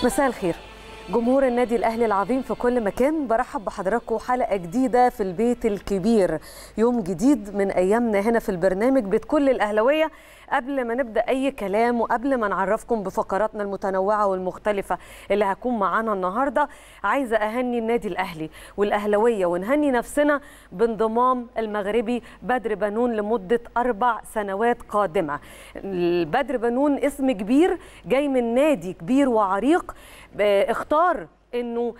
مساء الخير جمهور النادي الاهلي العظيم في كل مكان برحب بحضراتكم حلقه جديده في البيت الكبير يوم جديد من ايامنا هنا في البرنامج بيت كل الاهلاويه قبل ما نبدا اي كلام وقبل ما نعرفكم بفقراتنا المتنوعه والمختلفه اللي هكون معانا النهارده عايزه اهني النادي الاهلي والاهلاويه ونهني نفسنا بانضمام المغربي بدر بنون لمده اربع سنوات قادمه بدر بنون اسم كبير جاي من نادي كبير وعريق اختار انه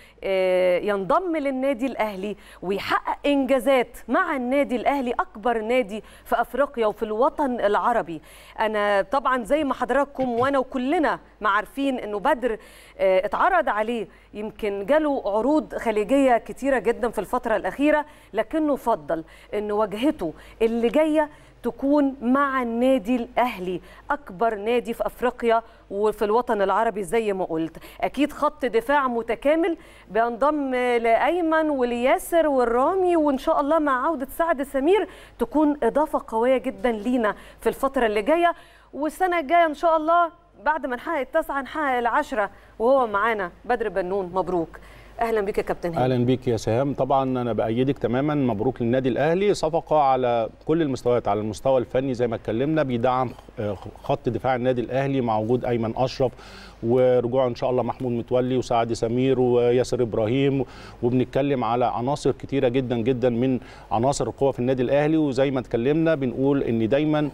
ينضم للنادي الاهلي ويحقق انجازات مع النادي الاهلي اكبر نادي في افريقيا وفي الوطن العربي انا طبعا زي ما حضراتكم وانا وكلنا ما عارفين انه بدر اتعرض عليه يمكن جاله عروض خليجيه كتيره جدا في الفتره الاخيره لكنه فضل ان واجهته اللي جايه تكون مع النادي الاهلي اكبر نادي في افريقيا وفي الوطن العربي زي ما قلت اكيد خط دفاع متكامل بينضم لايمن ولياسر والرامي وان شاء الله مع عوده سعد سمير تكون اضافه قويه جدا لينا في الفتره اللي جايه والسنه الجايه ان شاء الله بعد ما نحقق التسعه نحقق العشره وهو معانا بدر بنون مبروك اهلا بك يا كابتن هاني اهلا بك يا سهام طبعا انا بايدك تماما مبروك للنادي الاهلي صفقه على كل المستويات على المستوى الفني زي ما اتكلمنا بيدعم خط دفاع النادي الاهلي مع وجود ايمن اشرف ورجوع ان شاء الله محمود متولي وسعد سمير وياسر ابراهيم وبنتكلم على عناصر كتيره جدا جدا من عناصر القوه في النادي الاهلي وزي ما اتكلمنا بنقول ان دايما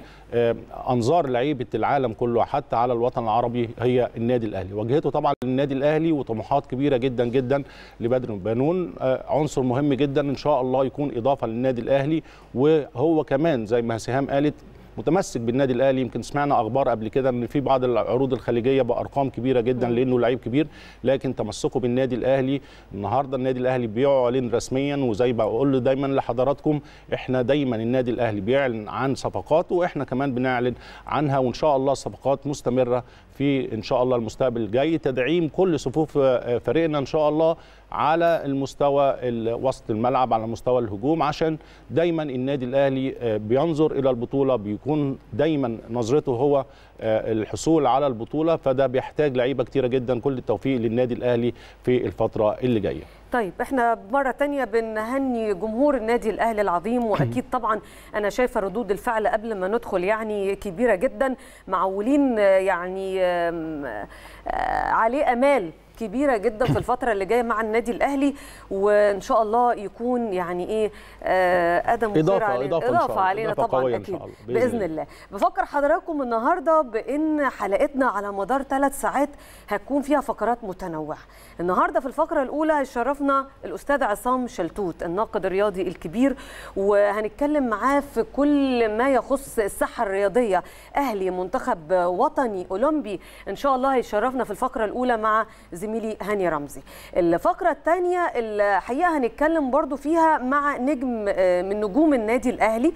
انظار لعيبه العالم كله حتى على الوطن العربي هي النادي الاهلي واجهته طبعا للنادي الاهلي وطموحات كبيره جدا جدا لبدر بنون عنصر مهم جدا ان شاء الله يكون اضافه للنادي الاهلي وهو كمان زي ما سهام قالت متمسك بالنادي الاهلي يمكن سمعنا اخبار قبل كده ان في بعض العروض الخليجيه بارقام كبيره جدا لانه لعيب كبير لكن تمسكه بالنادي الاهلي النهارده النادي الاهلي بيعلن رسميا وزي ما بقول دايما لحضراتكم احنا دايما النادي الاهلي بيعلن عن صفقات واحنا كمان بنعلن عنها وان شاء الله الصفقات مستمره في ان شاء الله المستقبل الجاي تدعيم كل صفوف فريقنا ان شاء الله على المستوى وسط الملعب على مستوى الهجوم عشان دايما النادي الاهلي بينظر الى البطوله بيكون دايما نظرته هو الحصول على البطوله فده بيحتاج لعيبه كتيره جدا كل التوفيق للنادي الاهلي في الفتره اللي جايه طيب احنا مرة تانية بنهني جمهور النادي الأهلي العظيم وأكيد طبعا أنا شايفة ردود الفعل قبل ما ندخل يعني كبيرة جدا معولين يعني عليه أمال كبيره جدا في الفتره اللي جايه مع النادي الاهلي وان شاء الله يكون يعني ايه ادم اضافه علينا اضافه, إضافة علينا إضافة طبعا قوية اكيد إن شاء الله. بإذن, باذن الله بفكر حضراتكم النهارده بان حلقتنا على مدار ثلاث ساعات هتكون فيها فقرات متنوعه النهارده في الفقره الاولى هيشرفنا الاستاذ عصام شلتوت الناقد الرياضي الكبير وهنتكلم معاه في كل ما يخص الصحه الرياضيه اهلي منتخب وطني اولمبي ان شاء الله هيشرفنا في الفقره الاولى مع زميلي هاني رمزي الفقرة الثانية الحقيقة هنتكلم برضو فيها مع نجم من نجوم النادي الأهلي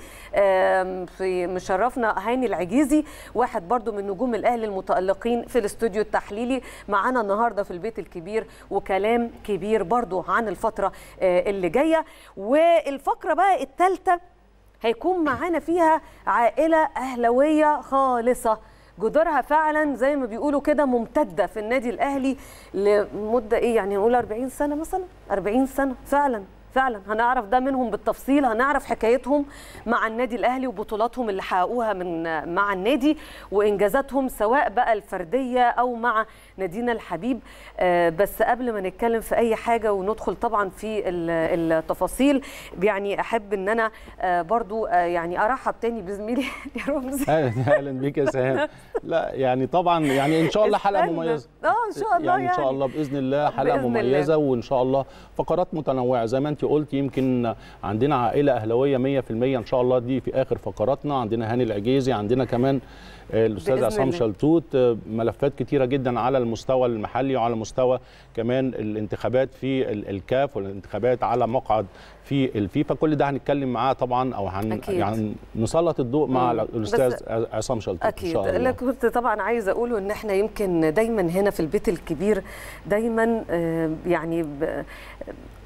في مشرفنا هاني العجيزي واحد برضو من نجوم الأهلي المتألقين في الاستوديو التحليلي معانا النهاردة في البيت الكبير وكلام كبير برضو عن الفترة اللي جاية والفقرة بقى الثالثة هيكون معانا فيها عائلة أهلوية خالصة جدارها فعلا زي ما بيقولوا كده ممتده في النادي الاهلي لمده ايه يعني نقول 40 سنه مثلا 40 سنه فعلا فعلا هنعرف ده منهم بالتفصيل هنعرف حكايتهم مع النادي الاهلي وبطولاتهم اللي حققوها من مع النادي وانجازاتهم سواء بقى الفرديه او مع نادينا الحبيب بس قبل ما نتكلم في اي حاجه وندخل طبعا في التفاصيل يعني احب ان انا برضو يعني ارحب تاني بزميلي يا رمزي اهلا اهلا بيك يا سهام لا يعني طبعا يعني ان شاء الله حلقه مميزه اه ان شاء الله يعني, يعني ان شاء الله باذن الله حلقه بإذن مميزه الله. وان شاء الله فقرات متنوعه زي ما انت قلت يمكن عندنا عائله اهلاويه 100% ان شاء الله دي في اخر فقراتنا عندنا هاني العجيزي عندنا كمان الاستاذ عصام شلتوت ملفات كتيره جدا على المستوى المحلي وعلى مستوى كمان الانتخابات في الكاف والانتخابات على مقعد في الفيفا كل ده هنتكلم معاه طبعا او هن أكيد. يعني نسلط الضوء مع الاستاذ عصام شلتوت اكيد ان شاء الله. اللي كنت طبعا عايزه اقوله ان احنا يمكن دايما هنا في البيت الكبير دايما يعني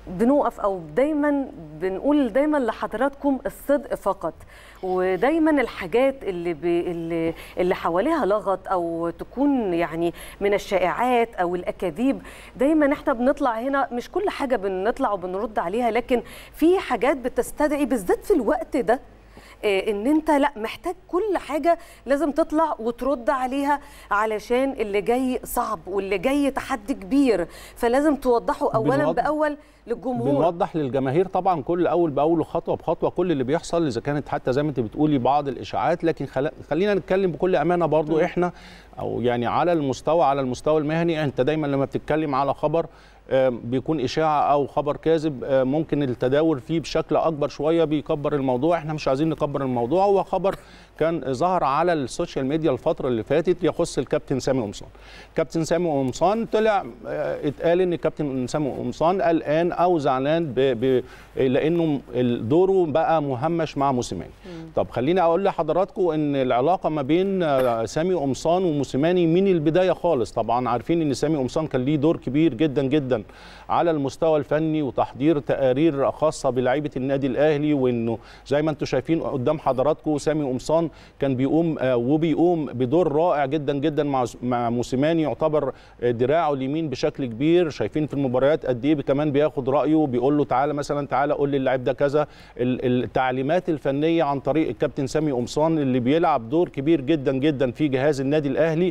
بنقف او دايما بنقول دايما لحضراتكم الصدق فقط ودايما الحاجات اللي ب... اللي اللي حواليها لغط او تكون يعني من الشائعات او الاكاذيب دايما احنا بنطلع هنا مش كل حاجه بنطلع وبنرد عليها لكن في حاجات بتستدعي بالذات في الوقت ده ان انت لا محتاج كل حاجه لازم تطلع وترد عليها علشان اللي جاي صعب واللي جاي تحدي كبير فلازم توضحه اولا بنوضح- باول للجمهور بنوضح للجماهير طبعا كل اول باول وخطوه بخطوه كل اللي بيحصل اذا كانت حتى زي ما انت بتقولي بعض الاشاعات لكن خل... خلينا نتكلم بكل امانه برضو م. احنا او يعني على المستوى على المستوى المهني انت دايما لما بتتكلم على خبر آم، بيكون اشاعه او خبر كاذب آم، ممكن التداول فيه بشكل اكبر شويه بيكبر الموضوع احنا مش عايزين نكبر الموضوع هو خبر كان ظهر على السوشيال ميديا الفتره اللي فاتت يخص الكابتن سامي قمصان كابتن سامي قمصان طلع آه، اتقال ان كابتن سامي قمصان قلقان او زعلان ب... ب... لانه دوره بقى مهمش مع موسيماني طب خليني اقول لحضراتكم ان العلاقه ما بين آه، سامي قمصان وموسيماني من البدايه خالص طبعا عارفين ان سامي قمصان كان ليه دور كبير جدا جدا على المستوى الفني وتحضير تقارير خاصه بلعيبه النادي الاهلي وانه زي ما انتم شايفين قدام حضراتكم سامي قمصان كان بيقوم آه، وبيقوم بدور رائع جدا جدا مع مع موسيماني يعتبر آه، دراعه اليمين بشكل كبير شايفين في المباريات قد ايه كمان بياخد رايه وبيقول له تعالى مثلا تعالى قول لي اللاعب ده كذا ال- التعليمات الفنيه عن طريق الكابتن سامي قمصان اللي بيلعب دور كبير جدا جدا في جهاز النادي الاهلي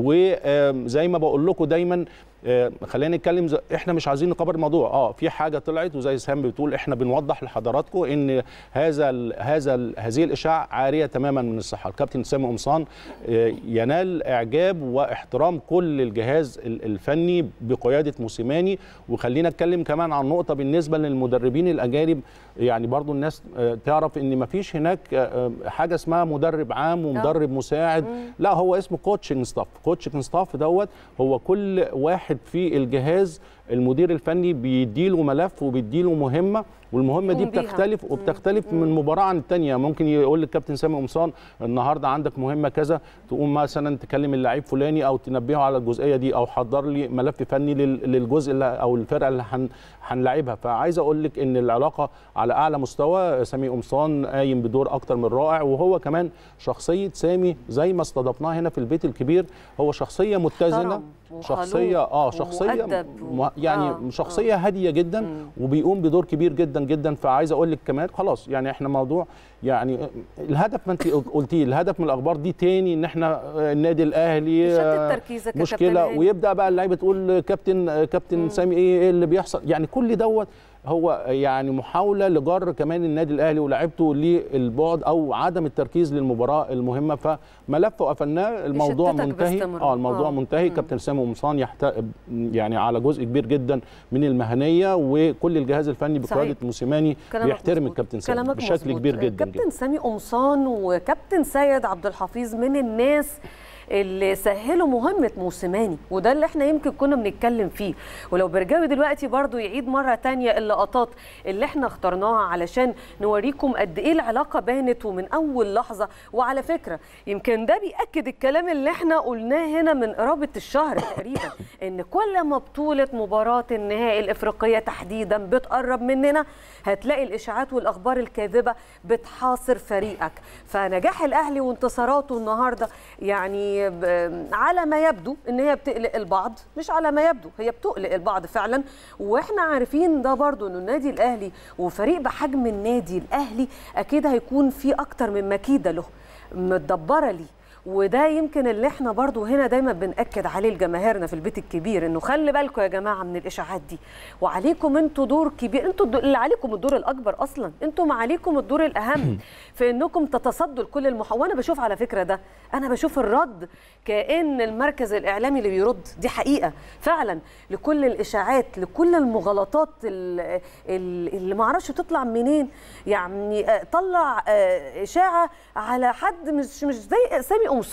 وزي ما بقول لكم دايما آه، خلينا نتكلم ز- احنا مش عايزين نكبر الموضوع اه في حاجه طلعت وزي سام بتقول احنا بنوضح لحضراتكم ان هذا ال هذا ال هذه الاشاعه عاريه تماما من الصحه الكابتن سامي قمصان آه، ينال اعجاب واحترام كل الجهاز ال- الفني بقياده موسيماني وخلينا نتكلم كمان عن نقطه بالنسبه للمدربين الاجانب يعني برضو الناس آه، تعرف ان مفيش هناك آه، آه، حاجه اسمها مدرب عام ومدرب مساعد لا هو اسمه كوتشنج ستاف كوتشنج ستاف دوت هو كل واحد في الجهاز المدير الفني بيديله ملف وبيديله مهمه والمهمه دي يقوم بيها. بتختلف وبتختلف من مباراه عن الثانيه ممكن يقول للكابتن سامي قمصان النهارده عندك مهمه كذا تقوم مثلا تكلم اللعيب فلاني او تنبهه على الجزئيه دي او حضر لي ملف فني لل- للجزء اللي او الفرقه اللي هن- هنلاعبها فعايز اقول لك ان العلاقه على اعلى مستوى سامي قمصان قايم بدور اكتر من رائع وهو كمان شخصيه سامي زي ما استضفناه هنا في البيت الكبير هو شخصيه متزنه محترم وخلوق شخصيه اه شخصيه ومؤدب و- م- يعني آه، شخصيه هاديه جدا وبيقوم بدور كبير جدا جدا فعايز اقول لك كمان خلاص يعني احنا موضوع يعني الهدف ما انت قلتيه الهدف من الاخبار دي تاني ان احنا النادي الاهلي يشتت آه، تركيزك يا كابتن مشكله هاني. ويبدا بقى اللعيبه تقول كابتن كابتن سامي ايه إيه اللي بيحصل يعني كل دوت هو يعني محاوله لجر كمان النادي الاهلي ولاعيبته للبعد او عدم التركيز للمباراه المهمه فملف وقفلناه الموضوع يشتتك منتهي باستمرار. اه الموضوع آه. منتهي كابتن سامي قمصان يحت... يعني على جزء كبير جدا من المهنيه وكل الجهاز الفني بقياده صحيح. موسيماني كلامك بيحترم مظبوط. الكابتن سامي كلامك بشكل مظبوط. كبير جدا كابتن سامي قمصان وكابتن سيد عبد الحفيظ من الناس اللي سهلوا مهمة موسيماني وده اللي احنا يمكن كنا بنتكلم فيه ولو برجاوي دلوقتي برضو يعيد مرة تانية اللقطات اللي احنا اخترناها علشان نوريكم قد ايه العلاقة بانت ومن اول لحظة وعلى فكرة يمكن ده بيأكد الكلام اللي احنا قلناه هنا من قرابة الشهر تقريبا ان كل ما بطولة مباراة النهائي الافريقية تحديدا بتقرب مننا هتلاقي الاشاعات والاخبار الكاذبة بتحاصر فريقك فنجاح الاهلي وانتصاراته النهارده يعني ب- على ما يبدو ان هي بتقلق البعض مش على ما يبدو هي بتقلق البعض فعلا واحنا عارفين ده برضو انه النادي الاهلي وفريق بحجم النادي الاهلي اكيد هيكون في اكتر من مكيده له متدبره ليه وده يمكن اللي احنا برضو هنا دايما بنأكد عليه لجماهيرنا في البيت الكبير انه خلي بالكم يا جماعه من الاشاعات دي وعليكم انتوا دور كبير انتوا الدور اللي عليكم الدور الاكبر اصلا انتوا ما عليكم الدور الاهم في انكم تتصدوا لكل المحا وانا بشوف على فكره ده انا بشوف الرد كان المركز الاعلامي اللي بيرد دي حقيقه فعلا لكل الاشاعات لكل المغالطات ال- ال- اللي ما اعرفش تطلع منين يعني آه، طلع آه، اشاعه على حد مش مش زي سامي قمصان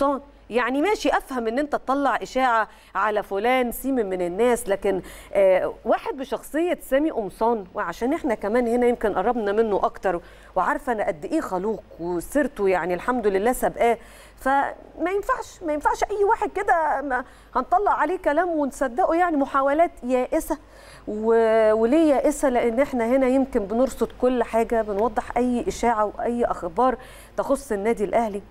يعني ماشي افهم ان انت تطلع اشاعه على فلان سيم من الناس لكن آه واحد بشخصيه سامي قمصان وعشان احنا كمان هنا يمكن قربنا منه اكتر وعارفه انا قد ايه خلوق وسيرته يعني الحمد لله سابقاه فما ينفعش ما ينفعش اي واحد كده ما- هنطلع عليه كلام ونصدقه يعني محاولات يائسه و- وليه يائسه لان احنا هنا يمكن بنرصد كل حاجه بنوضح اي اشاعه واي اخبار تخص النادي الاهلي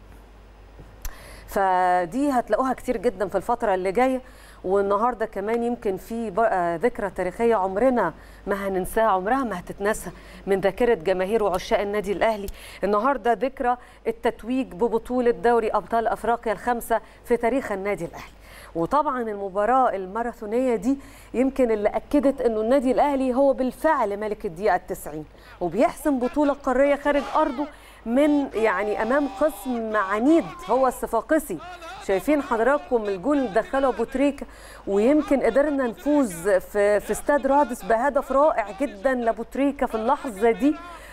فدي هتلاقوها كتير جدا في الفترة اللي جاية والنهارده كمان يمكن في بقى ذكرى تاريخية عمرنا ما هننساها عمرها ما هتتنسى من ذاكرة جماهير وعشاق النادي الأهلي النهارده ذكرى التتويج ببطولة دوري أبطال أفريقيا الخمسة في تاريخ النادي الأهلي وطبعا المباراة الماراثونية دي يمكن اللي أكدت أنه النادي الأهلي هو بالفعل ملك الدقيقة التسعين وبيحسم بطولة قارية خارج أرضه من يعني امام خصم عنيد هو الصفاقسي شايفين حضراتكم الجول اللي دخله ابو تريكه ويمكن قدرنا نفوز في في استاد رادس بهدف رائع جدا لابو تريكه في اللحظه دي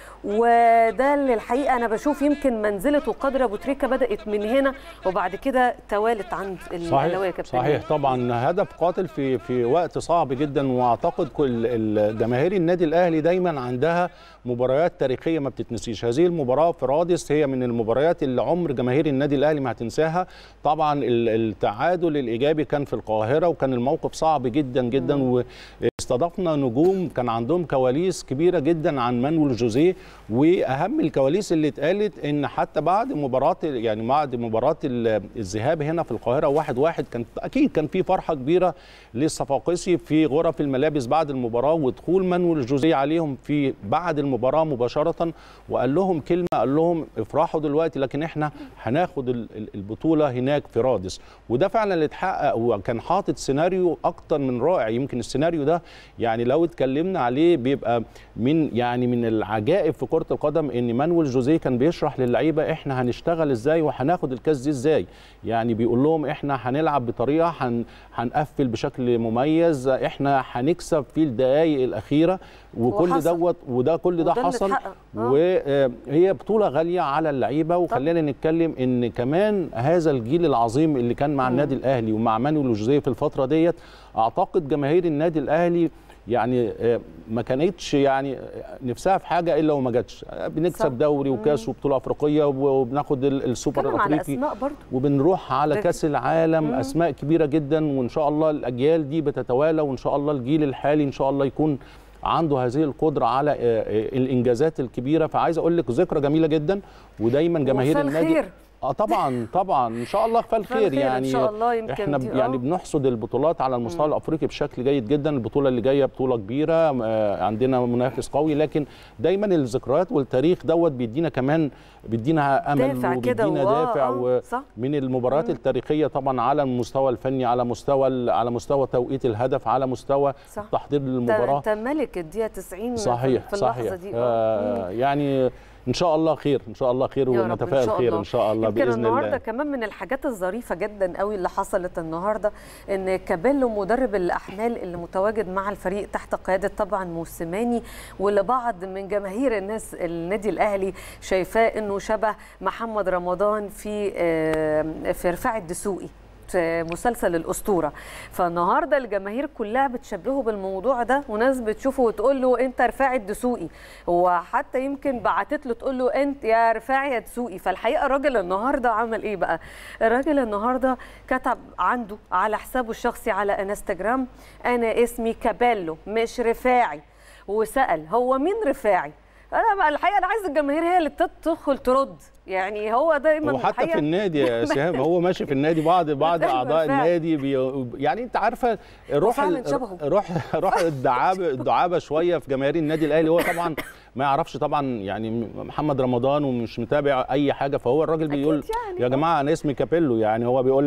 وده اللي الحقيقه انا بشوف يمكن منزله وقدر ابو تريكه بدات من هنا وبعد كده توالت عند الاهلاويه صحيح صحيح طبعا هدف قاتل في في وقت صعب جدا واعتقد كل الجماهير النادي الاهلي دايما عندها مباريات تاريخيه ما بتتنسيش هذه المباراه في رادس هي من المباريات اللي عمر جماهير النادي الاهلي ما هتنساها طبعا ال- التعادل الايجابي كان في القاهره وكان الموقف صعب جدا جدا واستضفنا نجوم كان عندهم كواليس كبيره جدا عن مانويل جوزيه واهم الكواليس اللي اتقالت ان حتى بعد مباراه يعني بعد مباراه ال- الذهاب هنا في القاهره واحد واحد كان اكيد كان في فرحه كبيره للصفاقسي في غرف الملابس بعد المباراه ودخول مانويل جوزيه عليهم في بعد المباراه مباشره وقال لهم كلمه قال لهم افرحوا دلوقتي لكن احنا هناخد ال- ال- البطوله هناك في رادس وده فعلا اللي اتحقق وكان حاطط سيناريو اكتر من رائع يمكن السيناريو ده يعني لو اتكلمنا عليه بيبقى من يعني من العجائب في كره القدم ان مانويل جوزيه كان بيشرح للعيبه احنا هنشتغل ازاي وهناخد الكاس دي ازاي يعني بيقول لهم احنا هنلعب بطريقه هن هنقفل بشكل مميز احنا هنكسب في الدقائق الاخيره وكل وحصل. دوت وده كل ده وده اللي حصل اتحقق. آه. وهي بطوله غاليه على اللعيبه وخلينا نتكلم ان كمان هذا الجيل العظيم اللي كان مع النادي الاهلي ومع مانويل جوزيه في الفتره ديت اعتقد جماهير النادي الاهلي يعني آه، ما كانتش يعني نفسها في حاجه الا وما جاتش آه، صح. بنكسب دوري وكاس وبطوله افريقيه وبناخد ال- السوبر اتكلم على الافريقي اسماء برضو وبنروح على ده- كاس العالم اسماء كبيره جدا وان شاء الله الاجيال دي بتتوالى وان شاء الله الجيل الحالي ان شاء الله يكون عنده هذه القدره على آه، آه، الانجازات الكبيره فعايز اقول لك ذكرى جميله جدا ودايما جماهير وفي النادي الخير. اه طبعا طبعا ان شاء الله كفايه الخير الخير إن يعني شاء الله يمكن احنا دي- ب- يعني آه. بنحصد البطولات على المستوى الافريقي بشكل جيد جدا البطوله اللي جايه بطوله كبيره آه، عندنا منافس قوي لكن دايما الذكريات والتاريخ دوت بيدينا كمان بيدينا امل دافع كده وبيدينا وآه، دافع آه، و- صح. من المباريات التاريخيه طبعا على المستوى الفني على مستوى ال- على مستوى توقيت الهدف على مستوى صح. تحضير انت للمباراه انت ملك الدقيقه 90 صحيح في اللحظه صحيح دي آه يعني ان شاء الله خير ان شاء الله خير يا رب ونتفائل خير ان شاء الله يمكن باذن النهارده الله كمان من الحاجات الظريفه جدا قوي اللي حصلت النهارده ان كابيلو مدرب الاحمال اللي متواجد مع الفريق تحت قياده طبعا موسيماني واللي بعض من جماهير الناس النادي الاهلي شايفاه انه شبه محمد رمضان في آه، في رفاعي الدسوقي في مسلسل الاسطوره فالنهارده الجماهير كلها بتشبهه بالموضوع ده وناس بتشوفه وتقول له انت رفاعي الدسوقي وحتى يمكن بعتت له تقول له انت يا رفاعي يا دسوقي فالحقيقه الراجل النهارده عمل ايه بقى الراجل النهارده كتب عنده على حسابه الشخصي على انستجرام انا اسمي كابيلو مش رفاعي وسال هو مين رفاعي انا بقى الحقيقه انا عايز الجماهير هي اللي تدخل ترد يعني هو دايما هو حتى الحقيقة- في النادي يا سهام هو ماشي في النادي بعض بعض أيوة اعضاء فعلا. النادي بي يعني انت عارفه روح فعلا ال- شبهه. روح روح الدعابه الدعابه شويه في جماهير النادي الاهلي هو طبعا ما يعرفش طبعا يعني محمد رمضان ومش متابع اي حاجه فهو الراجل بيقول يعني، يا آه. جماعه انا اسمي كابيلو يعني هو بيقول لك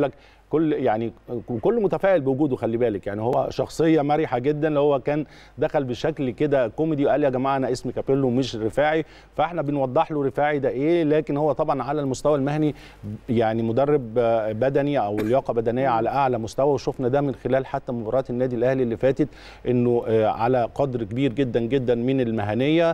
كل يعني كل متفائل بوجوده خلي بالك يعني هو شخصيه مرحه جدا اللي هو كان دخل بشكل كده كوميدي وقال يا جماعه انا اسمي كابيلو مش رفاعي فاحنا بنوضح له رفاعي ده ايه لكن هو طبعا على المستوى المهني يعني مدرب بدني او لياقه بدنيه على اعلى مستوى وشفنا ده من خلال حتى مباريات النادي الاهلي اللي فاتت انه على قدر كبير جدا جدا من المهنيه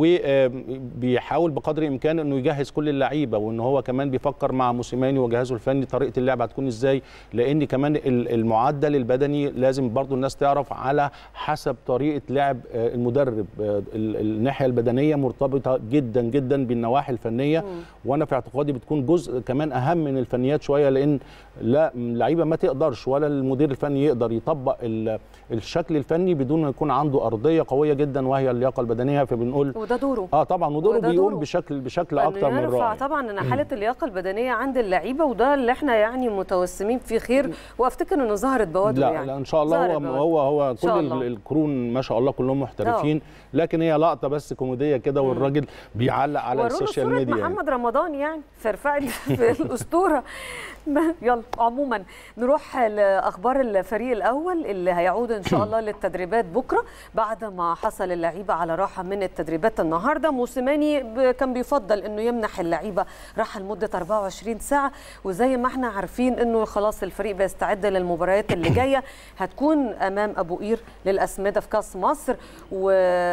وبيحاول بقدر الامكان انه يجهز كل اللعيبه وان هو كمان بيفكر مع موسيماني وجهازه الفني طريقه اللعب هتكون ازاي لان كمان المعدل البدني لازم برضو الناس تعرف على حسب طريقه لعب المدرب الناحيه البدنيه مرتبطه جدا جدا بالنواحي الفنيه م. وانا في اعتقادي بتكون جزء كمان اهم من الفنيات شويه لان لا اللعيبه ما تقدرش ولا المدير الفني يقدر يطبق الشكل الفني بدون ما يكون عنده ارضيه قويه جدا وهي اللياقه البدنيه فبنقول وده دوره اه طبعا ودوره بيقوم بشكل بشكل اكتر من رائع طبعا ان حاله اللياقه البدنيه عند اللعيبه وده اللي احنا يعني متوسمين فيه خير وافتكر انه ظهرت بوادر لا يعني لا ان شاء الله هو هو هو كل الله. الكرون ما شاء الله كلهم محترفين أوه. لكن هي لقطه بس كوميديه كده والراجل بيعلق على السوشيال ميديا يعني. محمد رمضان يعني في رفاعي في الاسطوره يلا عموما نروح لاخبار الفريق الاول اللي هيعود ان شاء الله للتدريبات بكره بعد ما حصل اللعيبه على راحه من التدريبات النهارده موسيماني كان بيفضل انه يمنح اللعيبه راحه لمده 24 ساعه وزي ما احنا عارفين انه خلاص الفريق بيستعد للمباريات اللي جايه هتكون امام ابو قير للاسمده في كاس مصر و...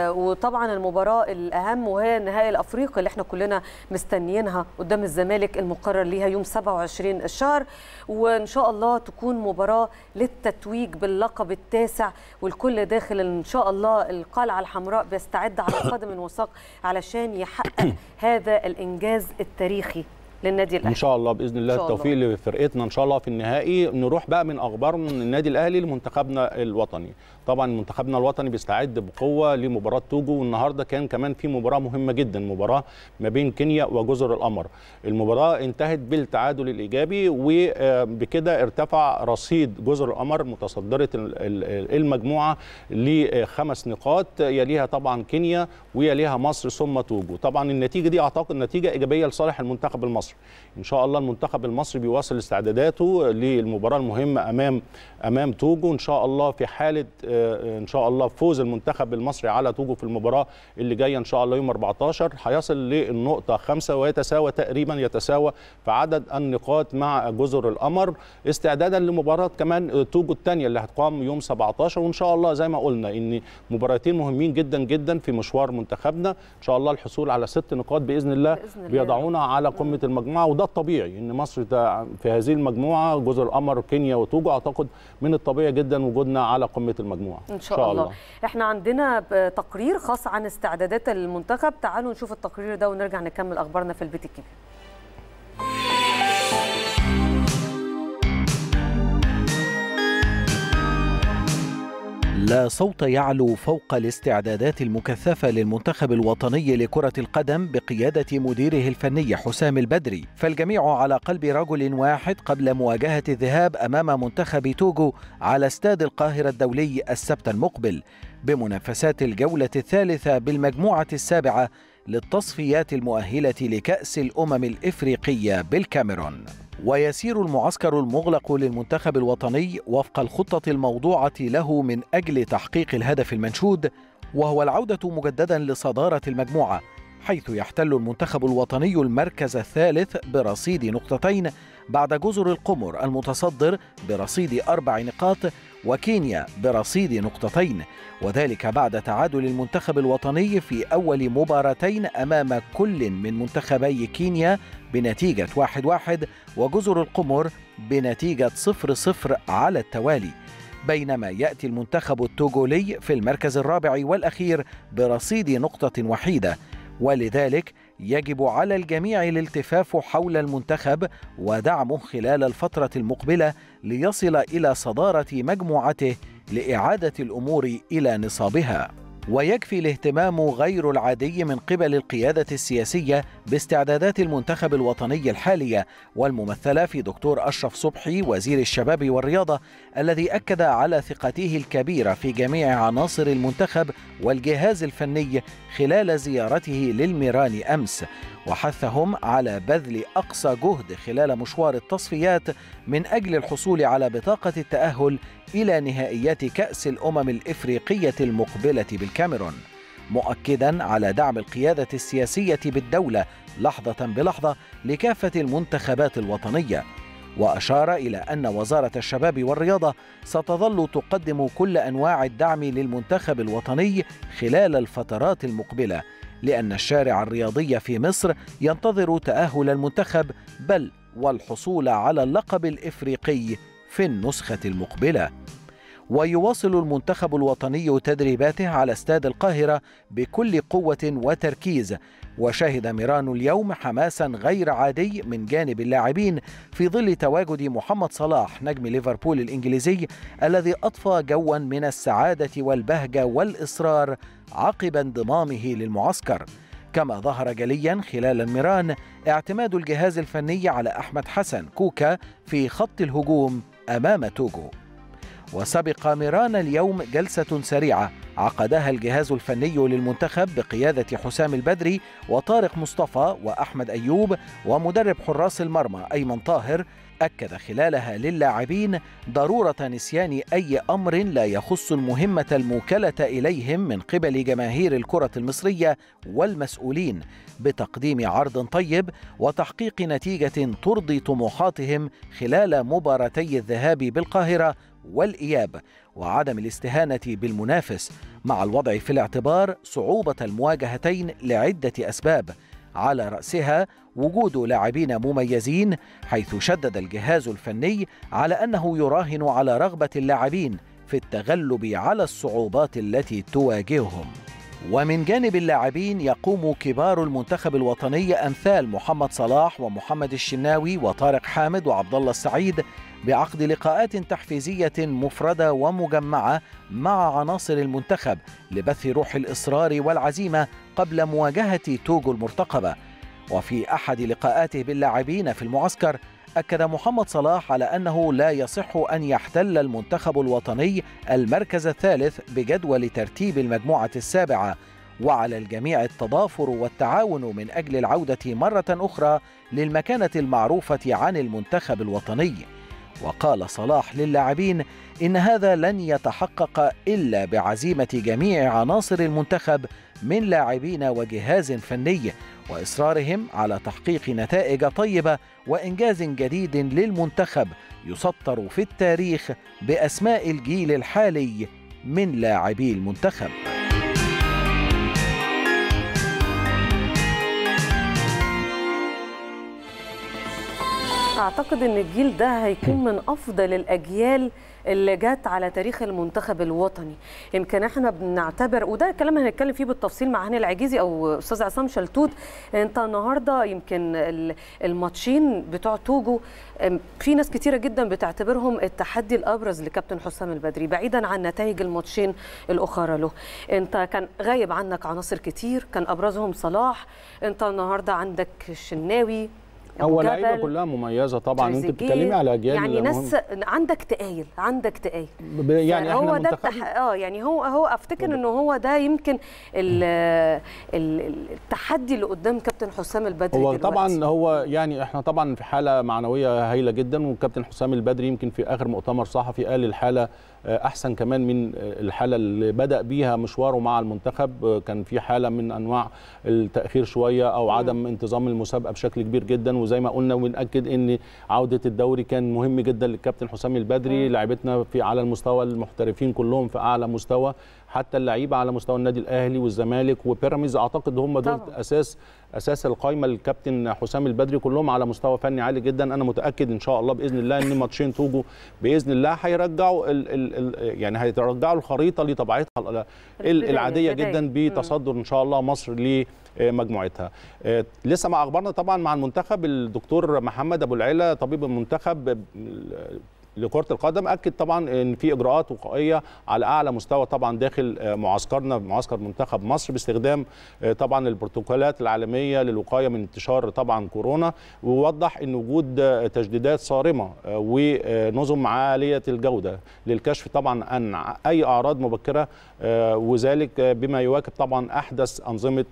وطبعا المباراه الاهم وهي النهائي الافريقي اللي احنا كلنا مستنيينها قدام الزمالك المقرر ليها يوم 27 الشهر وان شاء الله تكون مباراه للتتويج باللقب التاسع والكل داخل ان شاء الله القلعه الحمراء بيستعد على قدم وساق علشان يحقق هذا الانجاز التاريخي للنادي الاهلي ان شاء الله باذن الله التوفيق لفرقتنا ان شاء الله في النهائي نروح بقى من اخبار من النادي الاهلي لمنتخبنا الوطني طبعا منتخبنا الوطني بيستعد بقوه لمباراه توجو والنهارده كان كمان في مباراه مهمه جدا مباراه ما بين كينيا وجزر القمر المباراه انتهت بالتعادل الايجابي وبكده ارتفع رصيد جزر القمر متصدره المجموعه لخمس نقاط يليها طبعا كينيا ويليها مصر ثم توجو طبعا النتيجه دي اعتقد نتيجه ايجابيه لصالح المنتخب المصري ان شاء الله المنتخب المصري بيواصل استعداداته للمباراه المهمه امام امام توجو ان شاء الله في حاله ان شاء الله فوز المنتخب المصري على توجو في المباراه اللي جايه ان شاء الله يوم 14 هيصل للنقطه خمسة ويتساوى تقريبا يتساوى في عدد النقاط مع جزر القمر استعدادا لمباراه كمان توجو الثانيه اللي هتقام يوم 17 وان شاء الله زي ما قلنا ان مباراتين مهمين جدا جدا في مشوار منتخبنا ان شاء الله الحصول على ست نقاط باذن الله, بإذن الله. بيضعونا على قمه المجموعه وده الطبيعي ان مصر في هذه المجموعه جزر القمر كينيا وتوجو اعتقد من الطبيعي جدا وجودنا على قمه المجموعه ان شاء, شاء الله. الله احنا عندنا تقرير خاص عن استعدادات المنتخب تعالوا نشوف التقرير ده ونرجع نكمل اخبارنا في البيت الكبير لا صوت يعلو فوق الاستعدادات المكثفة للمنتخب الوطني لكرة القدم بقيادة مديره الفني حسام البدري فالجميع على قلب رجل واحد قبل مواجهة الذهاب أمام منتخب توجو على استاد القاهرة الدولي السبت المقبل بمنافسات الجولة الثالثة بالمجموعة السابعة للتصفيات المؤهلة لكأس الأمم الإفريقية بالكاميرون ويسير المعسكر المغلق للمنتخب الوطني وفق الخطة الموضوعة له من أجل تحقيق الهدف المنشود وهو العودة مجددا لصدارة المجموعة حيث يحتل المنتخب الوطني المركز الثالث برصيد نقطتين بعد جزر القمر المتصدر برصيد أربع نقاط وكينيا برصيد نقطتين وذلك بعد تعادل المنتخب الوطني في أول مباراتين أمام كل من منتخبي كينيا بنتيجة واحد واحد وجزر القمر بنتيجة صفر صفر على التوالي بينما يأتي المنتخب التوغولي في المركز الرابع والأخير برصيد نقطة وحيدة ولذلك يجب على الجميع الالتفاف حول المنتخب ودعمه خلال الفترة المقبلة ليصل إلى صدارة مجموعته لإعادة الأمور إلى نصابها ويكفي الاهتمام غير العادي من قبل القيادة السياسية باستعدادات المنتخب الوطني الحالية والممثلة في دكتور أشرف صبحي وزير الشباب والرياضة الذي أكد على ثقته الكبيرة في جميع عناصر المنتخب والجهاز الفني خلال زيارته للميران أمس وحثهم على بذل أقصى جهد خلال مشوار التصفيات من أجل الحصول على بطاقة التأهل إلى نهائيات كأس الأمم الإفريقية المقبلة بالكاميرون مؤكدا على دعم القيادة السياسية بالدولة لحظة بلحظة لكافة المنتخبات الوطنية وأشار إلى أن وزارة الشباب والرياضة ستظل تقدم كل أنواع الدعم للمنتخب الوطني خلال الفترات المقبلة لأن الشارع الرياضي في مصر ينتظر تأهل المنتخب بل والحصول على اللقب الإفريقي في النسخة المقبلة ويواصل المنتخب الوطني تدريباته على استاد القاهرة بكل قوة وتركيز وشهد ميران اليوم حماسا غير عادي من جانب اللاعبين في ظل تواجد محمد صلاح نجم ليفربول الإنجليزي الذي أضفى جوا من السعادة والبهجة والإصرار عقب انضمامه للمعسكر كما ظهر جليا خلال الميران اعتماد الجهاز الفني على أحمد حسن كوكا في خط الهجوم أمام توجو وسبق ميران اليوم جلسة سريعة عقدها الجهاز الفني للمنتخب بقيادة حسام البدري وطارق مصطفى وأحمد أيوب ومدرب حراس المرمى أيمن طاهر أكد خلالها للاعبين ضرورة نسيان أي أمر لا يخص المهمة الموكلة إليهم من قبل جماهير الكرة المصرية والمسؤولين بتقديم عرض طيب وتحقيق نتيجة ترضي طموحاتهم خلال مباراتي الذهاب بالقاهرة والإياب وعدم الاستهانة بالمنافس مع الوضع في الاعتبار صعوبة المواجهتين لعدة أسباب على رأسها وجود لاعبين مميزين حيث شدد الجهاز الفني على أنه يراهن على رغبة اللاعبين في التغلب على الصعوبات التي تواجههم ومن جانب اللاعبين يقوم كبار المنتخب الوطني امثال محمد صلاح ومحمد الشناوي وطارق حامد وعبد الله السعيد بعقد لقاءات تحفيزيه مفرده ومجمعه مع عناصر المنتخب لبث روح الاصرار والعزيمه قبل مواجهه توجو المرتقبه وفي احد لقاءاته باللاعبين في المعسكر أكد محمد صلاح على أنه لا يصح أن يحتل المنتخب الوطني المركز الثالث بجدول ترتيب المجموعة السابعة وعلى الجميع التضافر والتعاون من أجل العودة مرة أخرى للمكانة المعروفة عن المنتخب الوطني وقال صلاح للاعبين إن هذا لن يتحقق إلا بعزيمة جميع عناصر المنتخب من لاعبين وجهاز فني واصرارهم على تحقيق نتائج طيبه وانجاز جديد للمنتخب يسطر في التاريخ باسماء الجيل الحالي من لاعبي المنتخب اعتقد ان الجيل ده هيكون من افضل الاجيال اللي جت على تاريخ المنتخب الوطني يمكن احنا بنعتبر وده كلام هنتكلم فيه بالتفصيل مع هاني العجيزي او استاذ عصام شلتوت انت النهارده يمكن الماتشين بتوع توجو في ناس كتيره جدا بتعتبرهم التحدي الابرز لكابتن حسام البدري بعيدا عن نتائج الماتشين الاخرى له انت كان غايب عنك عناصر كتير كان ابرزهم صلاح انت النهارده عندك الشناوي هو لعيبه كلها مميزه طبعا انت بتتكلمي على اجيال يعني ناس عندك تقايل عندك تقايل يعني هو ده التح... اه يعني هو هو افتكر انه هو ده يمكن ال... ال... التحدي اللي قدام كابتن حسام البدري هو دلوقتي. طبعا هو يعني احنا طبعا في حاله معنويه هايله جدا وكابتن حسام البدري يمكن في اخر مؤتمر صحفي قال الحاله احسن كمان من الحاله اللي بدا بيها مشواره مع المنتخب كان في حاله من انواع التاخير شويه او عدم انتظام المسابقه بشكل كبير جدا وزي ما قلنا ونأكد ان عوده الدوري كان مهم جدا للكابتن حسام البدري لعيبتنا في على المستوى المحترفين كلهم في اعلى مستوى حتى اللعيبه على مستوى النادي الاهلي والزمالك وبيراميدز اعتقد هم دول طبعا. اساس اساس القائمه للكابتن حسام البدري كلهم على مستوى فني عالي جدا انا متاكد ان شاء الله باذن الله ان ماتشين توجو باذن الله هيرجعوا ال ال ال يعني هيرجعوا الخريطه لطبيعتها العاديه جدا بتصدر ان شاء الله مصر ل مجموعتها لسه مع اخبارنا طبعا مع المنتخب الدكتور محمد ابو العلا طبيب المنتخب لكره القدم اكد طبعا ان في اجراءات وقائيه على اعلى مستوى طبعا داخل معسكرنا معسكر منتخب مصر باستخدام طبعا البروتوكولات العالميه للوقايه من انتشار طبعا كورونا ووضح ان وجود تجديدات صارمه ونظم عاليه الجوده للكشف طبعا عن اي اعراض مبكره وذلك بما يواكب طبعا احدث انظمه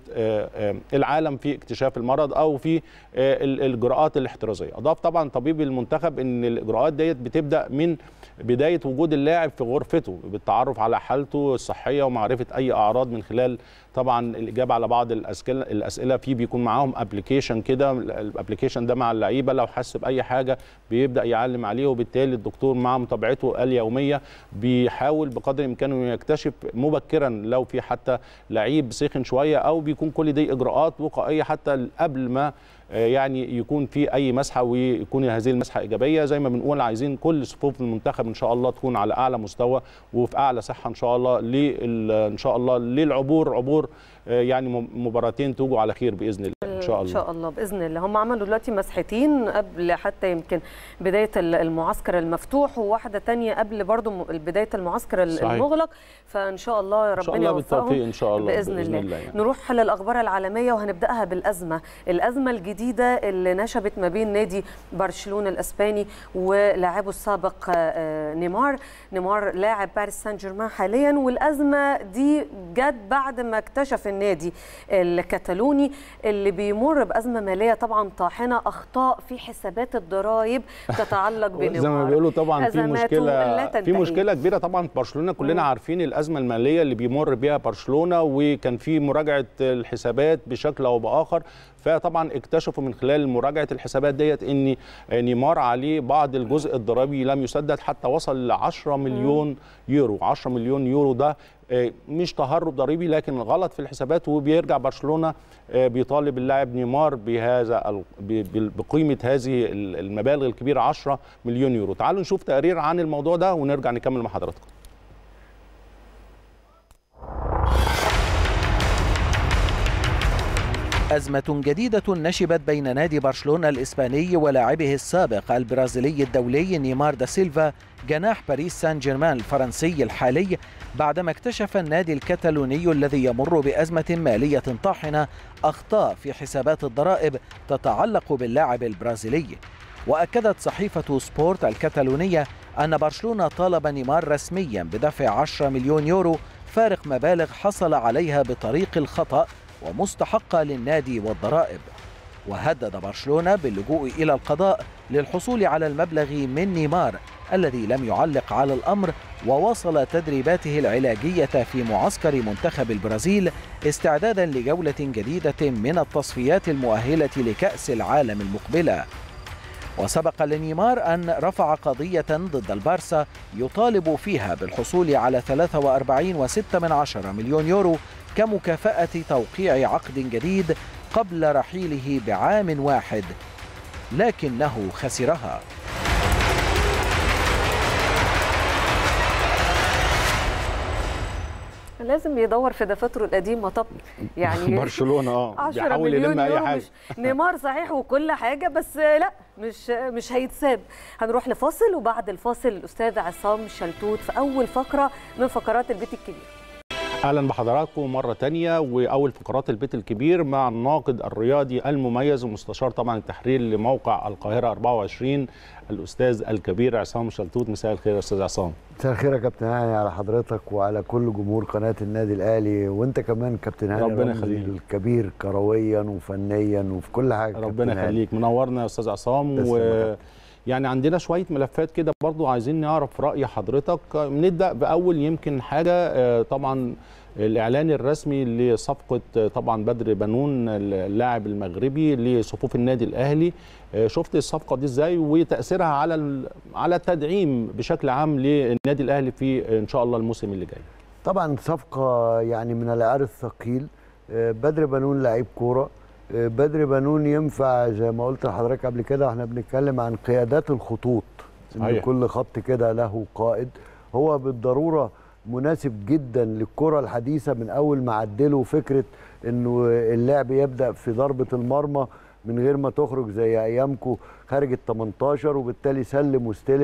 العالم في اكتشاف المرض او في الاجراءات الاحترازيه اضاف طبعا طبيب المنتخب ان الاجراءات ديت بتبدا من بدايه وجود اللاعب في غرفته بالتعرف على حالته الصحيه ومعرفه اي اعراض من خلال طبعا الاجابه على بعض الاسئله الاسئله في بيكون معاهم ابلكيشن كده الابلكيشن ده مع اللعيبه لو حس باي حاجه بيبدا يعلم عليه وبالتالي الدكتور مع متابعته اليوميه بيحاول بقدر امكانه يكتشف مبكرا لو في حتى لعيب سخن شويه او بيكون كل دي اجراءات وقائيه حتى قبل ما يعني يكون في اي مسحه ويكون هذه المسحه ايجابيه زي ما بنقول عايزين كل صفوف المنتخب ان شاء الله تكون على اعلى مستوى وفي اعلى صحه ان شاء الله ان شاء الله للعبور عبور يعني مباراتين توجوا على خير باذن الله ان شاء الله ان شاء الله باذن الله هم عملوا دلوقتي مسحتين قبل حتى يمكن بدايه المعسكر المفتوح وواحده تانية قبل برضو بدايه المعسكر صحيح. المغلق فان شاء الله ربنا يوفقهم ان شاء الله باذن, بإذن الله, الله يعني. نروح للاخبار العالميه وهنبداها بالازمه الازمه الجديده اللي نشبت ما بين نادي برشلونه الاسباني ولاعبه السابق نيمار نيمار لاعب باريس سان جيرمان حاليا والازمه دي جت بعد ما اكتشف النادي الكتالوني اللي بيمر بازمه ماليه طبعا طاحنه اخطاء في حسابات الضرائب تتعلق بنيمار زي ما بيقولوا طبعا في مشكله في مشكله كبيره طبعا في برشلونه كلنا عارفين الازمه الماليه اللي بيمر بيها برشلونه وكان في مراجعه الحسابات بشكل او باخر فطبعا اكتشفوا من خلال مراجعه الحسابات ديت ان نيمار عليه بعض الجزء الضريبي لم يسدد حتى وصل ل 10 مليون يورو 10 مليون يورو ده مش تهرب ضريبي لكن غلط في الحسابات وبيرجع برشلونه بيطالب اللاعب نيمار بهذا بقيمه هذه المبالغ الكبيره 10 مليون يورو تعالوا نشوف تقرير عن الموضوع ده ونرجع نكمل مع حضراتكم أزمة جديدة نشبت بين نادي برشلونة الإسباني ولاعبه السابق البرازيلي الدولي نيمار دا سيلفا جناح باريس سان جيرمان الفرنسي الحالي بعدما اكتشف النادي الكتالوني الذي يمر بأزمة مالية طاحنة أخطاء في حسابات الضرائب تتعلق باللاعب البرازيلي وأكدت صحيفة سبورت الكتالونية أن برشلونة طالب نيمار رسميا بدفع 10 مليون يورو فارق مبالغ حصل عليها بطريق الخطأ ومستحقة للنادي والضرائب وهدد برشلونة باللجوء إلى القضاء للحصول على المبلغ من نيمار الذي لم يعلق على الأمر وواصل تدريباته العلاجية في معسكر منتخب البرازيل استعدادا لجولة جديدة من التصفيات المؤهلة لكأس العالم المقبلة وسبق لنيمار أن رفع قضية ضد البارسا يطالب فيها بالحصول على 43.6 مليون يورو كمكافأة توقيع عقد جديد قبل رحيله بعام واحد لكنه خسرها لازم يدور في دفاتره القديمه طب يعني برشلونه اه 10 بيحاول مليون يلم اي يورو حاجه مش نيمار صحيح وكل حاجه بس لا مش مش هيتساب هنروح لفاصل وبعد الفاصل الاستاذ عصام شلتوت في اول فقره من فقرات البيت الكبير اهلا بحضراتكم مره تانية واول فقرات البيت الكبير مع الناقد الرياضي المميز ومستشار طبعا التحرير لموقع القاهره 24 الاستاذ الكبير عصام شلتوت مساء الخير يا استاذ عصام مساء الخير يا كابتن هاني على حضرتك وعلى كل جمهور قناه النادي الاهلي وانت كمان كابتن هاني ربنا رمزي يخليك. الكبير كرويا وفنيا وفي كل حاجه ربنا كابتن هاني. يخليك منورنا يا استاذ عصام تسلم و يا كابتن. يعني عندنا شويه ملفات كده برضو عايزين نعرف راي حضرتك نبدا باول يمكن حاجه آه، طبعا الاعلان الرسمي لصفقه آه، طبعا بدر بنون اللاعب المغربي لصفوف النادي الاهلي آه، شفت الصفقه دي ازاي وتاثيرها على ال- على التدعيم بشكل عام للنادي الاهلي في ان شاء الله الموسم اللي جاي طبعا صفقه يعني من العيار الثقيل آه، بدر بنون لعيب كوره آه، بدر بنون ينفع زي ما قلت لحضرتك قبل كده احنا بنتكلم عن قيادات الخطوط ان صحيح. كل خط كده له قائد هو بالضروره مناسب جدا للكره الحديثه من اول ما عدلوا فكره انه اللعب يبدا في ضربه المرمى من غير ما تخرج زي ايامكو خارج ال 18 وبالتالي سلم واستلم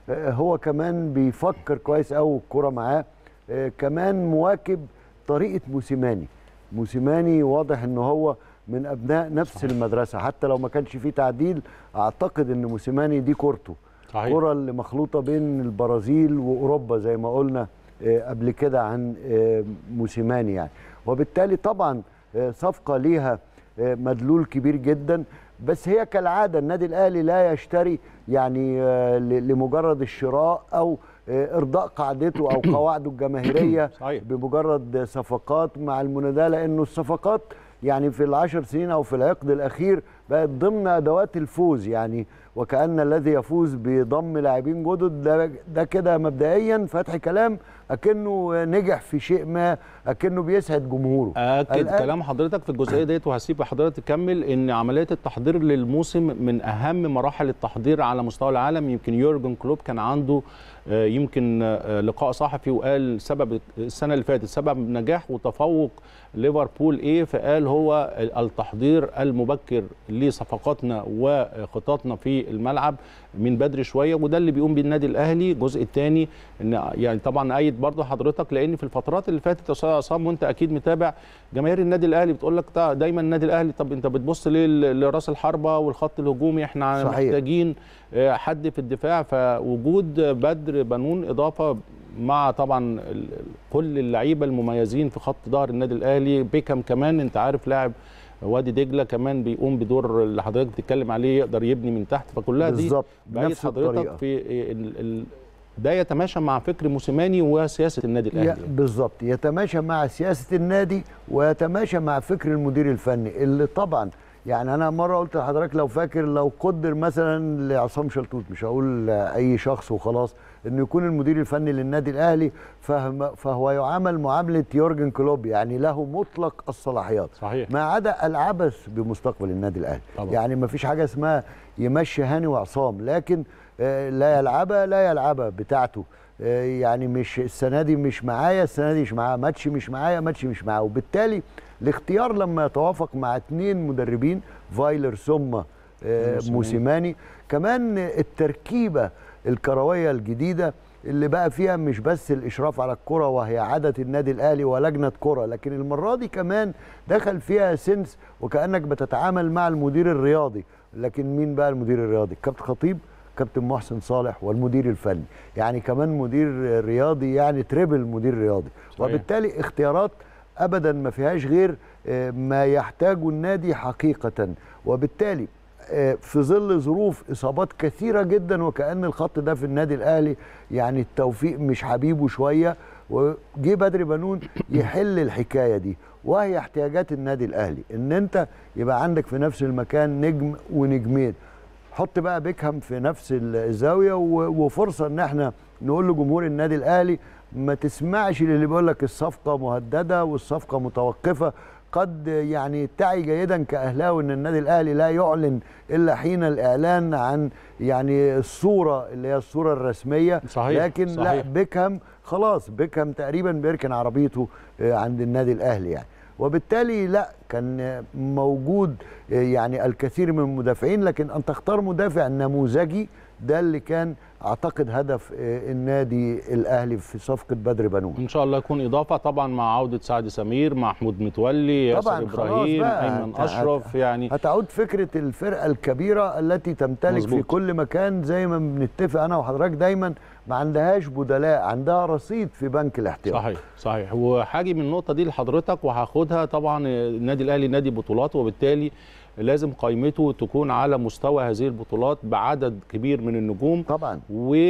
آه، هو كمان بيفكر كويس قوي الكرة معاه آه، كمان مواكب طريقة موسيماني موسيماني واضح ان هو من ابناء نفس المدرسة حتى لو ما كانش فيه تعديل اعتقد ان موسيماني دي كورته صحيح الكرة اللي مخلوطة بين البرازيل وأوروبا زي ما قلنا آه، قبل كده عن آه، موسيماني يعني وبالتالي طبعا آه، صفقة ليها آه، مدلول كبير جدا بس هي كالعادة النادي الأهلي لا يشتري يعني آه، ل- لمجرد الشراء أو آه، إرضاء قاعدته أو قواعده الجماهيرية صحيح. بمجرد صفقات مع المناداة لأنه الصفقات يعني في العشر سنين أو في العقد الأخير بقت ضمن أدوات الفوز يعني وكأن الذي يفوز بضم لاعبين جدد ده, ده كده مبدئيا فتح كلام أكنه نجح في شيء ما أكنه بيسعد جمهوره اكد الآن- كلام حضرتك في الجزئيه ديت وهسيب حضرتك تكمل ان عمليه التحضير للموسم من اهم مراحل التحضير على مستوى العالم يمكن يورجن كلوب كان عنده آه، يمكن آه، لقاء صحفي وقال سبب السنه اللي فاتت سبب نجاح وتفوق ليفربول ايه فقال هو التحضير المبكر لصفقاتنا وخططنا في الملعب من بدري شويه وده اللي بيقوم بيه النادي الاهلي الجزء الثاني ان يعني طبعا ايد برضه حضرتك لان في الفترات اللي فاتت يا استاذ عصام وانت اكيد متابع جماهير النادي الاهلي بتقول لك تا- دايما النادي الاهلي طب انت بتبص ليه ل- لراس الحربه والخط الهجومي احنا صحيح. محتاجين آه، حد في الدفاع فوجود بدر بنون اضافه مع طبعا ال- كل اللعيبه المميزين في خط ظهر النادي الاهلي بيكم كمان انت عارف لاعب وادي دجله كمان بيقوم بدور اللي حضرتك بتتكلم عليه يقدر يبني من تحت فكلها دي بالظبط بقيت نفس حضرتك الطريقة في ال ال ده يتماشى مع فكر موسيماني وسياسه النادي ي- الاهلي بالظبط يتماشى مع سياسه النادي ويتماشى مع فكر المدير الفني اللي طبعا يعني انا مره قلت لحضرتك لو فاكر لو قدر مثلا لعصام شلتوت مش هقول اي شخص وخلاص انه يكون المدير الفني للنادي الاهلي فهم فهو يعامل معامله يورجن كلوب يعني له مطلق الصلاحيات صحيح ما عدا العبث بمستقبل النادي الاهلي طبعا. يعني ما فيش حاجه اسمها يمشي هاني وعصام لكن آه، لا يلعبها لا يلعبها بتاعته آه، يعني مش السنه دي مش معايا السنه دي مش معايا ماتش مش معايا ماتش مش معايا وبالتالي الاختيار لما يتوافق مع اثنين مدربين فايلر ثم آه، موسيماني. موسيماني كمان التركيبه الكرويه الجديده اللي بقى فيها مش بس الاشراف على الكره وهي عاده النادي الاهلي ولجنه كره لكن المره دي كمان دخل فيها سنس وكانك بتتعامل مع المدير الرياضي لكن مين بقى المدير الرياضي كابتن خطيب كابتن محسن صالح والمدير الفني يعني كمان مدير رياضي يعني تريبل مدير رياضي صحيح. وبالتالي اختيارات ابدا ما فيهاش غير آه، ما يحتاجه النادي حقيقه وبالتالي آه، في ظل ظروف اصابات كثيره جدا وكان الخط ده في النادي الاهلي يعني التوفيق مش حبيبه شويه وجه بدري بنون يحل الحكايه دي وهي احتياجات النادي الاهلي ان انت يبقى عندك في نفس المكان نجم ونجمين حط بقى بيكهام في نفس الزاويه و- وفرصه ان احنا نقول لجمهور النادي الاهلي ما تسمعش للي بيقول لك الصفقه مهدده والصفقه متوقفه قد يعني تعي جيدا كاهلاوي ان النادي الاهلي لا يعلن الا حين الاعلان عن يعني الصوره اللي هي الصوره الرسميه صحيح، لكن لا صحيح. بيكهام خلاص بيكهام تقريبا بيركن عربيته آه، عند النادي الاهلي يعني وبالتالي لا كان آه، موجود آه، يعني الكثير من المدافعين لكن ان تختار مدافع نموذجي ده اللي كان اعتقد هدف آه، النادي الاهلي في صفقه بدر بنون ان شاء الله يكون اضافه طبعا مع عوده سعد سمير محمود متولي ياسر طبعاً، خلاص ابراهيم بقى. ايمن هت- اشرف يعني هتعود فكره الفرقه الكبيره التي تمتلك مظبوط. في كل مكان زي ما بنتفق انا وحضرتك دايما ما عندهاش بدلاء عندها رصيد في بنك الاحتياط صحيح صحيح وهاجي من النقطه دي لحضرتك وهاخدها طبعا النادي الاهلي نادي بطولات وبالتالي لازم قائمته تكون على مستوى هذه البطولات بعدد كبير من النجوم طبعا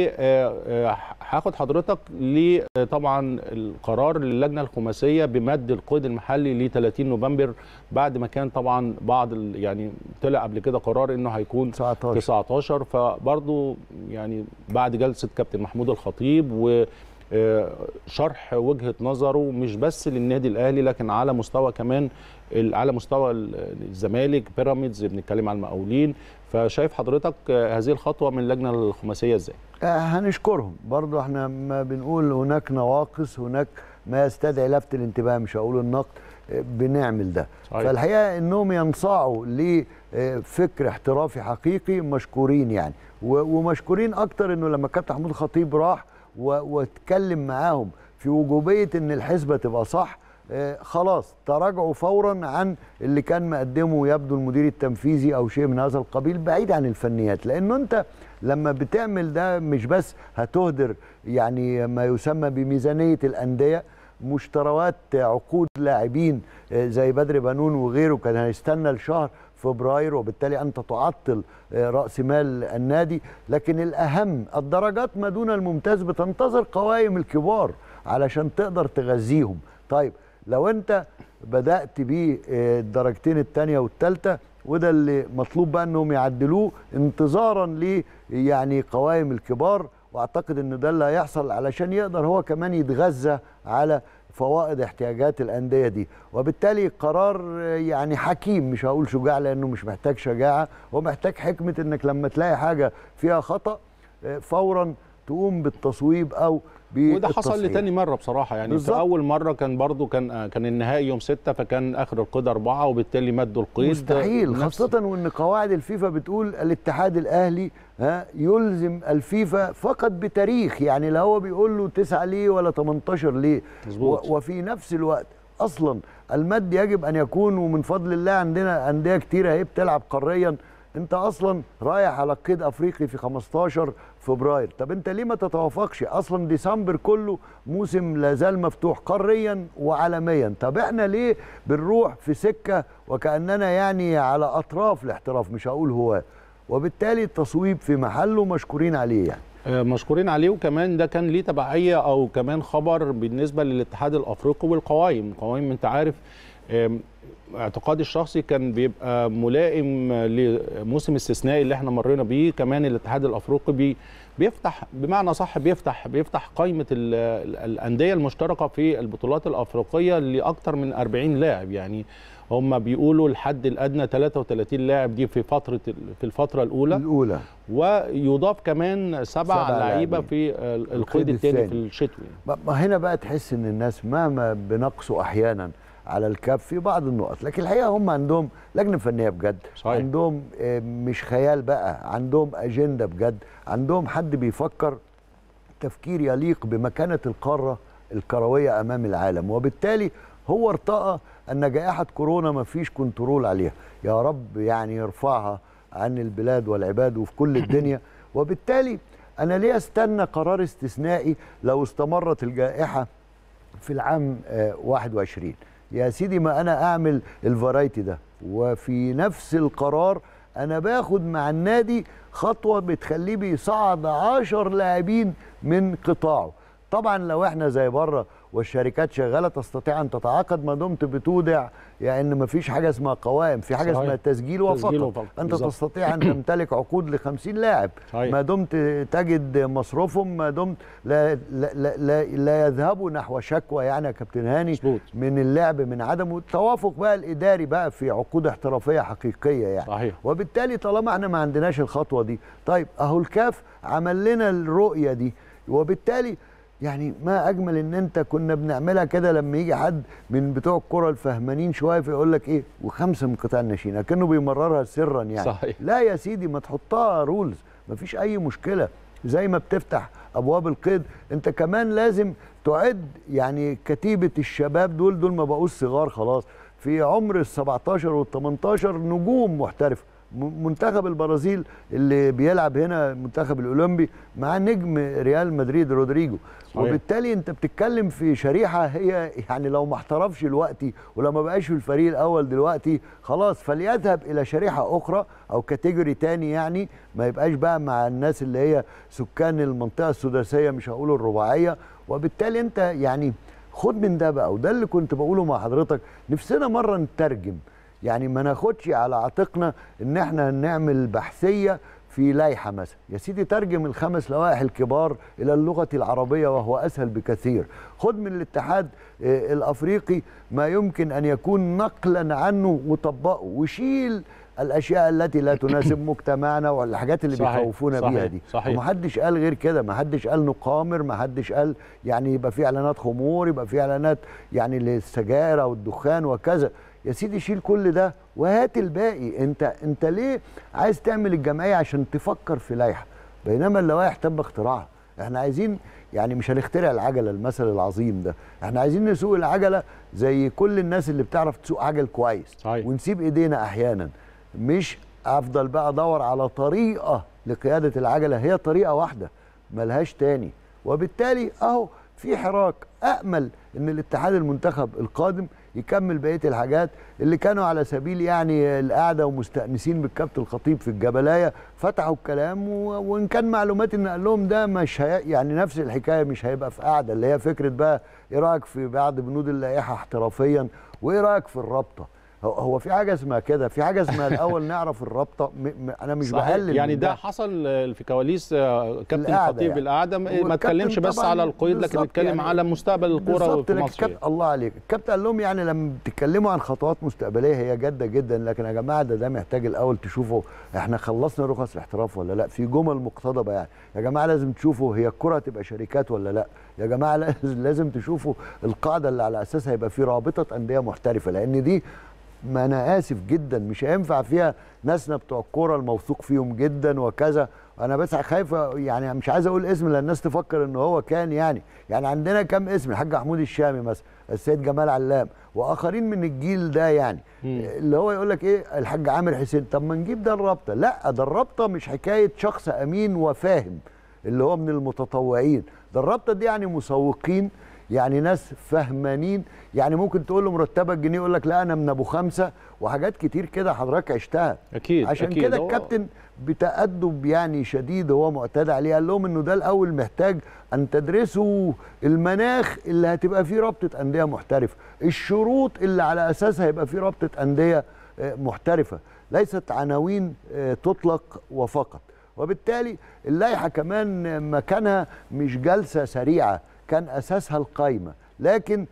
وهاخد حضرتك ل طبعا القرار للجنه الخماسيه بمد القيد المحلي ل 30 نوفمبر بعد ما كان طبعا بعض ال- يعني طلع قبل كده قرار انه هيكون 19 19 فبرضه يعني بعد جلسه كابتن محمود الخطيب و آه، شرح وجهه نظره مش بس للنادي الاهلي لكن على مستوى كمان ال- على مستوى ال- الزمالك بيراميدز بنتكلم على المقاولين فشايف حضرتك آه، هذه الخطوه من اللجنه الخماسيه ازاي؟ آه، هنشكرهم برضو احنا ما بنقول هناك نواقص هناك ما يستدعي لفت الانتباه مش هقول النقد آه، بنعمل ده صحيح. فالحقيقه انهم ينصاعوا لفكر احترافي حقيقي مشكورين يعني و- ومشكورين اكتر انه لما كابتن محمود خطيب راح و- واتكلم معاهم في وجوبيه ان الحسبه تبقى صح آه، خلاص تراجعوا فورا عن اللي كان مقدمه يبدو المدير التنفيذي او شيء من هذا القبيل بعيد عن الفنيات لانه انت لما بتعمل ده مش بس هتهدر يعني ما يسمى بميزانيه الانديه مشتريات عقود لاعبين آه، زي بدر بنون وغيره كان هيستنى لشهر فبراير وبالتالي انت تعطل آه، راس مال النادي لكن الاهم الدرجات ما دون الممتاز بتنتظر قوائم الكبار علشان تقدر تغذيهم طيب لو انت بدات بيه آه، الدرجتين الثانيه والثالثه وده اللي مطلوب بقى انهم يعدلوه انتظارا ل يعني قوائم الكبار واعتقد ان ده اللي هيحصل علشان يقدر هو كمان يتغذى على فوائد احتياجات الانديه دي وبالتالي قرار آه، يعني حكيم مش هقول شجاع لانه مش محتاج شجاعه هو محتاج حكمه انك لما تلاقي حاجه فيها خطا آه، فورا تقوم بالتصويب او وده حصل بالتصحيح. لتاني مره بصراحه يعني بالظبط. في اول مره كان برضو كان آه، كان النهائي يوم 6 فكان اخر القيد اربعه وبالتالي مدوا القيد مستحيل نفس- خاصة وان قواعد الفيفا بتقول الاتحاد الاهلي ها يلزم الفيفا فقط بتاريخ يعني لا هو بيقول له 9 ليه ولا 18 ليه مظبوط. و- وفي نفس الوقت اصلا المد يجب ان يكون ومن فضل الله عندنا انديه كتيره اهي بتلعب قاريا انت اصلا رايح على قيد افريقي في 15 فبراير طب انت ليه ما تتوافقش اصلا ديسمبر كله موسم لا زال مفتوح قاريا وعالميا طب احنا ليه بنروح في سكه وكاننا يعني على اطراف الاحتراف مش هقول هو وبالتالي التصويب في محله مشكورين عليه يعني آه، مشكورين عليه وكمان ده كان ليه تبعيه او كمان خبر بالنسبه للاتحاد الافريقي والقوائم القوائم انت عارف آم، اعتقادي الشخصي كان بيبقى ملائم لموسم استثنائي اللي احنا مرينا بيه كمان الاتحاد الافريقي بي بيفتح بمعنى صح بيفتح بيفتح قائمه ال- ال- الانديه المشتركه في البطولات الافريقيه لاكثر من 40 لاعب يعني هم بيقولوا الحد الادنى 33 لاعب دي في فتره ال- في الفتره الاولى الاولى ويضاف كمان سبع, سبع لعيبه لاعبين. في آه، القيد القيد الثاني في الثاني. الشتوي ما ما هنا بقى تحس ان الناس مهما بنقصوا احيانا على الكاف في بعض النقط لكن الحقيقه هم عندهم لجنه فنيه بجد صحيح. عندهم آه، مش خيال بقى عندهم اجنده بجد عندهم حد بيفكر تفكير يليق بمكانه القاره الكرويه امام العالم وبالتالي هو ارتأى ان جائحه كورونا ما فيش كنترول عليها يا رب يعني يرفعها عن البلاد والعباد وفي كل الدنيا وبالتالي انا ليه استنى قرار استثنائي لو استمرت الجائحه في العام آه، 21 يا سيدي ما انا اعمل الفرايتي ده وفي نفس القرار انا باخد مع النادي خطوه بتخليه بيصعد 10 لاعبين من قطاعه طبعا لو احنا زي بره والشركات شغاله تستطيع ان تتعاقد ما دمت بتودع يعني ان مفيش حاجه اسمها قوائم في حاجه صحيح. اسمها تسجيل تسجيل وفقط وفقط. انت بالظبط. تستطيع ان تمتلك عقود ل 50 لاعب صحيح. ما دمت تجد مصروفهم ما دمت لا لا لا, لا, لا يذهبوا نحو شكوى يعني يا كابتن هاني مظبوط. من اللعب من عدم التوافق بقى الاداري بقى في عقود احترافيه حقيقيه يعني صحيح. وبالتالي طالما احنا ما عندناش الخطوه دي طيب اهو الكاف عمل لنا الرؤيه دي وبالتالي يعني ما اجمل ان انت كنا بنعملها كده لما يجي حد من بتوع الكره الفهمانين شويه فيقول لك ايه وخمسه من قطاع الناشئين كانه بيمررها سرا يعني صحيح. لا يا سيدي ما تحطها رولز مفيش اي مشكله زي ما بتفتح ابواب القيد انت كمان لازم تعد يعني كتيبه الشباب دول دول ما بقوش صغار خلاص في عمر ال 17 وال 18 نجوم محترفه م- منتخب البرازيل اللي بيلعب هنا المنتخب الاولمبي مع نجم ريال مدريد رودريجو صحيح. وبالتالي انت بتتكلم في شريحه هي يعني لو ما احترفش دلوقتي ولو ما بقاش في الفريق الاول دلوقتي خلاص فليذهب الى شريحه اخرى او كاتيجوري تاني يعني ما يبقاش بقى مع الناس اللي هي سكان المنطقه السداسيه مش هقول الرباعيه وبالتالي انت يعني خد من ده بقى وده اللي كنت بقوله مع حضرتك نفسنا مره نترجم يعني ما ناخدش على عاتقنا ان احنا نعمل بحثيه في لائحه مثلا يا سيدي ترجم الخمس لوائح الكبار الى اللغه العربيه وهو اسهل بكثير خد من الاتحاد آه، الافريقي ما يمكن ان يكون نقلا عنه وطبقه وشيل الاشياء التي لا تناسب مجتمعنا والحاجات اللي صحيح، بيخوفونا صحيح، بيها دي صحيح. ومحدش قال غير كده محدش قال نقامر محدش قال يعني يبقى في اعلانات خمور يبقى في اعلانات يعني للسجائر او الدخان وكذا يا سيدي شيل كل ده وهات الباقي انت انت ليه عايز تعمل الجمعيه عشان تفكر في لائحه بينما اللوائح تم اختراعها احنا عايزين يعني مش هنخترع العجله المثل العظيم ده احنا عايزين نسوق العجله زي كل الناس اللي بتعرف تسوق عجل كويس صحيح. ونسيب ايدينا احيانا مش افضل بقى ادور على طريقه لقياده العجله هي طريقه واحده ملهاش تاني وبالتالي اهو في حراك امل ان الاتحاد المنتخب القادم يكمل بقيه الحاجات اللي كانوا على سبيل يعني القعده ومستانسين بالكابتن الخطيب في الجبلايه فتحوا الكلام و- وان كان معلومات ان قال لهم ده مش هي يعني نفس الحكايه مش هيبقى في قعده اللي هي فكره بقى ايه رايك في بعض بنود اللائحه احترافيا وايه رايك في الرابطه هو- هو في حاجه اسمها كده في حاجه اسمها الاول نعرف الرابطه م م انا مش صحيح. بقلل يعني من ده حصل آه، في كواليس آه، كابتن القعدة الخطيب يعني. القعده ما والكابتن اتكلمش بس طبعاً على القيد لكن بالظبط اتكلم يعني على مستقبل الكوره بالظبط في لكن مصر يعني. الكابتن الله عليك الكابتن قال لهم يعني لما بتتكلموا عن خطوات مستقبليه هي جاده جدا لكن يا جماعه ده ده محتاج الاول تشوفوا احنا خلصنا رخص الاحتراف ولا لا في جمل مقتضبه يعني يا جماعه لازم تشوفوا هي الكره هتبقى شركات ولا لا يا جماعه لازم لازم تشوفوا القاعده اللي على اساسها يبقى في رابطه انديه محترفه لان دي ما انا اسف جدا مش هينفع فيها ناسنا بتوع الكوره الموثوق فيهم جدا وكذا انا بس خايف يعني مش عايز اقول اسم لان الناس تفكر ان هو كان يعني يعني عندنا كم اسم الحاج محمود الشامي مثلا السيد جمال علام واخرين من الجيل ده يعني مم. اللي هو يقول لك ايه الحاج عامر حسين طب ما نجيب ده الرابطه لا ده الرابطه مش حكايه شخص امين وفاهم اللي هو من المتطوعين ده الرابطه دي يعني مسوقين يعني ناس فهمانين يعني ممكن تقول له مرتبك جنيه يقول لك لا انا من ابو خمسه وحاجات كتير كده حضرتك عشتها اكيد عشان أكيد. كده هو- الكابتن بتأدب يعني شديد هو معتاد عليه قال لهم انه ده الاول محتاج ان تدرسوا المناخ اللي هتبقى فيه رابطه انديه محترفه الشروط اللي على اساسها يبقى فيه رابطه انديه آه، محترفه ليست عناوين آه، تطلق وفقط وبالتالي اللائحه كمان مكانها مش جلسه سريعه كان اساسها القايمه لكن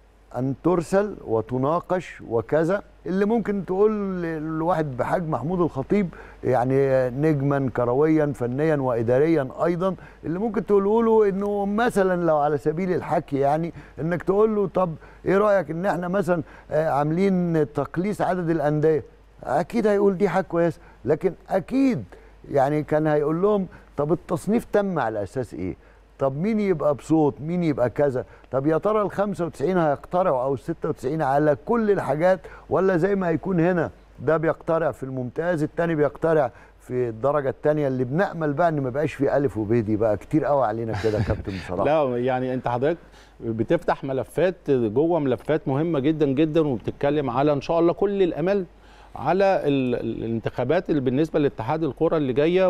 ان ترسل وتناقش وكذا اللي ممكن تقول لواحد بحجم محمود الخطيب يعني نجما كرويا فنيا واداريا ايضا اللي ممكن تقوله له انه مثلا لو على سبيل الحكي يعني انك تقول له طب ايه رايك ان احنا مثلا آه، عاملين تقليص عدد الانديه اكيد هيقول دي حاجه كويسه لكن اكيد يعني كان هيقول لهم طب التصنيف تم على اساس ايه طب مين يبقى بصوت مين يبقى كذا طب يا ترى ال 95 هيقترعوا او ال 96 على كل الحاجات ولا زي ما هيكون هنا ده بيقترع في الممتاز التاني بيقترع في الدرجه الثانيه اللي بنامل بقى ان ما بقاش في الف وب دي بقى كتير قوي علينا كده يا كابتن بصراحه لا يعني انت حضرتك بتفتح ملفات جوه ملفات مهمه جدا جدا وبتتكلم على ان شاء الله كل الامل على ال- ال- الانتخابات اللي بالنسبه لاتحاد الكره اللي جايه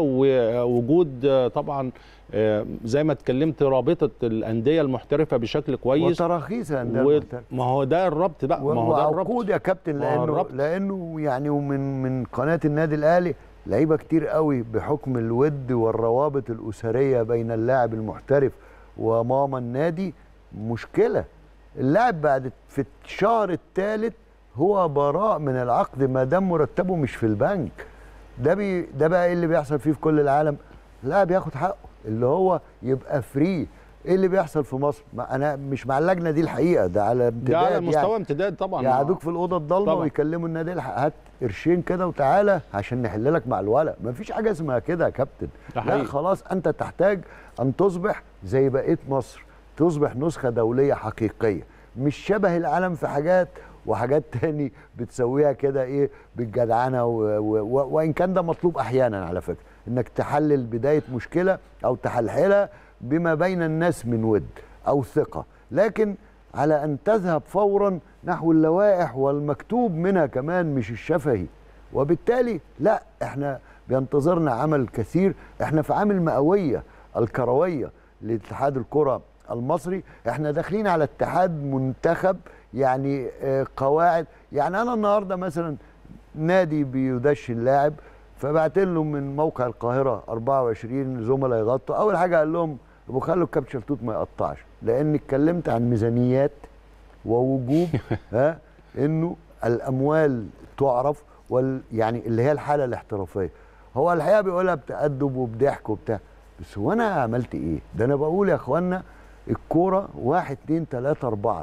ووجود آه، طبعا آه، زي ما اتكلمت رابطه الانديه المحترفه بشكل كويس وتراخيص يا أندية و- المحترفة. ما هو ده الربط بقى ما هو ده الربط وعقود يا كابتن ما هو لانه الربط. لانه يعني ومن من قناه النادي الاهلي لعيبه كتير قوي بحكم الود والروابط الاسريه بين اللاعب المحترف وماما النادي مشكله اللاعب بعد في الشهر الثالث هو براء من العقد ما دام مرتبه مش في البنك ده بي ده بقى ايه اللي بيحصل فيه في كل العالم لا بياخد حقه اللي هو يبقى فري ايه اللي بيحصل في مصر ما انا مش مع اللجنه دي الحقيقه ده على امتداد ده على يعني. مستوى امتداد طبعا يقعدوك في الاوضه الضلمه طبعا. ويكلموا النادي الحق هات قرشين كده وتعالى عشان نحل لك مع الولد مفيش حاجه اسمها كده يا كابتن ده لا حقيقي. خلاص انت تحتاج ان تصبح زي بقيه مصر تصبح نسخه دوليه حقيقيه مش شبه العالم في حاجات وحاجات تاني بتسويها كده ايه بالجدعنه و... و... و... وان كان ده مطلوب احيانا على فكره انك تحلل بدايه مشكله او تحلحلها بما بين الناس من ود او ثقه لكن على ان تذهب فورا نحو اللوائح والمكتوب منها كمان مش الشفهي وبالتالي لا احنا بينتظرنا عمل كثير احنا في عامل مئويه الكرويه لاتحاد الكره المصري احنا داخلين على اتحاد منتخب يعني آه، قواعد يعني انا النهارده مثلا نادي بيدش اللاعب فبعت لهم من موقع القاهره 24 زملاء يغطوا اول حاجه قال لهم ابو خلوا الكابتن شلتوت ما يقطعش لان اتكلمت عن ميزانيات ووجوب ها انه الاموال تعرف وال يعني اللي هي الحاله الاحترافيه هو الحقيقه بيقولها بتأدب وبضحك وبتاع بس هو انا عملت ايه؟ ده انا بقول يا اخوانا الكوره واحد اتنين تلاته اربعه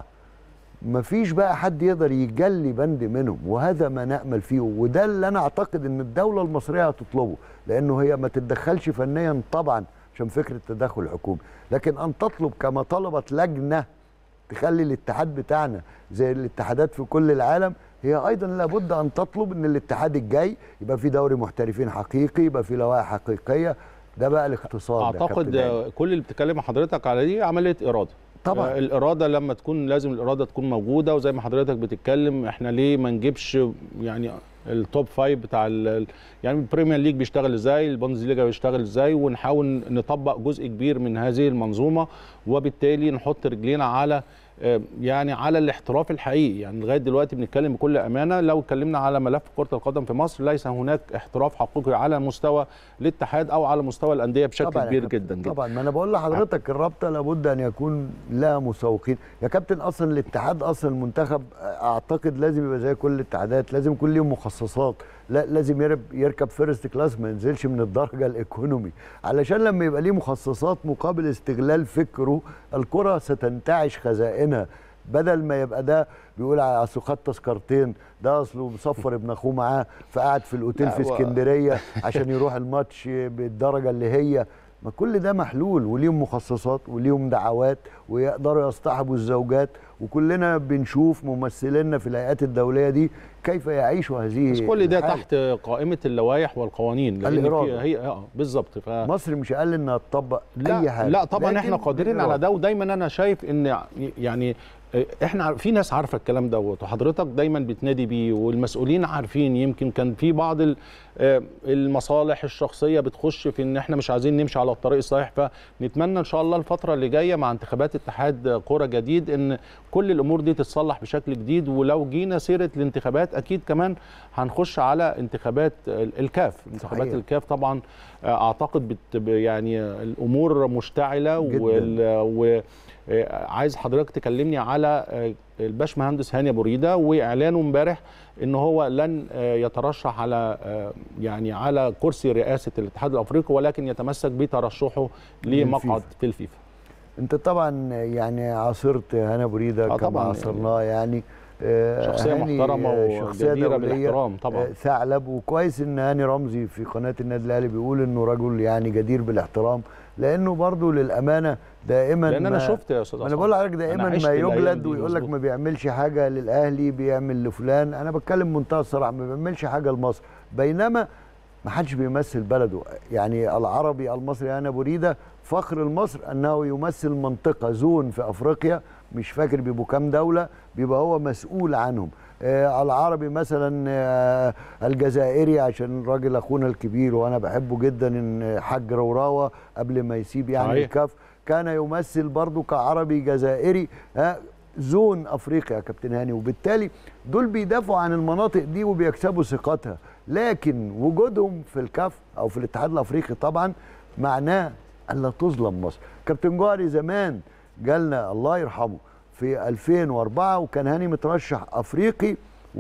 مفيش بقى حد يقدر يجلي بند منهم وهذا ما نأمل فيه وده اللي انا اعتقد ان الدوله المصريه هتطلبه لانه هي ما تتدخلش فنيا طبعا عشان فكره التدخل الحكومي لكن ان تطلب كما طلبت لجنه تخلي الاتحاد بتاعنا زي الاتحادات في كل العالم هي ايضا لابد ان تطلب ان الاتحاد الجاي يبقى في دوري محترفين حقيقي يبقى في لوائح حقيقيه ده بقى الاقتصاد يا اعتقد كابتن هاني. كل اللي بتتكلم حضرتك على دي عمليه اراده طبعا. آه، الاراده لما تكون لازم الاراده تكون موجوده وزي ما حضرتك بتتكلم احنا ليه ما نجيبش يعني التوب فايف بتاع ال- ال- يعني البريمير ليج بيشتغل ازاي البوندسليجا بيشتغل ازاي ونحاول نطبق جزء كبير من هذه المنظومه وبالتالي نحط رجلينا على آه، يعني على الاحتراف الحقيقي يعني لغايه دلوقتي بنتكلم بكل امانه لو اتكلمنا على ملف كره القدم في مصر ليس هناك احتراف حقيقي على مستوى الاتحاد او على مستوى الانديه بشكل طبعا يا كبير كابتن، جدا جدا طبعا ما انا بقول لحضرتك الرابطه لابد ان يكون لها مسوقين يا كابتن اصلا الاتحاد اصلا المنتخب اعتقد لازم يبقى زي كل الاتحادات لازم يكون ليهم مخصصات لا لازم يرب يركب فيرست كلاس ما ينزلش من الدرجه الايكونومي علشان لما يبقى ليه مخصصات مقابل استغلال فكره الكره ستنتعش خزائنها بدل ما يبقى ده بيقول على اصله خد تذكرتين ده اصله مصفر ابن اخوه معاه فقعد في الاوتيل لا، في هو- اسكندريه عشان يروح الماتش بالدرجه اللي هي ما كل ده محلول وليهم مخصصات وليهم دعوات ويقدروا يصطحبوا الزوجات وكلنا بنشوف ممثلينا في الهيئات الدوليه دي كيف يعيشوا هذه بس كل ده الحالة. تحت قائمه اللوائح والقوانين لأن الإرادة. في- هي اه بالظبط ف مصر مش اقل انها تطبق لا اي حاجه لا طبعا لكن احنا قادرين على بالإرادة. ده ودايما انا شايف ان يعني احنا عار- في ناس عارفه الكلام دوت وحضرتك دايما بتنادي بيه والمسؤولين عارفين يمكن كان في بعض ال- آه، المصالح الشخصيه بتخش في ان احنا مش عايزين نمشي على الطريق الصحيح فنتمنى ان شاء الله الفتره اللي جايه مع انتخابات اتحاد كوره جديد ان كل الامور دي تتصلح بشكل جديد ولو جينا سيره الانتخابات اكيد كمان هنخش على انتخابات ال- الكاف انتخابات صحيح. الكاف طبعا آه، اعتقد بت يعني الامور مشتعله جداً. وال و آه، عايز حضرتك تكلمني على آه، الباشمهندس هاني ابو ريده واعلانه امبارح ان هو لن آه، يترشح على آه، يعني على كرسي رئاسه الاتحاد الافريقي ولكن يتمسك بترشحه لمقعد للفيفا. في الفيفا انت طبعا يعني عاصرت هنا بريده آه كما طبعاً. عاصرناه يعني آه، شخصية هاني، محترمة آه، شخصية وجديرة دولية، بالاحترام طبعاً. آه، ثعلب وكويس ان هاني رمزي في قناه النادي الاهلي بيقول انه رجل يعني جدير بالاحترام لانه برضه للامانه دائما لان انا ما- شفت يا استاذ ما انا عصام. بقول لحضرتك أنا دائما عشت ما الأيام يجلد دي ويقول لك مظبوط. ما بيعملش حاجه للاهلي بيعمل لفلان انا بتكلم منتهى الصراحه ما بيعملش حاجه لمصر بينما ما حدش بيمثل بلده يعني العربي المصري انا بريده فخر لمصر انه يمثل منطقه زون في افريقيا مش فاكر بيبقوا كام دوله بيبقى هو مسؤول عنهم آه العربي مثلا آه الجزائري عشان راجل اخونا الكبير وانا بحبه جدا ان حاج روراوه قبل ما يسيب يعني صحيح. الكاف كان يمثل برضه كعربي جزائري ها زون افريقيا يا كابتن هاني وبالتالي دول بيدافعوا عن المناطق دي وبيكسبوا ثقتها لكن وجودهم في الكاف او في الاتحاد الافريقي طبعا معناه الا تظلم مصر كابتن جوهري زمان جالنا الله يرحمه في 2004 وكان هاني مترشح افريقي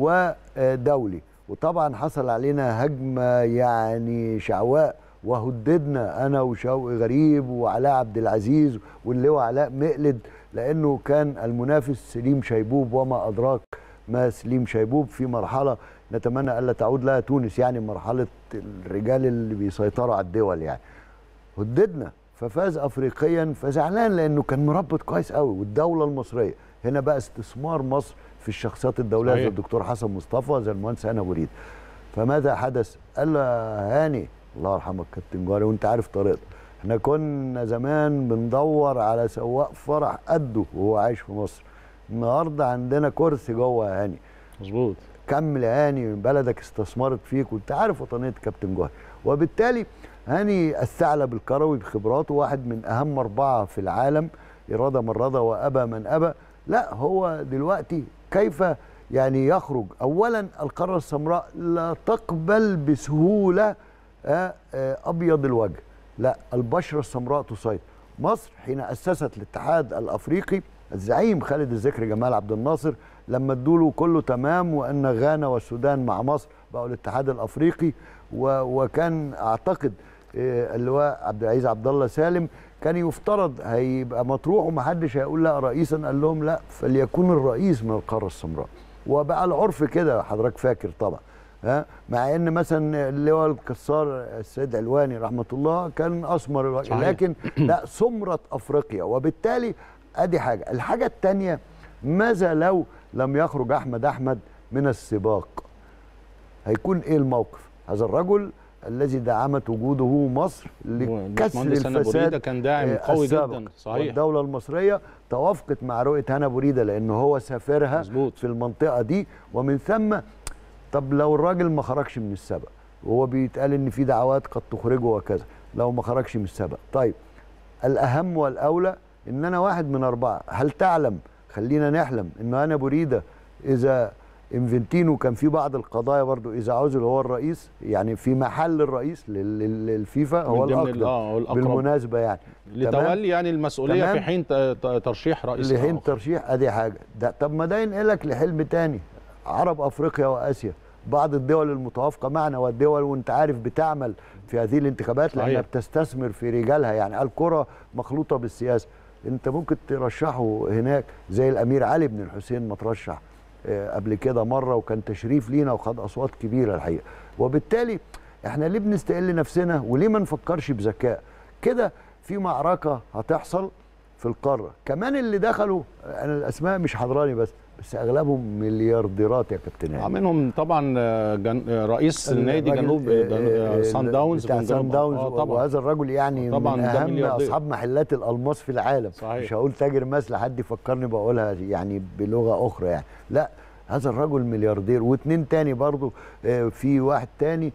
ودولي وطبعا حصل علينا هجمه يعني شعواء وهددنا انا وشوقي غريب وعلاء عبد العزيز واللواء علاء مقلد لانه كان المنافس سليم شيبوب وما ادراك ما سليم شيبوب في مرحله نتمنى الا تعود لها تونس يعني مرحله الرجال اللي بيسيطروا على الدول يعني هددنا ففاز افريقيا فزعلان لانه كان مربط كويس قوي والدوله المصريه هنا بقى استثمار مصر في الشخصيات الدوليه زي صحيح. الدكتور حسن مصطفى زي المهندس هنا بريد فماذا حدث؟ قال له يا هاني الله يرحمك كابتن جوهري وانت عارف طريقته احنا كنا زمان بندور على سواق فرح قده وهو عايش في مصر النهارده عندنا كرسي جوه يا هاني مظبوط كمل يا هاني بلدك استثمرت فيك وانت عارف وطنيه كابتن جوهري وبالتالي هاني الثعلب الكروي بخبراته واحد من اهم اربعه في العالم اراده من رضى وابى من ابى لا هو دلوقتي كيف يعني يخرج اولا القاره السمراء لا تقبل بسهوله آه آه ابيض الوجه لا البشره السمراء تسيطر مصر حين اسست الاتحاد الافريقي الزعيم خالد الذكر جمال عبد الناصر لما ادوا كله تمام وان غانا والسودان مع مصر بقوا الاتحاد الافريقي و وكان اعتقد آه، اللواء عبد العزيز عبد الله سالم كان يفترض هيبقى مطروح ومحدش هيقول لا رئيسا قال لهم لا فليكون الرئيس من القاره السمراء وبقى العرف كده حضرتك فاكر طبعا ها مع ان مثلا اللواء الكسار السيد علواني رحمه الله كان اسمر الوجه صحيح. لكن لا سمره افريقيا وبالتالي ادي حاجه الحاجه الثانيه ماذا لو لم يخرج احمد احمد من السباق هيكون ايه الموقف هذا الرجل الذي دعمت وجوده مصر لكسر والباشمهندس هنا الفساد بوريدة كان داعم آه، قوي السابق. جدا صحيح والدوله المصريه توافقت مع رؤيه هنا بوريده لان هو سافرها مظبوط. في المنطقه دي ومن ثم طب لو الراجل ما خرجش من السبق وهو بيتقال ان في دعوات قد تخرجه وكذا لو ما خرجش من السبق طيب الاهم والاولى ان انا واحد من اربعه هل تعلم خلينا نحلم ان انا بريده اذا انفنتينو كان في بعض القضايا برضو اذا عزل هو الرئيس يعني في محل الرئيس لل- لل- للفيفا هو من ضمن ال- الاقدم اه هو الاقرب بالمناسبه يعني تمام؟ لتولي يعني المسؤوليه تمام. في حين ت- ت- ترشيح رئيس لحين آخر. ترشيح ادي حاجه ده طب ما ده ينقلك لحلم تاني عرب افريقيا واسيا بعض الدول المتوافقه معنا والدول وانت عارف بتعمل في هذه الانتخابات لانها صحيح. بتستثمر في رجالها يعني الكره مخلوطه بالسياسه انت ممكن ترشحه هناك زي الامير علي بن الحسين ما ترشح آه، قبل كده مره وكان تشريف لينا وخد اصوات كبيره الحقيقه وبالتالي احنا ليه بنستقل نفسنا وليه ما نفكرش بذكاء كده في معركه هتحصل في القاره كمان اللي دخلوا انا الاسماء مش حضراني بس بس اغلبهم مليارديرات يا كابتن آه، هاني منهم طبعا آه، جن... آه، رئيس النادي الراجل- جنوب آه، جنوب- آه، آه، سان داونز بتاع من سان جنوب- داونز آه، طبعا وهذا الرجل يعني طبعاً من ده اهم ملياردير. اصحاب محلات الالماس في العالم صحيح. مش هقول تاجر ماس لحد يفكرني بقولها يعني بلغه اخرى يعني لا هذا الرجل ملياردير واثنين تاني برضو آه، في واحد تاني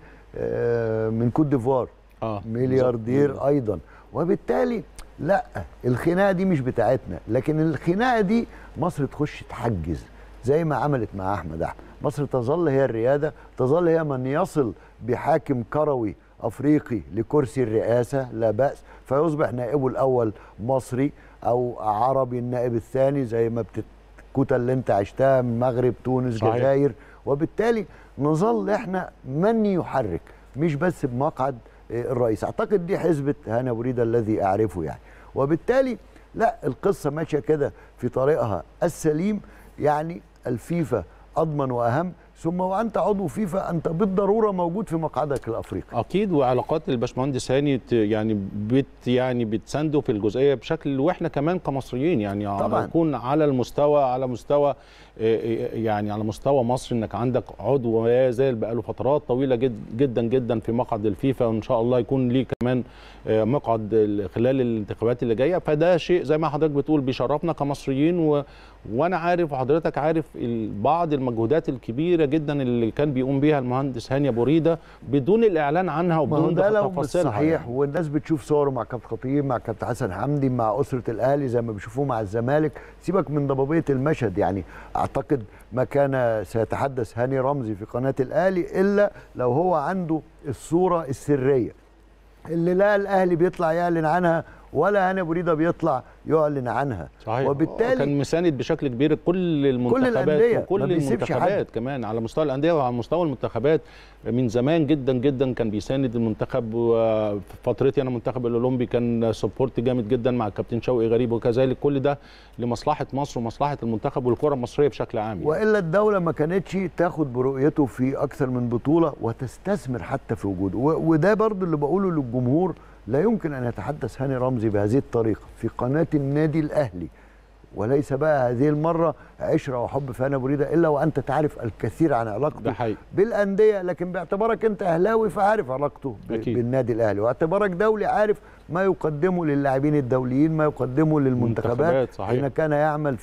آه، من كوت ديفوار اه ملياردير بالظبط. ايضا وبالتالي لا الخناقه دي مش بتاعتنا لكن الخناقه دي مصر تخش تحجز زي ما عملت مع احمد احمد مصر تظل هي الرياده تظل هي من يصل بحاكم كروي افريقي لكرسي الرئاسه لا باس فيصبح نائبه الاول مصري او عربي النائب الثاني زي ما بتت الكوتا اللي انت عشتها من المغرب تونس صحيح. جزائر وبالتالي نظل احنا من يحرك مش بس بمقعد آه، الرئيس اعتقد دي حزبة هانا بريدة الذي اعرفه يعني وبالتالي لا القصة ماشية كده في طريقها السليم يعني الفيفا اضمن واهم ثم وانت عضو فيفا انت بالضرورة موجود في مقعدك الافريقي اكيد وعلاقات الباشمهندس هاني ت- يعني بت يعني بتسنده في الجزئيه بشكل واحنا كمان كمصريين يعني طبعاً. نكون على المستوى على مستوى آه، يعني على مستوى مصر انك عندك عضو لا يزال بقاله فترات طويله جد جدا جدا في مقعد الفيفا وان شاء الله يكون ليه كمان آه، مقعد ال- خلال الانتخابات اللي جايه فده شيء زي ما حضرتك بتقول بيشرفنا كمصريين و... وانا عارف وحضرتك عارف ال- بعض المجهودات الكبيره جدا اللي كان بيقوم بيها المهندس هاني ابو ريده بدون الاعلان عنها ما هو وبدون ده لو مش تفاصيلها صحيح يعني. والناس بتشوف صوره مع كابتن خطيب مع كابتن حسن حمدي مع اسره الاهلي زي ما بيشوفوه مع الزمالك سيبك من ضبابيه المشهد يعني اعتقد ما كان سيتحدث هاني رمزي في قناه الاهلي الا لو هو عنده الصوره السريه اللي لا الاهلي بيطلع يعلن عنها ولا هاني ابو ريده بيطلع يعلن عنها صحيح وبالتالي كان مساند بشكل كبير كل المنتخبات الأندية، ما وكل بيسيبش المنتخبات كمان على مستوى الانديه وعلى مستوى المنتخبات من زمان جدا جدا كان بيساند المنتخب وفي فترتي انا المنتخب الاولمبي كان سبورت جامد جدا مع الكابتن شوقي غريب وكذلك كل ده لمصلحه مصر ومصلحه المنتخب والكره المصريه بشكل عام يعني. والا الدوله ما كانتش تاخد برؤيته في اكثر من بطوله وتستثمر حتى في وجوده و- وده برضو اللي بقوله للجمهور لا يمكن ان يتحدث هاني رمزي بهذه الطريقه في قناه النادي الاهلي وليس بقى هذه المره عشره وحب في هاني ابو ريده الا وانت تعرف الكثير عن ده علاقته حقيقي بالانديه لكن باعتبارك انت اهلاوي فعارف علاقته ب- أكيد. بالنادي الاهلي واعتبارك دولي عارف ما يقدمه للاعبين الدوليين ما يقدمه للمنتخبات منتخبات، صحيح. حين كان يعمل في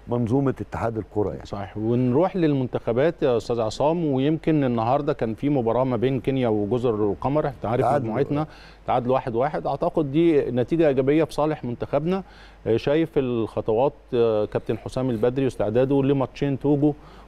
منظومه اتحاد الكره يعني صحيح ونروح للمنتخبات يا استاذ عصام ويمكن النهارده كان في مباراه ما بين كينيا وجزر القمر انت عارف تعادل. مجموعتنا تعادل واحد واحد اعتقد دي نتيجه ايجابيه في صالح منتخبنا آه، شايف الخطوات آه، كابتن حسام البدري واستعداده لماتشين توجو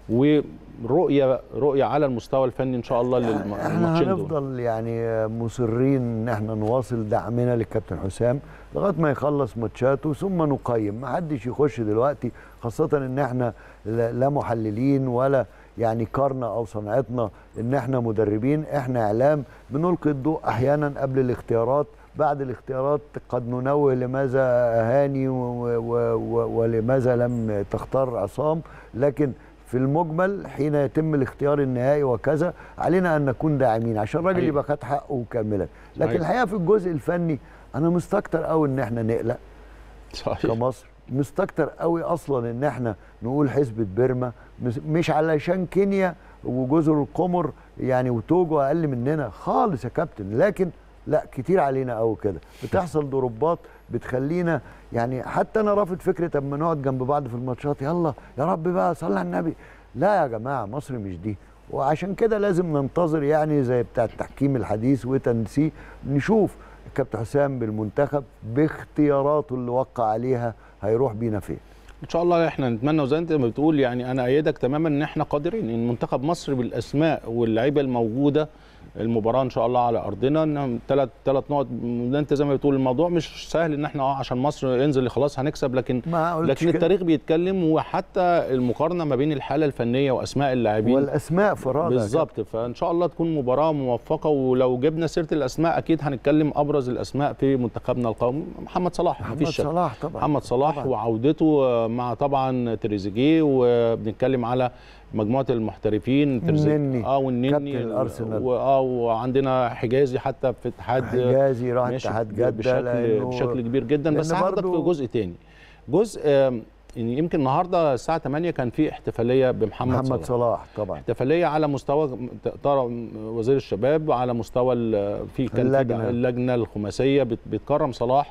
ورؤيه رؤيه على المستوى الفني ان شاء الله احنا للماتشين دول هنفضل يعني مصرين ان احنا نواصل دعمنا للكابتن حسام لغايه ما يخلص ماتشاته ثم نقيم ما حدش يخش دلوقتي خاصه ان احنا لا لا محللين ولا يعني كارنا او صنعتنا ان احنا مدربين احنا اعلام بنلقي الضوء احيانا قبل الاختيارات بعد الاختيارات قد ننوه لماذا هاني و- و- و- ولماذا لم تختار عصام لكن في المجمل حين يتم الاختيار النهائي وكذا علينا ان نكون داعمين عشان الراجل حقيقي. يبقى خد حقه كاملا لكن حقيقي. الحقيقه في الجزء الفني انا مستكتر قوي ان احنا نقلق صحيح كمصر مستكتر قوي اصلا ان احنا نقول حسبة بيرما مش- مش علشان كينيا وجزر القمر يعني وتوجو اقل مننا خالص يا كابتن لكن لا كتير علينا قوي كده بتحصل ضربات بتخلينا يعني حتى انا رافض فكره اما نقعد جنب بعض في الماتشات يلا يا رب بقى صلي على النبي لا يا جماعه مصر مش دي وعشان كده لازم ننتظر يعني زي بتاع التحكيم الحديث وتنسيق نشوف الكابتن حسام بالمنتخب باختياراته اللي وقع عليها هيروح بينا فين ان شاء الله احنا نتمنى وزي انت ما بتقول يعني انا ايدك تماما ان احنا قادرين ان منتخب مصر بالاسماء واللعيبه الموجوده المباراه ان شاء الله على ارضنا انهم ثلاث ثلاث نقط ده انت زي ما بتقول الموضوع مش سهل ان احنا اه عشان مصر ينزل خلاص هنكسب لكن ما قلتش لكن كده. التاريخ بيتكلم وحتى المقارنه ما بين الحاله الفنيه واسماء اللاعبين والاسماء فرادة يا بالظبط فان شاء الله تكون مباراه موفقه ولو جبنا سيره الاسماء اكيد هنتكلم ابرز الاسماء في منتخبنا القومي محمد صلاح محمد مفيش شك. صلاح طبعا محمد صلاح طبعاً. وعودته مع طبعا تريزيجيه وبنتكلم على مجموعه المحترفين تريزيجيه النني، اه والنني كابتن الأرسنال. واه وعندنا حجازي حتى في اتحاد حجازي راح ماشي اتحاد جده بشكل لأنه بشكل كبير جدا بس لأن هاخدك برضو- في جزء تاني جزء آم، يعني يمكن النهارده الساعه 8 كان في احتفاليه بمحمد محمد صلاح صلاح طبعا احتفاليه على مستوى ترى وزير الشباب على مستوى ال- في كان اللجنة. اللجنه, اللجنة الخماسيه بت- بتكرم صلاح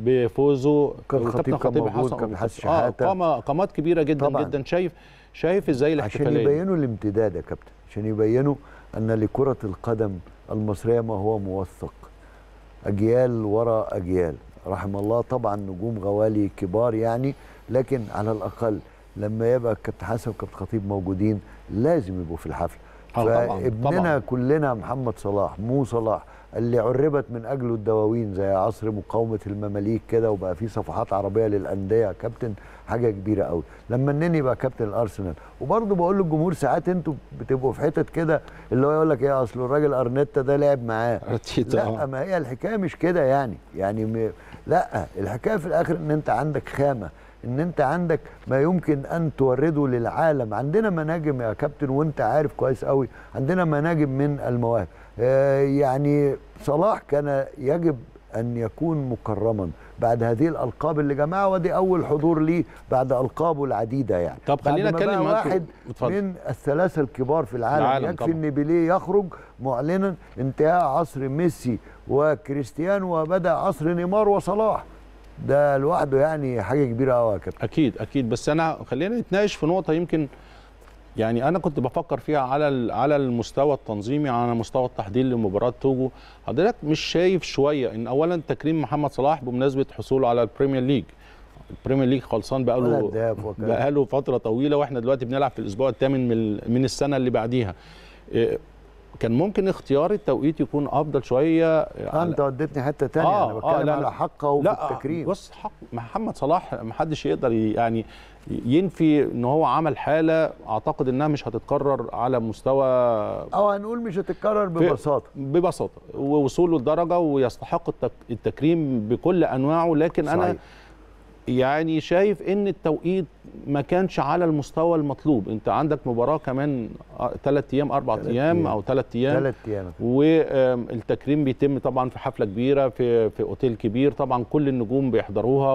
بفوزه كان وكابتن خطيب كان موجود، حسن- كان حسن اه شحاتة. قامه قامات كبيره جدا طبعاً. جدا شايف شايف ازاي عشان الاحتفاليه دي؟ يبينوا الامتداد يا كابتن عشان يبينوا ان لكره القدم المصريه ما هو موثق اجيال وراء اجيال رحم الله طبعا نجوم غوالي كبار يعني لكن على الاقل لما يبقى الكابتن حسن والكابتن خطيب موجودين لازم يبقوا في الحفله آه طبعاً، فابننا طبعاً. كلنا محمد صلاح مو صلاح اللي عربت من اجله الدواوين زي عصر مقاومه المماليك كده وبقى في صفحات عربيه للانديه يا كابتن حاجه كبيره قوي لما النني يبقى كابتن الارسنال وبرضه بقول للجمهور ساعات انتوا بتبقوا في حتت كده اللي هو يقول لك ايه اصل الراجل ارنيتا ده لعب معاه أكيد، لا آه. ما هي الحكايه مش كده يعني يعني م... لا الحكايه في الاخر ان انت عندك خامه ان انت عندك ما يمكن ان تورده للعالم عندنا مناجم يا كابتن وانت عارف كويس قوي عندنا مناجم من المواهب آه يعني صلاح كان يجب ان يكون مكرما بعد هذه الالقاب اللي جمعها ودي اول حضور ليه بعد القابه العديده يعني طب بعد خلينا ما نتكلم بقى معاك- واحد اتفضل. من الثلاثه الكبار في العالم, العالم يكفي طبعاً. ان بيليه يخرج معلنا انتهاء عصر ميسي وكريستيانو وبدا عصر نيمار وصلاح ده لوحده يعني حاجه كبيره قوي يا كابتن اكيد اكيد بس انا خلينا نتناقش في نقطه يمكن يعني انا كنت بفكر فيها على ال- على المستوى التنظيمي على مستوى التحضير لمباراه توجو حضرتك مش شايف شويه ان اولا تكريم محمد صلاح بمناسبه حصوله على البريمير ليج البريمير ليج خلصان بقى ولا له هداف وكذا. بقى له فتره طويله واحنا دلوقتي بنلعب في الاسبوع الثامن من ال- من السنه اللي بعديها إيه، كان ممكن اختيار التوقيت يكون افضل شويه آه انت وديتني حته تانية آه، انا آه، بتكلم لا، على لا. حقه في لا التكريم بص حق محمد صلاح ما حدش يقدر ي- يعني ينفي ان هو عمل حاله اعتقد انها مش هتتكرر على مستوى او هنقول مش هتتكرر في- ببساطه ببساطه ووصوله لدرجه ويستحق التك التكريم بكل انواعه لكن انا صحيح. يعني شايف ان التوقيت ما كانش على المستوى المطلوب انت عندك مباراه كمان ثلاث ايام اربع تلات ايام أيام. او ثلاث ايام ثلاث ايام والتكريم بيتم طبعا في حفله كبيره في في اوتيل كبير طبعا كل النجوم بيحضروها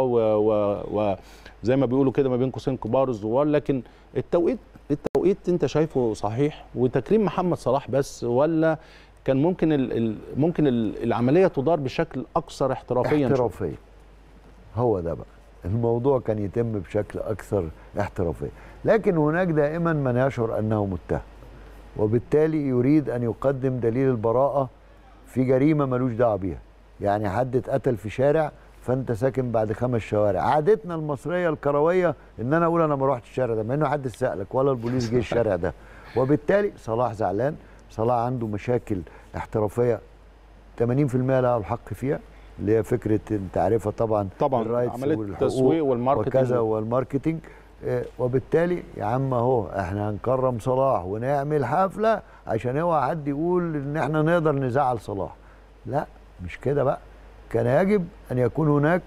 وزي ما بيقولوا كده ما بين قوسين كبار الزوار لكن التوقيت التوقيت انت شايفه صحيح وتكريم محمد صلاح بس ولا كان ممكن ال ال ممكن ال العمليه تدار بشكل اكثر احترافيا شوية؟ احترافيه هو ده بقى الموضوع كان يتم بشكل اكثر احترافيه لكن هناك دائما من يشعر انه متهم وبالتالي يريد ان يقدم دليل البراءه في جريمه ملوش دعوه بيها يعني حد اتقتل في شارع فانت ساكن بعد خمس شوارع عادتنا المصريه الكرويه ان انا اقول انا ما رحتش الشارع ده مع انه حد سالك ولا البوليس جه الشارع ده وبالتالي صلاح زعلان صلاح عنده مشاكل احترافيه 80% لها الحق فيها اللي هي فكره انت عارفها طبعا طبعا الرايتس عمليه والحقوق التسويق والماركتنج وكذا والماركتينج آه، وبالتالي يا عم اهو احنا هنكرم صلاح ونعمل حفله عشان اوعى حد يقول ان احنا نقدر نزعل صلاح لا مش كده بقى كان يجب ان يكون هناك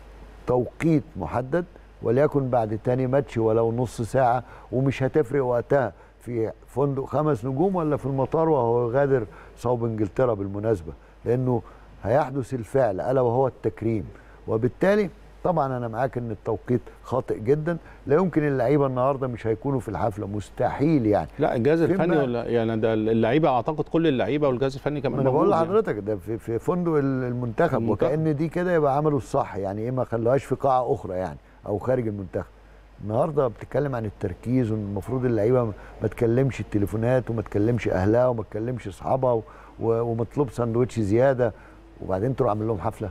توقيت محدد وليكن بعد تاني ماتش ولو نص ساعه ومش هتفرق وقتها في فندق خمس نجوم ولا في المطار وهو غادر صوب انجلترا بالمناسبه لانه هيحدث الفعل الا وهو التكريم وبالتالي طبعا انا معاك ان التوقيت خاطئ جدا لا يمكن اللعيبه النهارده مش هيكونوا في الحفله مستحيل يعني لا الجهاز فين الفني بقى؟ ولا يعني ده اللعيبه اعتقد كل اللعيبه والجهاز الفني كمان ما انا بقول موجود يعني. لحضرتك ده في, في فندق المنتخب, المنتخب. وكأن دي كده يبقى عملوا الصح يعني ايه ما خلوهاش في قاعه اخرى يعني او خارج المنتخب النهارده بتتكلم عن التركيز والمفروض اللعيبه ما تكلمش التليفونات وما تكلمش اهلها وما تكلمش اصحابها و- و- ومطلوب ساندوتش زياده وبعدين تروح عامل لهم حفله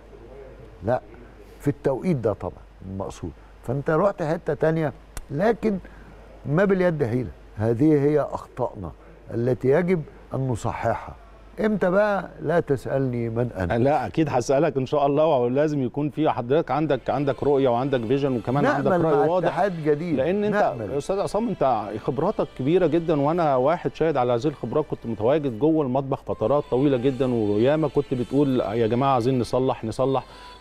لا في التوقيت ده طبعا المقصود فانت رحت حته تانية لكن ما باليد حيله هذه هي اخطائنا التي يجب ان نصححها امتى بقى لا تسالني من انا لا اكيد هسالك ان شاء الله ولازم يكون في حضرتك عندك عندك رؤيه وعندك فيجن وكمان عندك نأمل راي مع واضح اتحاد جديد لان انت نأمل. استاذ عصام انت خبراتك كبيره جدا وانا واحد شاهد على هذه الخبرات كنت متواجد جوه المطبخ فترات طويله جدا وياما كنت بتقول يا جماعه عايزين نصلح نصلح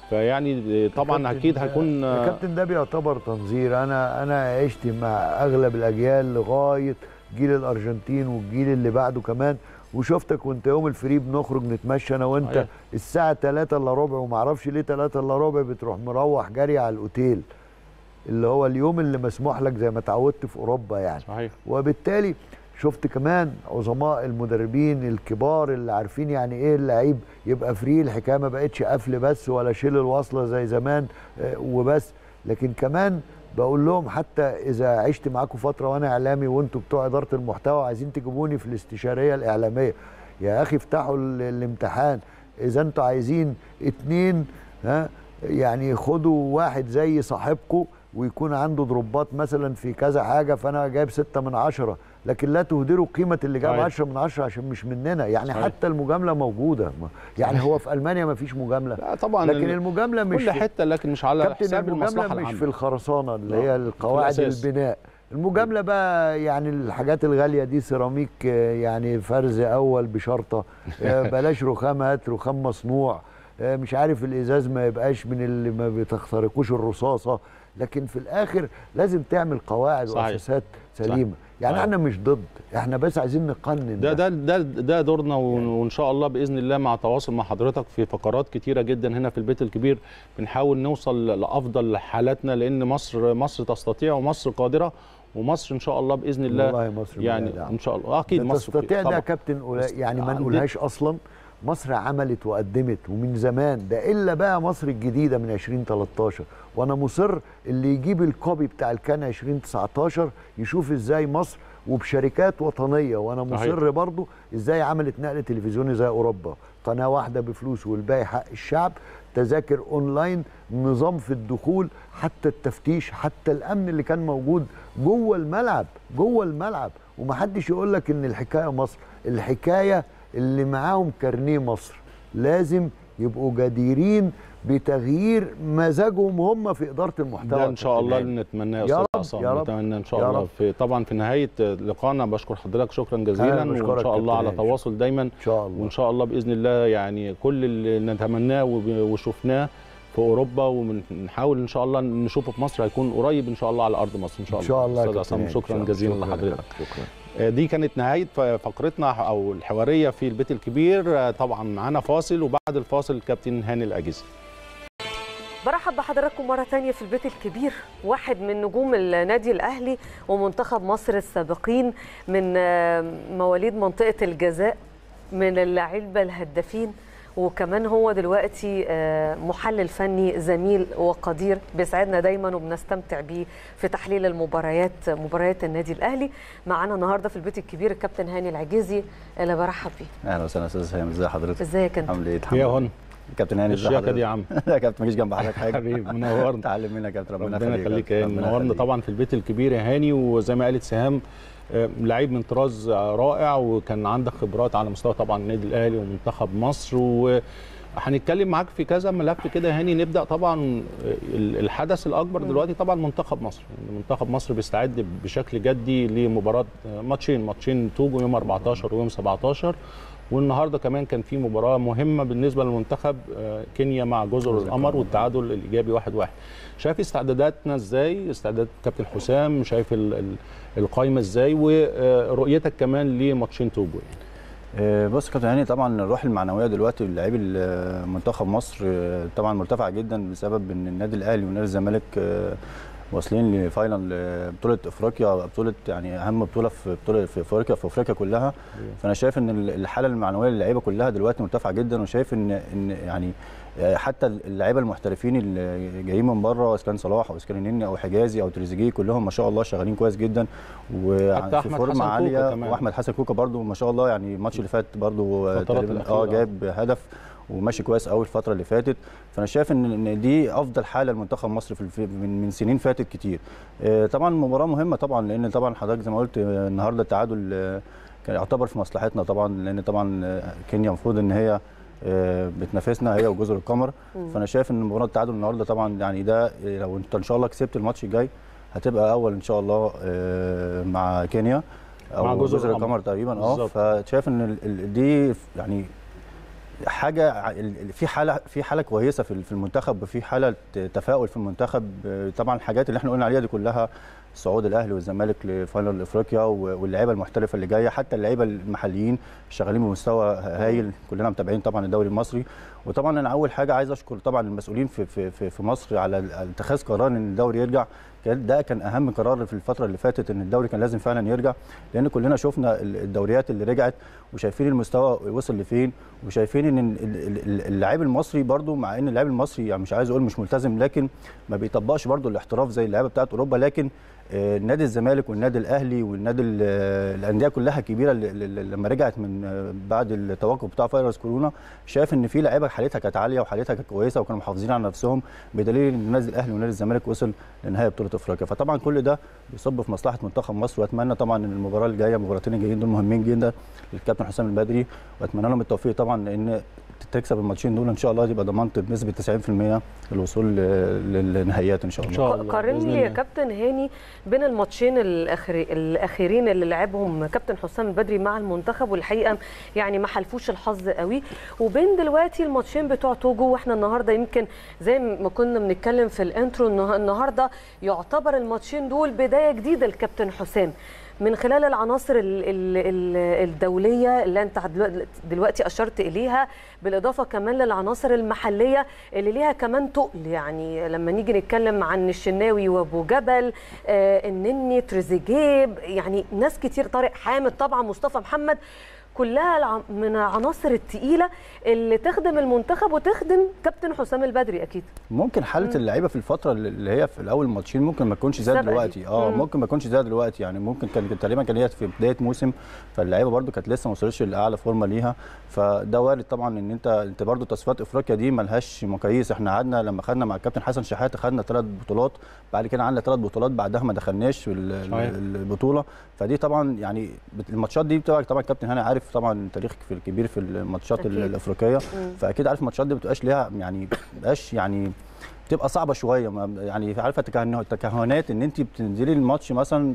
فيعني طبعا الكابتن اكيد ده- هيكون الكابتن ده بيعتبر تنظير انا انا عشت مع اغلب الاجيال لغايه جيل الارجنتين والجيل اللي بعده كمان وشفتك وانت يوم الفري بنخرج نتمشى انا وانت صحيح. الساعه 3 الا ربع وما اعرفش ليه 3 الا ربع بتروح مروح جري على الاوتيل اللي هو اليوم اللي مسموح لك زي ما اتعودت في اوروبا يعني صحيح وبالتالي شفت كمان عظماء المدربين الكبار اللي عارفين يعني ايه اللعيب يبقى فري الحكايه ما بقتش قفل بس ولا شيل الوصله زي زمان آه، وبس لكن كمان بقول لهم حتى اذا عشت معاكم فتره وانا اعلامي وانتوا بتوع اداره المحتوى عايزين تجيبوني في الاستشاريه الاعلاميه يا اخي افتحوا ال- الامتحان اذا انتوا عايزين اتنين ها يعني خدوا واحد زي صاحبكم ويكون عنده ضربات مثلا في كذا حاجه فانا جايب ستة من عشرة لكن لا تهدروا قيمه اللي جاب صحيح. 10 من 10 عشان مش مننا يعني صحيح. حتى المجامله موجوده ما- يعني هو في المانيا ما فيش مجامله لا طبعا لكن ال- المجامله مش كل في- حته لكن مش على كابتن حساب المجامله المصلحه مش العامه في الخرسانه اللي آه، هي القواعد في الأساس. البناء المجامله بقى يعني الحاجات الغاليه دي سيراميك آه، يعني فرز اول بشرطه آه، بلاش رخام هات رخام مصنوع آه، مش عارف الازاز ما يبقاش من اللي ما بتخترقوش الرصاصه لكن في الاخر لازم تعمل قواعد صحيح. واساسات سليمه يعني صحيح. احنا مش ضد احنا بس عايزين نقنن ده ده ده ده دورنا وان وإن شاء الله باذن الله مع تواصل مع حضرتك في فقرات كتيره جدا هنا في البيت الكبير بنحاول نوصل لافضل حالاتنا لان مصر مصر تستطيع ومصر قادره ومصر ان شاء الله باذن الله والله مصر يعني بلاد ان شاء الله اكيد ده مصر تستطيع ده طبعاً. يا كابتن قلا- بس يعني ما عندي- نقولهاش اصلا مصر عملت وقدمت ومن زمان ده الا بقى مصر الجديده من 2013 وانا مصر اللي يجيب الكوبي بتاع الكان 2019 يشوف ازاي مصر وبشركات وطنيه وانا صحيح. مصر برضو ازاي عملت نقل تلفزيوني زي اوروبا قناه واحده بفلوس والباقي حق الشعب تذاكر اونلاين نظام في الدخول حتى التفتيش حتى الامن اللي كان موجود جوه الملعب جوه الملعب ومحدش يقول لك ان الحكايه مصر الحكايه اللي معاهم كارنيه مصر لازم يبقوا جديرين بتغيير مزاجهم هم في اداره المحتوى ده ان شاء الله التلفزيوني. اللي نتمناه يا يا استاذ رب، عصام يا رب، نتمنى ان شاء يا الله رب. في طبعا في نهايه لقائنا بشكر حضرتك شكرا جزيلا أنا وان بشكرك شاء الله كابتن على هاني. تواصل دايما ان شاء الله وان شاء الله باذن الله يعني كل اللي نتمناه وب- وشفناه في اوروبا ونحاول ان شاء الله نشوفه في مصر هيكون قريب ان شاء الله على ارض مصر ان شاء ان الله شاء الله يا استاذ كابتن عصام هاني. شكرا شكراً. جزيلا شكراً لحضرتك شكرا آه، دي كانت نهايه ف- فقرتنا او الحواريه في البيت الكبير آه، طبعا معانا فاصل وبعد الفاصل الكابتن هاني الاجهزي برحب بحضراتكم مرة تانية في البيت الكبير واحد من نجوم النادي الأهلي ومنتخب مصر السابقين من آه، مواليد منطقة الجزاء من اللعيبة الهدافين وكمان هو دلوقتي آه، محلل فني زميل وقدير بيسعدنا دايما وبنستمتع بيه في تحليل المباريات مباريات النادي الاهلي معانا النهارده في البيت الكبير الكابتن هاني العجيزي اللي برحب بيه اهلا وسهلا استاذ هشام ازي حضرتك ازيك انت عامل ايه الحمد يا لله هون كابتن هاني ازي الشياكه دي يا حضرتك عم لا يا كابتن مفيش جنب حضرتك حاجه حبيبي منورنا تعلم منك يا كابتن ربنا ربنا يخليك يا ربنا منورنا يخليك. طبعا في البيت الكبير يا هاني وزي ما قالت سهام آه، لعيب من طراز آه، رائع وكان عندك خبرات على مستوى طبعا النادي الاهلي ومنتخب مصر و هنتكلم معاك في كذا ملف كده يا هاني نبدا طبعا آه، ال- الحدث الاكبر دلوقتي طبعا منتخب مصر منتخب مصر بيستعد بشكل جدي لمباراه آه، ماتشين ماتشين توجو يوم 14 ويوم 17 والنهارده كمان كان في مباراه مهمه بالنسبه للمنتخب آه، كينيا مع جزر القمر والتعادل الايجابي 1-1 واحد واحد. شايف استعداداتنا ازاي استعداد كابتن حسام شايف ال- ال- القايمه ازاي ورؤيتك كمان لماتشين توجو يعني. آه، بص كابتن هاني طبعا الروح المعنويه دلوقتي للاعبي ال- منتخب مصر آه، طبعا مرتفعه جدا بسبب ان النادي الاهلي ونادي الزمالك آه، واصلين لفاينل آه، بطوله افريقيا بطوله يعني اهم بطوله في بطوله في افريقيا في افريقيا كلها فانا شايف ان ال- الحاله المعنويه للعيبه كلها دلوقتي مرتفعه جدا وشايف ان ان يعني آه، حتى اللعيبه المحترفين اللي جايين من بره اذا كان صلاح او اذا كان النني او حجازي او تريزيجيه كلهم ما شاء الله شغالين كويس جدا حتى وفي أحمد حسن فورمه كوكا عاليه كمان. واحمد حسن كوكا برضو ما شاء الله يعني الماتش اللي فات برضو آه، الفترات تقريبا الأخيرة. اه جاب هدف وماشي كويس قوي الفتره اللي فاتت فانا شايف ان ان دي افضل حاله لمنتخب مصر في الف- من من سنين فاتت كتير آه، طبعا مباراه مهمه طبعا لان طبعا حضرتك زي ما قلت آه، النهارده التعادل آه، كان يعتبر في مصلحتنا طبعا لان طبعا آه، كينيا المفروض ان هي آه، بتنافسنا هي وجزر القمر فانا شايف ان مباراه التعادل النهارده طبعا يعني ده آه، لو انت ان شاء الله كسبت الماتش الجاي هتبقى اول ان شاء الله آه، مع كينيا او مع جزر جزر القمر. القمر تقريبا اه بالظبط. فشايف ان ال- ال- دي يعني حاجه ع- ال- ال- في حاله في حاله كويسه في ال- في المنتخب وفي حاله تفاؤل في المنتخب آه، طبعا الحاجات اللي احنا قلنا عليها دي كلها صعود الاهلي والزمالك لفاينل افريقيا و- واللعيبه المحترفه اللي جايه حتى اللعيبه المحليين شغالين بمستوى هايل كلنا متابعين طبعا الدوري المصري وطبعا انا اول حاجه عايز اشكر طبعا المسؤولين في في في, في مصر على ال- اتخاذ قرار ان الدوري يرجع كان ده كان اهم قرار في الفتره اللي فاتت ان الدوري كان لازم فعلا يرجع لان كلنا شفنا ال- الدوريات اللي رجعت وشايفين المستوى وصل لفين وشايفين ان ال- ال- ال- اللاعب المصري برضو مع ان اللاعب المصري يعني مش عايز اقول مش ملتزم لكن ما بيطبقش برضو الاحتراف زي اللعيبه بتاعت اوروبا لكن آه، نادي الزمالك والنادي الاهلي والنادي ال- آه، الانديه كلها كبيره اللي- اللي لما رجعت من آه، بعد التوقف بتاع فيروس كورونا شايف ان في لعيبه حالتها كانت عاليه وحالتها كانت كويسه وكانوا محافظين على نفسهم بدليل ان النادي الاهلي ونادي الزمالك وصل لنهايه بطوله افريقيا فطبعا كل ده بيصب في مصلحه منتخب مصر واتمنى طبعا ان المباراه الجايه المباراتين الجايين دول مهمين جدا للكابتن حسام البدري واتمنى لهم التوفيق طبعا لان تكسب الماتشين دول ان شاء الله يبقى ضمنت بنسبه 90% الوصول ل- للنهائيات ان شاء إن الله شاء الله قارن بإذن لي يا الله. كابتن هاني بين الماتشين الأخري الاخيرين اللي لعبهم كابتن حسام البدري مع المنتخب والحقيقه يعني ما حلفوش الحظ قوي وبين دلوقتي الماتشين بتوع توجو واحنا النهارده يمكن زي ما كنا بنتكلم في الانترو النه- النهارده يعتبر الماتشين دول بدايه جديده لكابتن حسام من خلال العناصر ال- ال- ال- الدوليه اللي انت دلوقتي- دلوقتي اشرت اليها بالاضافه كمان للعناصر المحليه اللي ليها كمان تقل يعني لما نيجي نتكلم عن الشناوي وابو جبل آه النني تريزيجيه يعني ناس كتير طارق حامد طبعا مصطفى محمد كلها الع- من العناصر التقيله اللي تخدم المنتخب وتخدم كابتن حسام البدري اكيد ممكن حاله اللعيبه في الفتره اللي هي في الاول ماتشين ممكن ما تكونش زي السابقة دي. دلوقتي اه مم. ممكن ما تكونش زي دلوقتي يعني ممكن كان كان تقريبا كان هي في بدايه موسم فاللعيبه برده كانت لسه ما وصلتش لاعلى فورمه ليها فده وارد طبعا ان انت انت برده تصفيات افريقيا دي ملهاش مقاييس احنا قعدنا لما خدنا مع الكابتن حسن شحاته خدنا ثلاث بطولات بعد كده عندنا ثلاث بطولات بعدها ما دخلناش في ال- صحيح. ال- البطوله فدي طبعا يعني بت- الماتشات دي بتبقى طبعا الكابتن هاني عارف طبعا تاريخك في الكبير في الماتشات أكيد. الافريقيه فاكيد عارف الماتشات دي ما بتبقاش ليها يعني بتبقاش يعني بتبقى صعبه شويه ما- يعني عارفه تكهن- تكهنات ان انت بتنزلي الماتش مثلا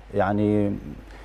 يعني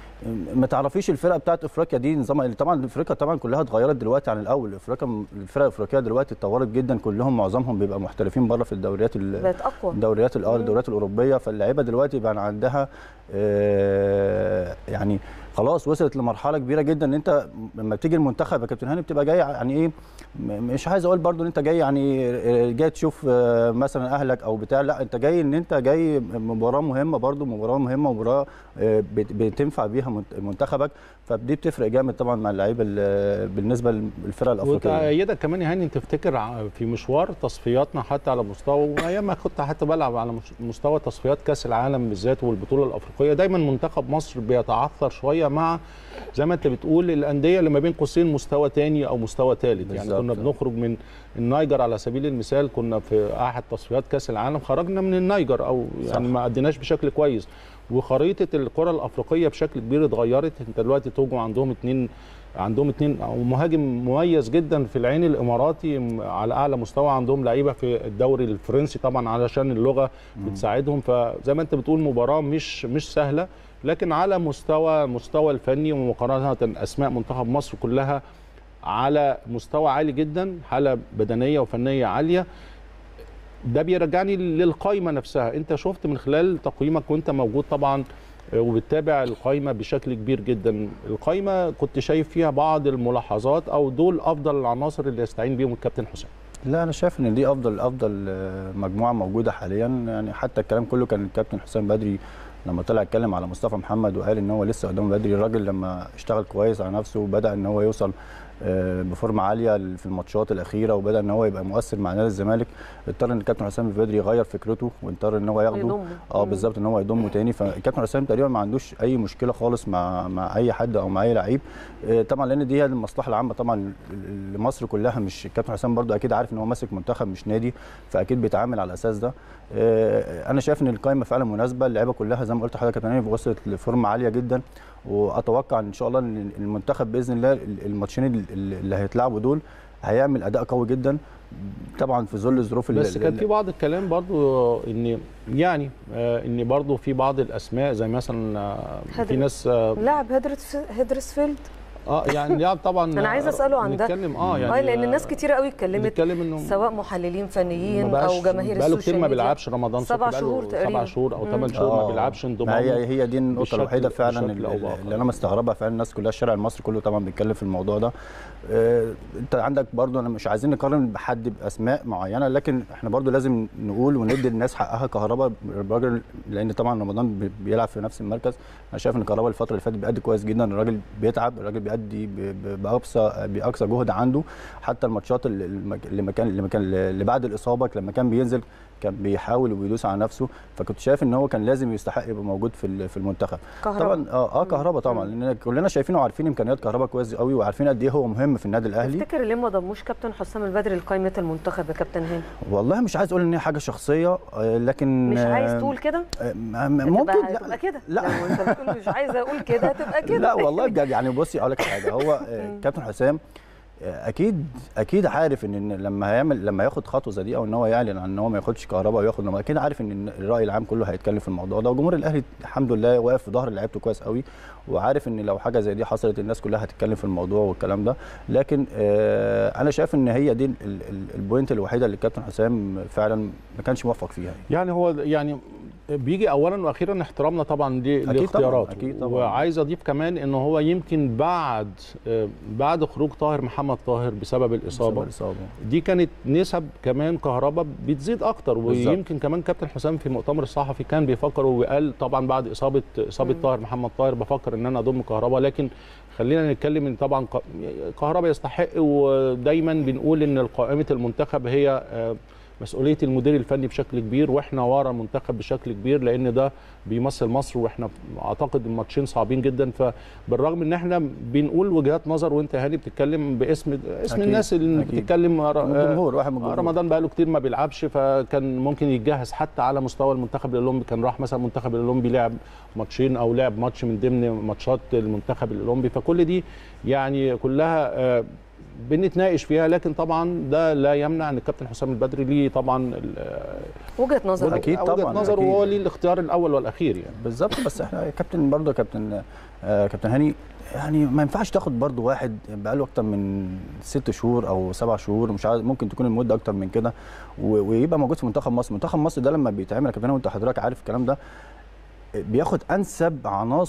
ما تعرفيش الفرقه بتاعت افريقيا دي نظامها طبعا افريقيا طبعا كلها اتغيرت دلوقتي عن الاول افريقيا الفرق الافريقيه دلوقتي اتطورت جدا كلهم معظمهم بيبقى محترفين بره في الدوريات ال- بقت اقوى الدوريات الاه الدوريات الاوروبيه فاللعيبه دلوقتي بقى عندها آه، يعني خلاص وصلت لمرحله كبيره جدا ان انت لما بتيجي المنتخب يا كابتن هاني بتبقى جاي يعني ايه م- مش عايز اقول برضو ان انت جاي يعني آه، جاي تشوف آه، مثلا اهلك او بتاع لا انت جاي ان انت جاي مباراه مهمه برضو مباراه مهمه مباراه آه، بت- بتنفع بيها منت- منتخبك فدي بتفرق جامد طبعا مع اللعيبه ال- بالنسبه للفرق الافريقيه وتأيدك كمان يا هاني تفتكر ع- في مشوار تصفياتنا حتى على مستوى وايام ما كنت حتى بلعب على مش- مستوى تصفيات كاس العالم بالذات والبطوله الافريقيه دايما منتخب مصر بيتعثر شويه مع زي ما انت بتقول الانديه اللي ما بين قوسين مستوى تاني او مستوى ثالث يعني بالظبط. كنا بنخرج من النيجر على سبيل المثال كنا في احد تصفيات كاس العالم خرجنا من النيجر او يعني ما اديناش بشكل كويس وخريطه الكره الافريقيه بشكل كبير اتغيرت انت دلوقتي توجو عندهم اتنين عندهم اتنين او مهاجم مميز جدا في العين الاماراتي م- على اعلى مستوى عندهم لعيبه في الدوري الفرنسي طبعا علشان اللغه بتساعدهم فزي ما انت بتقول مباراه مش مش سهله لكن على مستوى مستوى الفني ومقارنه اسماء منتخب مصر كلها على مستوى عالي جدا حاله بدنيه وفنيه عاليه ده بيرجعني للقائمه نفسها انت شفت من خلال تقييمك وانت موجود طبعا آه، وبتتابع القائمه بشكل كبير جدا القائمه كنت شايف فيها بعض الملاحظات او دول افضل العناصر اللي يستعين بيهم الكابتن حسام لا انا شايف ان دي افضل افضل آه، مجموعه موجوده حاليا يعني حتى الكلام كله كان الكابتن حسام بدري لما طلع اتكلم على مصطفى محمد وقال ان هو لسه قدامه بدري الراجل لما اشتغل كويس على نفسه وبدا ان هو يوصل آه، بفورمه عاليه في الماتشات الاخيره وبدا ان هو يبقى مؤثر مع نادي الزمالك اضطر ان الكابتن حسام بدري يغير فكرته واضطر ان هو ياخده يضمه. اه مم. بالظبط ان هو يضمه تاني فالكابتن حسام تقريبا ما عندوش اي مشكله خالص مع مع اي حد او مع اي لعيب آه، طبعا لان دي هي المصلحه العامه طبعا لمصر كلها مش الكابتن حسام برضو اكيد عارف ان هو ماسك منتخب مش نادي فاكيد بيتعامل على الاساس ده آه، انا شايف ان القائمه فعلا مناسبه اللعيبه كلها زي ما قلت لحضرتك يا كابتن هاني وصلت لفورمه عاليه جدا واتوقع ان شاء الله ان المنتخب باذن الله الماتشين اللي اللي هيتلعبوا دول هيعمل اداء قوي جدا طبعا في ظل الظروف اللي- بس كان في بعض الكلام برضو ان يعني آه، ان برضو في بعض الاسماء زي مثلا آه، في هدر- ناس اه لاعب هيدرس هيدرسفيلد آه، يعني لاعب طبعا أنا عايزة أسأله عن ده. نتكلم اه يعني اه لان الناس كتير قوي اتكلمت بنتكلم انه سواء محللين فنيين ما بقاش- او جماهير بقاله السوشيال كتير ما ميديا. بيلعبش رمضان صبحي سبع بقاله شهور تقريبا سبع شهور او مم. ثمان شهور ما آه، بيلعبش ما انضمامه هي هي دي النقطة بشكل- الوحيدة فعلا بشكل اللي, أو بآخر. اللي أنا مستغربها فعلا الناس كلها الشارع المصري كله طبعا بيتكلم في الموضوع ده. آه، أنت عندك برضو أنا مش عايزين نقارن بحد بأسماء معينة لكن إحنا برضو لازم نقول وندي للناس حقها كهرباء الراجل لأن طبعا رمضان بي- بيلعب في نفس المركز أنا شايف إن كهرباء الفترة اللي فاتت بيأدي كويس جدا الراجل بيتعب الراجل بيأدي ب- ب- بأقصى بأقصى جهد عنده حتى الماتشات اللي اللي ما كان اللي ما كان اللي بعد الإصابة لما كان بينزل كان بيحاول وبيدوس على نفسه فكنت شايف ان هو كان لازم يستحق يبقى موجود في ال- في المنتخب كهربا. طبعا اه اه كهربا طبعا لان كلنا شايفين وعارفين امكانيات كهربا كويس قوي وعارفين قد ايه هو مهم في النادي الاهلي تفتكر ليه ما ضموش كابتن حسام البدري لقائمه المنتخب يا كابتن هاني والله مش عايز اقول ان هي حاجه شخصيه آه، لكن مش عايز آه، تقول كده آه، م- م- ممكن تبقى, تبقى لا كده لا. لو انت بتقول مش عايزه اقول كده تبقى كده لا والله بجد يعني بصي اقول لك حاجه هو آه، كابتن حسام آه، اكيد اكيد عارف ان إن لما هيعمل لما ياخد خطوه زي دي او ان هو يعلن عن ان هو ما ياخدش كهرباء وياخد لما اكيد عارف ان الراي العام كله هيتكلم في الموضوع ده وجمهور الاهلي الحمد لله واقف في ظهر لعيبته كويس قوي وعارف ان لو حاجه زي دي حصلت الناس كلها هتتكلم في الموضوع والكلام ده لكن آه انا شايف ان هي دي ال- ال- البوينت الوحيده اللي الكابتن حسام فعلا ما كانش موفق فيها يعني هو يعني بيجي اولا واخيرا احترامنا طبعا دي طبعاً، لاختياراته أكيد طبعاً. وعايز اضيف كمان ان هو يمكن بعد آه، بعد خروج طاهر محمد طاهر بسبب الاصابه بسبب الإصابة. دي كانت نسب كمان كهرباء بتزيد اكتر بالظبط. ويمكن كمان كابتن حسام في المؤتمر الصحفي كان بيفكر وقال طبعا بعد اصابه اصابه طاهر محمد طاهر بفكر ان انا اضم كهرباء لكن خلينا نتكلم ان طبعا ك- كهرباء يستحق ودايما بنقول ان قائمه المنتخب هي آه، مسؤوليه المدير الفني بشكل كبير واحنا ورا المنتخب بشكل كبير لان ده بيمثل مصر واحنا اعتقد الماتشين صعبين جدا فبالرغم ان احنا بنقول وجهات نظر وانت يا هاني بتتكلم باسم اسم أكيد، الناس اللي أكيد. بتتكلم من الجمهور واحد من آه، الجمهور رمضان بقاله كتير ما بيلعبش فكان ممكن يتجهز حتى على مستوى المنتخب الاولمبي كان راح مثلا المنتخب الاولمبي لعب ماتشين او لعب ماتش من ضمن ماتشات المنتخب الاولمبي فكل دي يعني كلها آه، بنتناقش فيها لكن طبعا ده لا يمنع ان الكابتن حسام البدري ليه طبعا ال- وجهه نظر أكيد وجهة طبعاً، نظره أكيد. وهو ليه الاختيار الاول والاخير يعني بالظبط بس احنا يا كابتن برضه يا كابتن آه كابتن هاني يعني ما ينفعش تاخد برضه واحد بقاله اكتر من ست شهور او سبع شهور مش عارف ممكن تكون المده اكتر من كده و- ويبقى موجود في منتخب مصر منتخب مصر ده لما بيتعمل يا كابتن هاني وانت حضرتك عارف الكلام ده بياخد انسب عناصر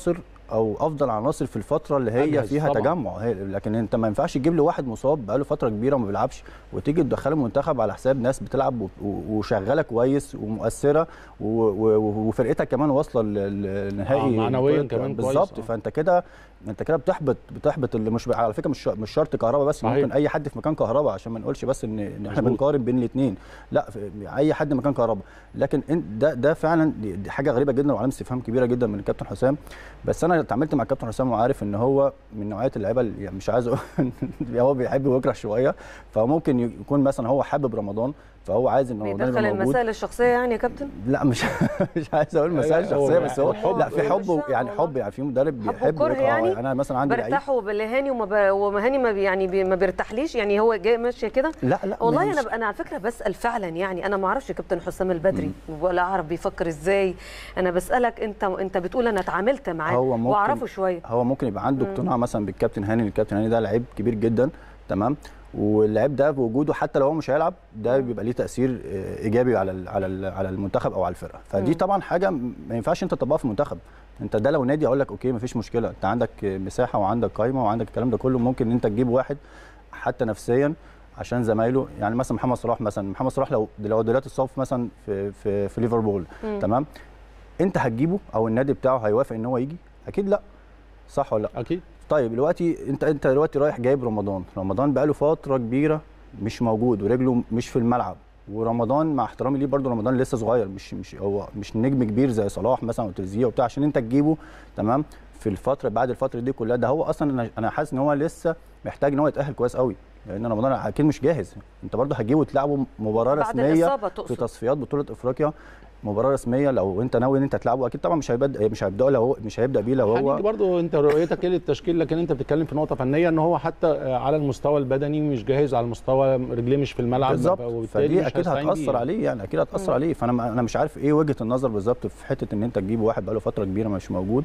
او افضل عناصر في الفتره اللي هي أجهز فيها طبعاً. تجمع هي لكن انت ما ينفعش تجيب لي واحد مصاب بقاله فتره كبيره وما بيلعبش وتيجي تدخله المنتخب على حساب ناس بتلعب و- و- وشغاله كويس ومؤثره و- و- وفرقتك كمان واصله لل- للنهائي آه، معنوياً بطولة- كمان كويس، بالظبط آه. فانت كده انت كده بتحبط بتحبط اللي مش على فكره مش مش شرط كهربا بس صحيح. ممكن اي حد في مكان كهربا عشان ما نقولش بس ان ان احنا مظبوط. بنقارن بين الاثنين لا في- اي حد مكان كهربا لكن انت ده ده فعلا دي, دي حاجه غريبه جدا وعلامه استفهام كبيره جدا من الكابتن حسام بس انا اتعاملت مع الكابتن حسام وعارف ان هو من نوعيه اللعيبه اللي يعني مش عايز اقول هو بيحب ويكره شويه فممكن يكون مثلا هو حابب رمضان فهو عايز ان رمضان بيدخل يبقى موجود المسائل الشخصيه يعني يا كابتن لا مش مش عايز اقول مسائل لا، هو شخصيه بس هو الحب- لا في حب الشعب يعني والله. حب يعني في مدرب حب بيحب وكره ويكره. يعني؟ انا مثلا عندي لعيب برتاح وبالهاني وما ب... ومهاني ما بي... يعني بي... ما بيرتاحليش يعني هو جاي ماشيه كده لا لا والله مش- انا انا على فكره بسال فعلا يعني انا ما اعرفش كابتن حسام البدري ولا اعرف بيفكر ازاي انا بسالك انت انت بتقول انا اتعاملت معاه هو ممكن واعرفه شويه هو ممكن يبقى عنده اقتناع مثلا بالكابتن هاني الكابتن هاني ده لعيب كبير جدا تمام واللعيب ده بوجوده حتى لو هو مش هيلعب ده بيبقى ليه تاثير آه، ايجابي على ال- على ال- على المنتخب او على الفرقه فدي طبعا حاجه م- ما ينفعش انت تطبقها في المنتخب انت ده لو نادي اقول لك اوكي مفيش مشكله انت عندك مساحه وعندك قايمه وعندك الكلام ده كله ممكن انت تجيب واحد حتى نفسيا عشان زمايله يعني مثلا محمد صلاح مثلا محمد صلاح لو لو دلوقتي الصف مثلا في في, في ليفربول تمام انت هتجيبه او النادي بتاعه هيوافق ان هو يجي اكيد لا صح ولا لا اكيد طيب دلوقتي انت انت دلوقتي رايح جايب رمضان رمضان بقاله فتره كبيره مش موجود ورجله مش في الملعب ورمضان مع احترامي ليه برضو رمضان لسه صغير مش مش هو مش نجم كبير زي صلاح مثلا او تريزيجيه وبتاع عشان انت تجيبه تمام في الفتره بعد الفتره دي كلها ده هو اصلا انا انا حاسس ان هو لسه محتاج ان هو يتاهل كويس قوي لان رمضان اكيد مش جاهز انت برضو هتجيبه وتلعبه مباراه بعد رسميه الإصابة في تقصد. تصفيات بطوله افريقيا مباراه رسميه لو انت ناوي ان انت تلعبه اكيد طبعا مش هيبدا مش هيبدا لو هو مش هيبدا بيه لو هو هنيجي برضو انت رؤيتك ايه للتشكيل لكن انت بتتكلم في نقطه فنيه ان هو حتى على المستوى البدني مش جاهز على المستوى رجليه مش في الملعب بالظبط وبالتالي فدي مش اكيد هيستعين هتاثر بيه. عليه يعني اكيد هتاثر عليه فانا ما- انا مش عارف ايه وجهه النظر بالظبط في حته ان انت تجيب واحد بقاله فتره كبيره مش موجود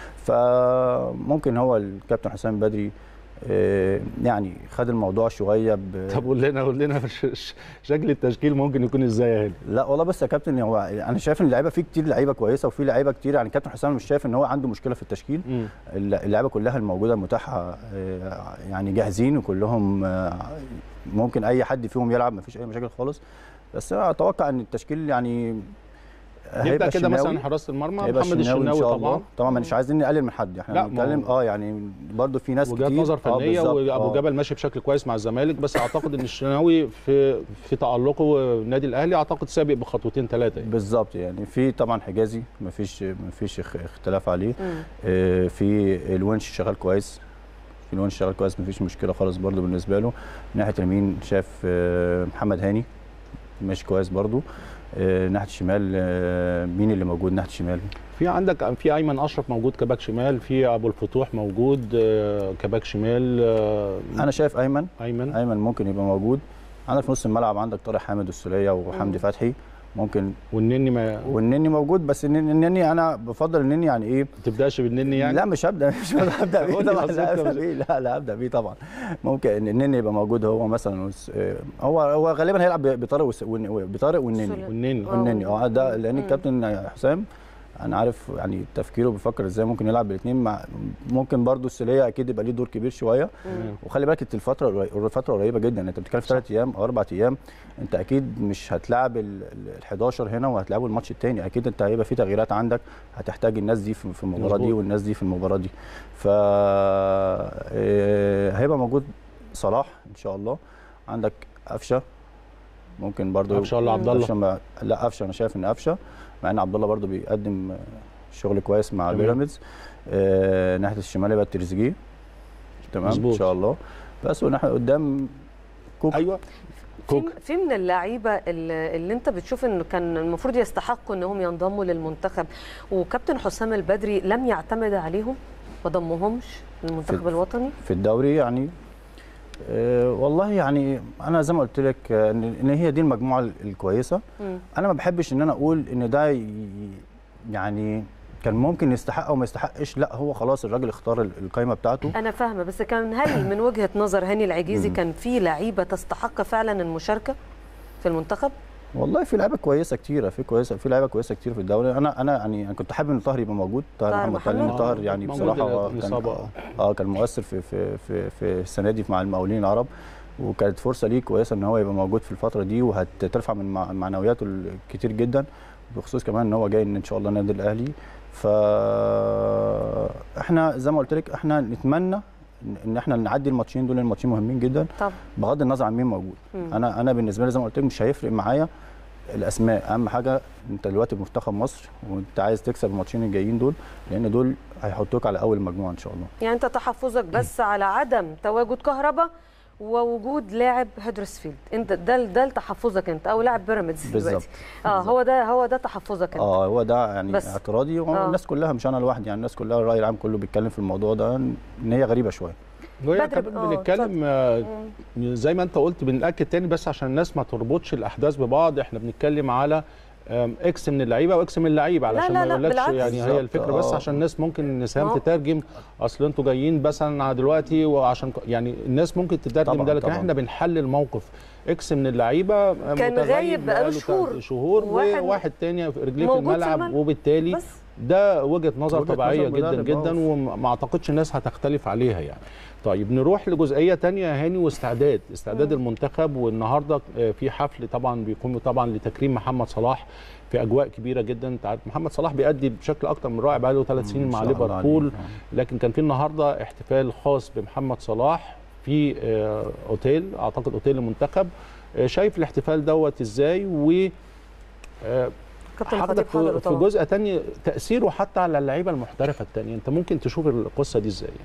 فممكن هو الكابتن حسام بدري آه، يعني خد الموضوع شويه ب... طب قول لنا قول لنا ش- ش- شكل التشكيل ممكن يكون ازاي يا هاني لا والله بس يا كابتن هو انا شايف ان اللعيبه في كتير لعيبه كويسه وفي لعيبه كتير يعني كابتن حسام مش شايف ان هو عنده مشكله في التشكيل مم. اللعيبه كلها الموجوده المتاحه آه، يعني جاهزين وكلهم آه، ممكن اي حد فيهم يلعب مفيش اي مشاكل خالص بس انا اتوقع ان التشكيل يعني نبدا كده الشناوي. مثلا حراسه المرمى هيبقى محمد الشناوي ان الشناوي شاء الله طبعا طبعا مش عايزين نقلل من حد احنا لا، ما بنتكلم هو- اه يعني برضو في ناس وجهات كتير نظر آه، فنيه بالظبط، وابو آه. جبل ماشي بشكل كويس مع الزمالك بس اعتقد ان الشناوي في في تالقه النادي الاهلي اعتقد سابق بخطوتين ثلاثه يعني. بالظبط يعني في طبعا حجازي مفيش مفيش اخ- اختلاف عليه مم. آه، في الونش شغال كويس في الونش شغال كويس مفيش مشكله خالص برضو بالنسبه له ناحيه اليمين شاف آه، محمد هاني ماشي كويس برضو آه، ناحيه الشمال آه، مين اللي موجود ناحيه الشمال في عندك في ايمن اشرف موجود كباك شمال في ابو الفتوح موجود آه، كباك شمال آه، انا شايف ايمن ايمن ايمن ممكن يبقى موجود عندك في نص الملعب عندك طارق حامد السوليه وحمدي فتحي ممكن والنني ما والنني موجود بس النني النني انا بفضل النني يعني ايه تبداش بالنني يعني لا مش هبدا مش هبدا بيه قول لي طبعا بس لا أنت هبدا مش- بيه لا لا هبدا بيه طبعا ممكن ان النني يبقى موجود هو مثلا وس- آه، هو هو غالبا هيلعب بطارق وس- والن- بطارق والنني سولية. والنني آه. والنني اه ده لان مم. الكابتن حسام انا عارف يعني تفكيره بيفكر ازاي ممكن يلعب بالاثنين مع ممكن برضو السوليه اكيد يبقى ليه دور كبير شويه وخلي بالك انت الفتره قري- الفتره قريبه جدا انت بتتكلم في ثلاث ايام او اربع ايام انت اكيد مش هتلاعب ال ال 11 هنا وهتلعبوا الماتش الثاني اكيد انت هيبقى في تغييرات عندك هتحتاج الناس دي في في المباراه دي مظبوط. والناس دي في المباراه دي ف آه، هيبقى موجود صلاح ان شاء الله عندك قفشه ممكن برضو قفشة ولا عبد الله؟ قفشة ما- لا قفشه انا شايف ان قفشه مع ان عبد الله برضو بيقدم آه، شغل كويس مع تمام. بيراميدز آه، ناحيه الشمال يبقى تريزيجيه تمام مظبوط. ان شاء الله بس وناحيه قدام كوك ايوه في في من اللعيبه اللي, اللي انت بتشوف انه كان المفروض يستحقوا انهم ينضموا للمنتخب وكابتن حسام البدري لم يعتمد عليهم ما ضمهمش للمنتخب في- الوطني في الدوري يعني آه، والله يعني انا زي ما قلت لك آه، ان إن هي دي المجموعه ال- الكويسه مم. انا ما بحبش ان انا اقول ان ده ي- يعني كان ممكن يستحق او ما يستحقش لا هو خلاص الراجل اختار ال- القائمه بتاعته انا فاهمه بس كان هل من وجهه نظر هاني العجيزي مم. كان في لعيبه تستحق فعلا المشاركه في المنتخب والله في لعيبه كويسه كتيره في كويسه في لعيبه كويسه كتير في الدوري انا انا يعني انا كنت حابب ان طاهر يبقى موجود طاهر طاهر محمد طاهر لان محمد. طاهر يعني موجود بصراحه هو كان الإصابة. اه آه، كان مؤثر في في في في السنه دي مع المقاولين العرب وكانت فرصه ليه كويسه ان هو يبقى موجود في الفتره دي وهترفع من مع- معنوياته كتير جدا بخصوص كمان ان هو جاي ان شاء الله النادي الاهلي ف احنا زي ما قلت لك احنا نتمنى إن- ان احنا نعدي الماتشين دول الماتشين مهمين جدا طب بغض النظر عن مين موجود مم. انا انا بالنسبه لي زي ما قلت لك مش هيفرق معايا الاسماء اهم حاجه انت دلوقتي في منتخب مصر وانت عايز تكسب الماتشين الجايين دول لان دول هيحطوك على اول مجموعه ان شاء الله يعني انت تحفظك بس على عدم تواجد كهرباء ووجود لاعب هدرسفيلد انت ده ده تحفظك انت او لاعب بيراميدز دلوقتي بالظبط. اه هو ده هو ده تحفظك انت اه هو ده يعني بس. بس. اعتراضي آه. والناس كلها مش انا لوحدي يعني الناس كلها الراي العام كله بيتكلم في الموضوع ده ان هي غريبه شويه وهي بدر، كمان آه، بنتكلم آه، زي ما انت قلت بنأكد تاني بس عشان الناس ما تربطش الاحداث ببعض احنا بنتكلم على آم، اكس من اللعيبه واكس من اللعيبه لا، علشان لا، ما لا، يقولكش بالعكس. يعني هي بالظبط، الفكره بس آه. عشان الناس ممكن نسام آه. تترجم اصل انتوا جايين مثلا على دلوقتي وعشان ك- يعني الناس ممكن تترجم طبعاً، ده لكن طبعاً. احنا بنحلل موقف اكس من اللعيبه كان متغيب غايب بقاله بقاله شهور. شهور وواحد وواحد تاني في رجليه في موجود في الملعب الملعب. وبالتالي بس ده وجهه نظر وجهة طبيعيه نظر جدا مدرب، جدا آه. وما اعتقدش الناس هتختلف عليها يعني طيب نروح لجزئيه تانية يا هاني واستعداد استعداد المنتخب والنهارده آه، في حفل طبعا بيكون طبعا لتكريم محمد صلاح في اجواء كبيره جدا انت عارف محمد صلاح بيأدي بشكل اكتر من رائع بقاله ثلاث سنين ما مع شاء الله ليفربول عليه. لكن كان في النهارده احتفال خاص بمحمد صلاح في آه، اوتيل اعتقد اوتيل المنتخب آه، شايف الاحتفال دوت ازاي و آه، كابتن حضرتك خطيب حضره في في طبعا جزء تاني تاثيره حتى على اللعيبه المحترفه التانية انت ممكن تشوف القصه دي ازاي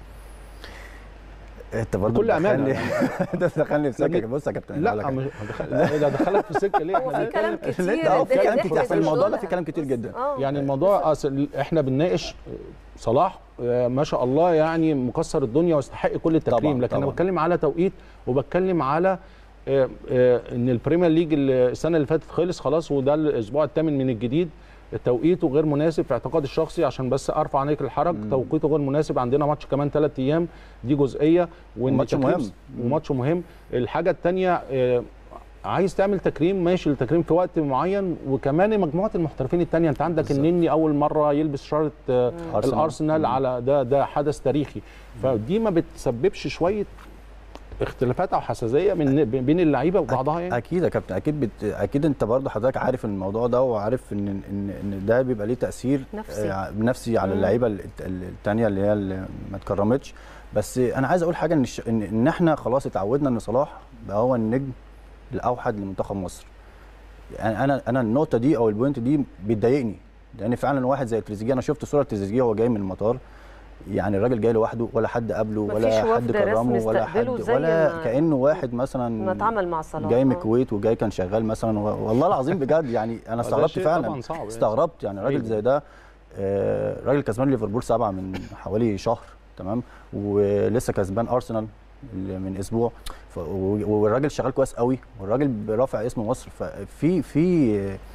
انت برضه بكل أمانة بتدخلني- انت بتدخلني في لأن- سكه بص يا كابتن لا أقول لك مش هدخل- لا لا دخلك في سكه ليه هو احنا في كلام بنتكلم- كتير لا، هو في الدنيا كلام ضحكت كتير في الموضوع ده وشغل. في كلام كتير جدا آه. يعني الموضوع أصل احنا بنناقش صلاح آه، ما شاء الله يعني مكسر الدنيا ويستحق كل التكريم طبعاً، لكن انا طبعاً. بتكلم على توقيت وبتكلم على آه، آه، ان البريمير ليج السنه اللي فاتت خلص خلاص وده الاسبوع الثامن من الجديد توقيته غير مناسب في اعتقادي الشخصي عشان بس ارفع عنيك الحرج توقيته غير مناسب عندنا ماتش كمان ثلاث ايام دي جزئيه وان وماتش تكريم- مهم. وماتش مهم الحاجه الثانيه عايز تعمل تكريم ماشي التكريم في وقت معين وكمان مجموعه المحترفين الثانيه انت عندك بالظبط. النني اول مره يلبس شاره آه، أرسنال. الارسنال مم. على ده ده حدث تاريخي فدي ما بتسببش شويه اختلافات او حساسيه من بين اللعيبه وبعضها يعني اكيد يا كابتن اكيد بت... اكيد انت برضه حضرتك عارف الموضوع ده وعارف ان ان ان ده بيبقى ليه تاثير نفسي. آه، نفسي على مم. اللعيبه الثانيه اللي هي اللي ما اتكرمتش بس انا عايز اقول حاجه ان الش- ان, إن احنا خلاص اتعودنا ان صلاح بقى هو النجم الاوحد لمنتخب مصر يعني انا انا النقطه دي او البوينت دي بتضايقني لان فعلا واحد زي تريزيجيه انا شفت صوره تريزيجيه وهو جاي من المطار يعني الراجل جاي لوحده ولا حد قابله مفيش ولا وفد حد رسمي كرمه ولا حد استقبله زي ولا ما- كانه واحد مثلا ما اتعامل مع صلاح جاي من آه. الكويت وجاي كان شغال مثلا و- والله العظيم بجد يعني انا ده استغربت شيء فعلا طبعاً صعب يعني. استغربت يعني راجل أيوة. زي ده آه، راجل كسبان ليفربول سبعه من حوالي شهر تمام ولسه كسبان ارسنال اللي من اسبوع ف- و- والراجل شغال كويس قوي والراجل رافع اسم مصر ففي في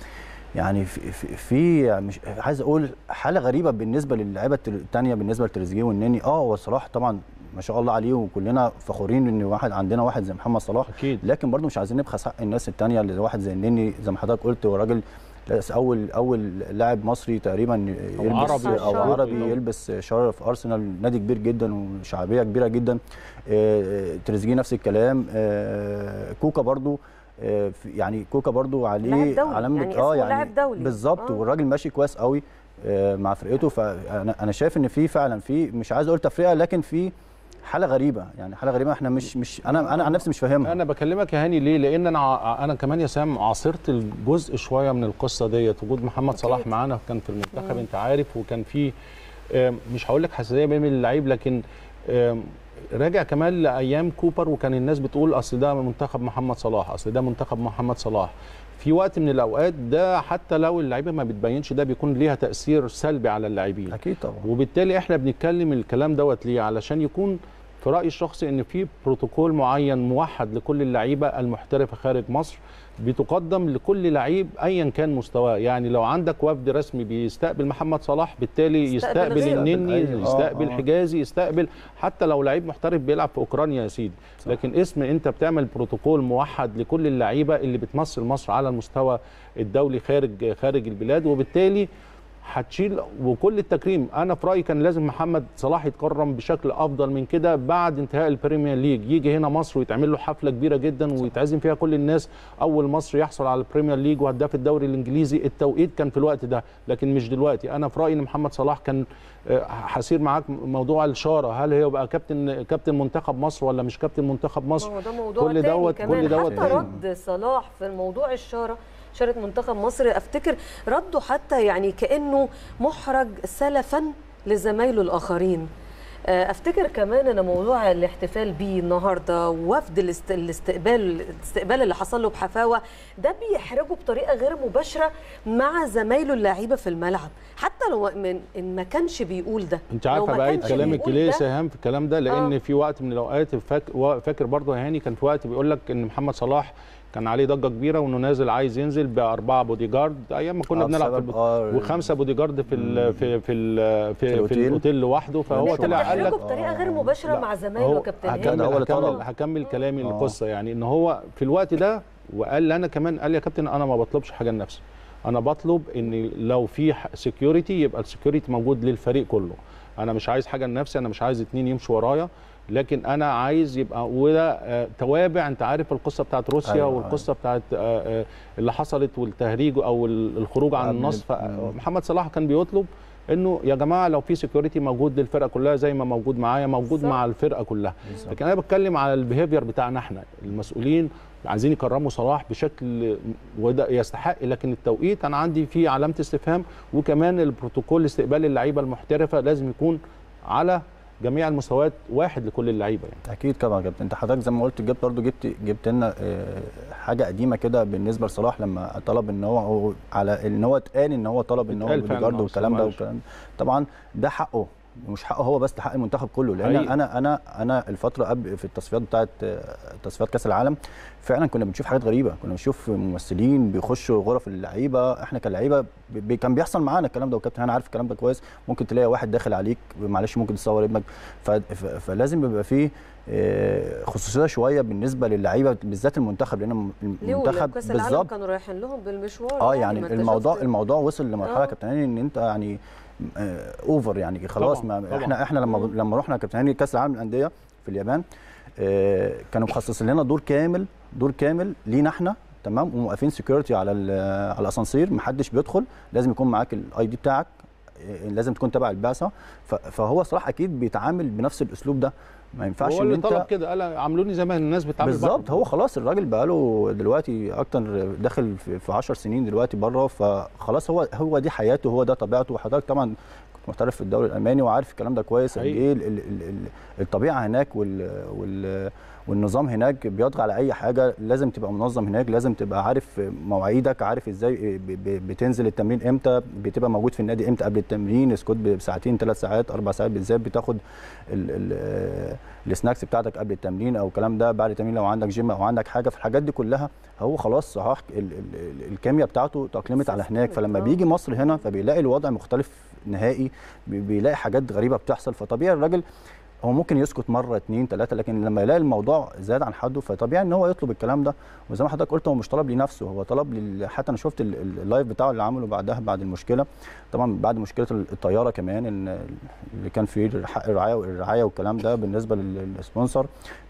يعني في, في, في مش عايز اقول حاله غريبه بالنسبه للاعيبه الثانيه بالنسبه لتريزيجيه والنني اه هو صلاح طبعا ما شاء الله عليه وكلنا فخورين ان واحد عندنا واحد زي محمد صلاح اكيد لكن برضو مش عايزين نبخس حق الناس التانية اللي واحد زي النني زي ما حضرتك قلت هو راجل اول اول لاعب مصري تقريبا يلبس عربي. او شرف. عربي يلبس شاره في ارسنال نادي كبير جدا وشعبيه كبيره جدا آه، تريزيجيه نفس الكلام آه، كوكا برضو آه، في- يعني كوكا برضو عليه لاعب دولي، علامه يعني اسمه لاعب دولي. بالظبط آه. والراجل ماشي كويس قوي آه، مع فرقته فانا انا شايف ان في فعلا في مش عايز اقول تفرقه لكن في حاله غريبه يعني حاله غريبه احنا مش مش انا انا عن نفسي مش فاهمها انا بكلمك يا هاني ليه لان انا ع- انا كمان يا سام عاصرت الجزء شويه من القصه ديت وجود محمد صلاح أكيد. معانا كان في المنتخب انت عارف وكان في آم، مش هقول لك حساسيه بين اللعيب لكن آم، راجع كمان لايام كوبر وكان الناس بتقول اصل ده منتخب محمد صلاح اصل ده منتخب محمد صلاح في وقت من الاوقات ده حتى لو اللعيبه ما بتبينش ده بيكون ليها تاثير سلبي على اللاعبين اكيد طبعا وبالتالي احنا بنتكلم الكلام دوت ليه علشان يكون في رايي الشخصي ان في بروتوكول معين موحد لكل اللعيبه المحترفه خارج مصر بتقدم لكل لعيب ايا كان مستواه يعني لو عندك وفد رسمي بيستقبل محمد صلاح بالتالي يستقبل يستقبل غيره. النني أيوة. آه، يستقبل آه. حجازي يستقبل حتى لو لعيب محترف بيلعب في اوكرانيا يا سيدي صح. لكن اسم انت بتعمل بروتوكول موحد لكل اللعيبه اللي بتمثل مصر على المستوى الدولي خارج خارج البلاد وبالتالي هتشيل وكل التكريم انا في رايي كان لازم محمد صلاح يتكرم بشكل افضل من كده بعد انتهاء البريمير ليج يجي هنا مصر ويتعمل له حفله كبيره جدا ويتعزم فيها كل الناس اول مصر يحصل على البريمير ليج وهداف الدوري الانجليزي التوقيت كان في الوقت ده لكن مش دلوقتي انا في رايي ان محمد صلاح كان آه، هسير معاك موضوع الشاره هل هي يبقى كابتن كابتن منتخب مصر ولا مش كابتن منتخب مصر ما هو ده موضوع كل تاني دوت- كمان كل دوت حتى تاني. رد صلاح في الموضوع الشاره شارة منتخب مصر افتكر رده حتى يعني كانه محرج سلفا لزمايله الاخرين آه، افتكر كمان ان موضوع الاحتفال بيه النهارده ووفد الاست- الاستقبال الاستقبال اللي حصل له بحفاوه ده بيحرجه بطريقه غير مباشره مع زمايله اللعيبه في الملعب حتى لو من ان ما كانش بيقول ده انت لو عارفه ما بقى كانش كلامك بيقول ليه ده، ساهم في الكلام ده لان آه. في وقت من الاوقات فاك وا- فاكر برضه يا هاني كان في وقت بيقول لك ان محمد صلاح كان عليه ضجه كبيره وانه نازل عايز ينزل باربعه بودي جارد ايام ما كنا آه، بنلعب في بسبب- البط... آه، وخمسه بودي جارد في ال... في في ال... في, في, الأوتيل. الاوتيل لوحده فهو لكن طلع قال بتحرجه لك بطريقه غير مباشره لا، مع زمايله هو يا كابتن هكذا هاني هو اللي هكمل, طلب. هكمل كلامي آه. القصه يعني ان هو في الوقت ده وقال لي انا كمان قال لي يا كابتن انا ما بطلبش حاجه لنفسي انا بطلب ان لو في سكيورتي يبقى السكيورتي موجود للفريق كله انا مش عايز حاجه لنفسي انا مش عايز اتنين يمشوا ورايا لكن انا عايز يبقى وده آه، توابع انت عارف القصه بتاعت روسيا أيوة، أيوة والقصه بتاعت آه، آه، اللي حصلت والتهريج او ال- الخروج عن قبل- النص مم. محمد صلاح كان بيطلب انه يا جماعه لو في سكيورتي موجود للفرقه كلها زي ما موجود معايا موجود صح. مع الفرقه كلها لكن انا بتكلم على البيهيفير بتاعنا احنا المسؤولين عايزين يكرموا صلاح بشكل وده يستحق لكن التوقيت انا عندي فيه علامه استفهام وكمان البروتوكول استقبال اللعيبه المحترفه لازم يكون على جميع المستويات واحد لكل اللعيبه يعني اكيد طبعا يا كابتن انت حضرتك زي ما قلت جبت برضه جبت جبت لنا آه، حاجه قديمه كده بالنسبه لصلاح لما طلب ان هو هو على ان هو اتقال ان هو طلب ان هو اتقال فعلا، بوديجارد آه، والكلام ده معلش. والكلام طبعا ده حقه مش حقه هو بس ده حق المنتخب كله لان حقيقي. انا انا انا الفتره قبل في التصفيات بتاعت آه، تصفيات كاس العالم فعلا كنا بنشوف حاجات غريبه كنا بنشوف ممثلين بيخشوا غرف اللعيبه احنا كلعيبه ب- كان بيحصل معانا الكلام ده وكابتن انا عارف الكلام ده كويس ممكن تلاقي واحد داخل عليك معلش ممكن تصور ابنك ف- ف- فلازم يبقى فيه آه، خصوصيه شويه بالنسبه للعيبه بالذات المنتخب لان ليه المنتخب كاس العالم كانوا رايحين لهم بالمشوار اه ما يعني انت الموضوع شفت- الموضوع وصل لمرحله آه. يا كابتن هاني ان انت يعني آه، اوفر يعني خلاص طبعاً، ما طبعاً. احنا احنا لما مم. لما رحنا يا كابتن هاني كاس العالم للانديه في اليابان آه، كانوا مخصصين لنا دور كامل دور كامل لينا احنا تمام وموقفين سكيورتي على ال- على الاسانسير محدش بيدخل لازم يكون معاك الاي دي بتاعك آه، لازم تكون تبع البعثه ف- فهو صراحه اكيد بيتعامل بنفس الاسلوب ده ما ينفعش هو ان اللي انت طلب كده قال عاملوني زي ما الناس بتعمل بالظبط بعض. هو خلاص الراجل بقاله دلوقتي اكتر داخل في في 10 سنين دلوقتي بره فخلاص هو هو دي حياته هو ده طبيعته وحضرتك طبعا كنت محترف في الدوري الالماني وعارف الكلام ده كويس قد حقيقي. ايه ال- ال- ال- ال- الطبيعه هناك وال وال والنظام هناك بيطغى على اي حاجه لازم تبقى منظم هناك لازم تبقى عارف مواعيدك عارف ازاي ب- ب- بتنزل التمرين امتى بتبقى موجود في النادي امتى قبل التمرين اسكت بساعتين ثلاث ساعات اربع ساعات بالذات بتاخد ال- ال- السناكس بتاعتك قبل التمرين او الكلام ده بعد التمرين لو عندك جيم او عندك حاجه في الحاجات دي كلها هو خلاص صحاح ال- ال- ال- الكيمياء بتاعته تاقلمت على هناك فلما آه. بيجي مصر هنا فبيلاقي الوضع مختلف نهائي بي- بيلاقي حاجات غريبه بتحصل فطبيعي الراجل هو ممكن يسكت مره اتنين تلاته لكن لما يلاقي الموضوع زاد عن حده فطبيعي ان هو يطلب الكلام ده وزي ما حضرتك قلت هو مش طلب لنفسه هو طلب لل... حتى انا شفت ال- ال- اللايف بتاعه اللي عمله بعدها بعد المشكله طبعا بعد مشكله ال- الطياره كمان ان اللي كان فيه حق الرعايه الرعايه والكلام ده بالنسبه لل- للسبونسر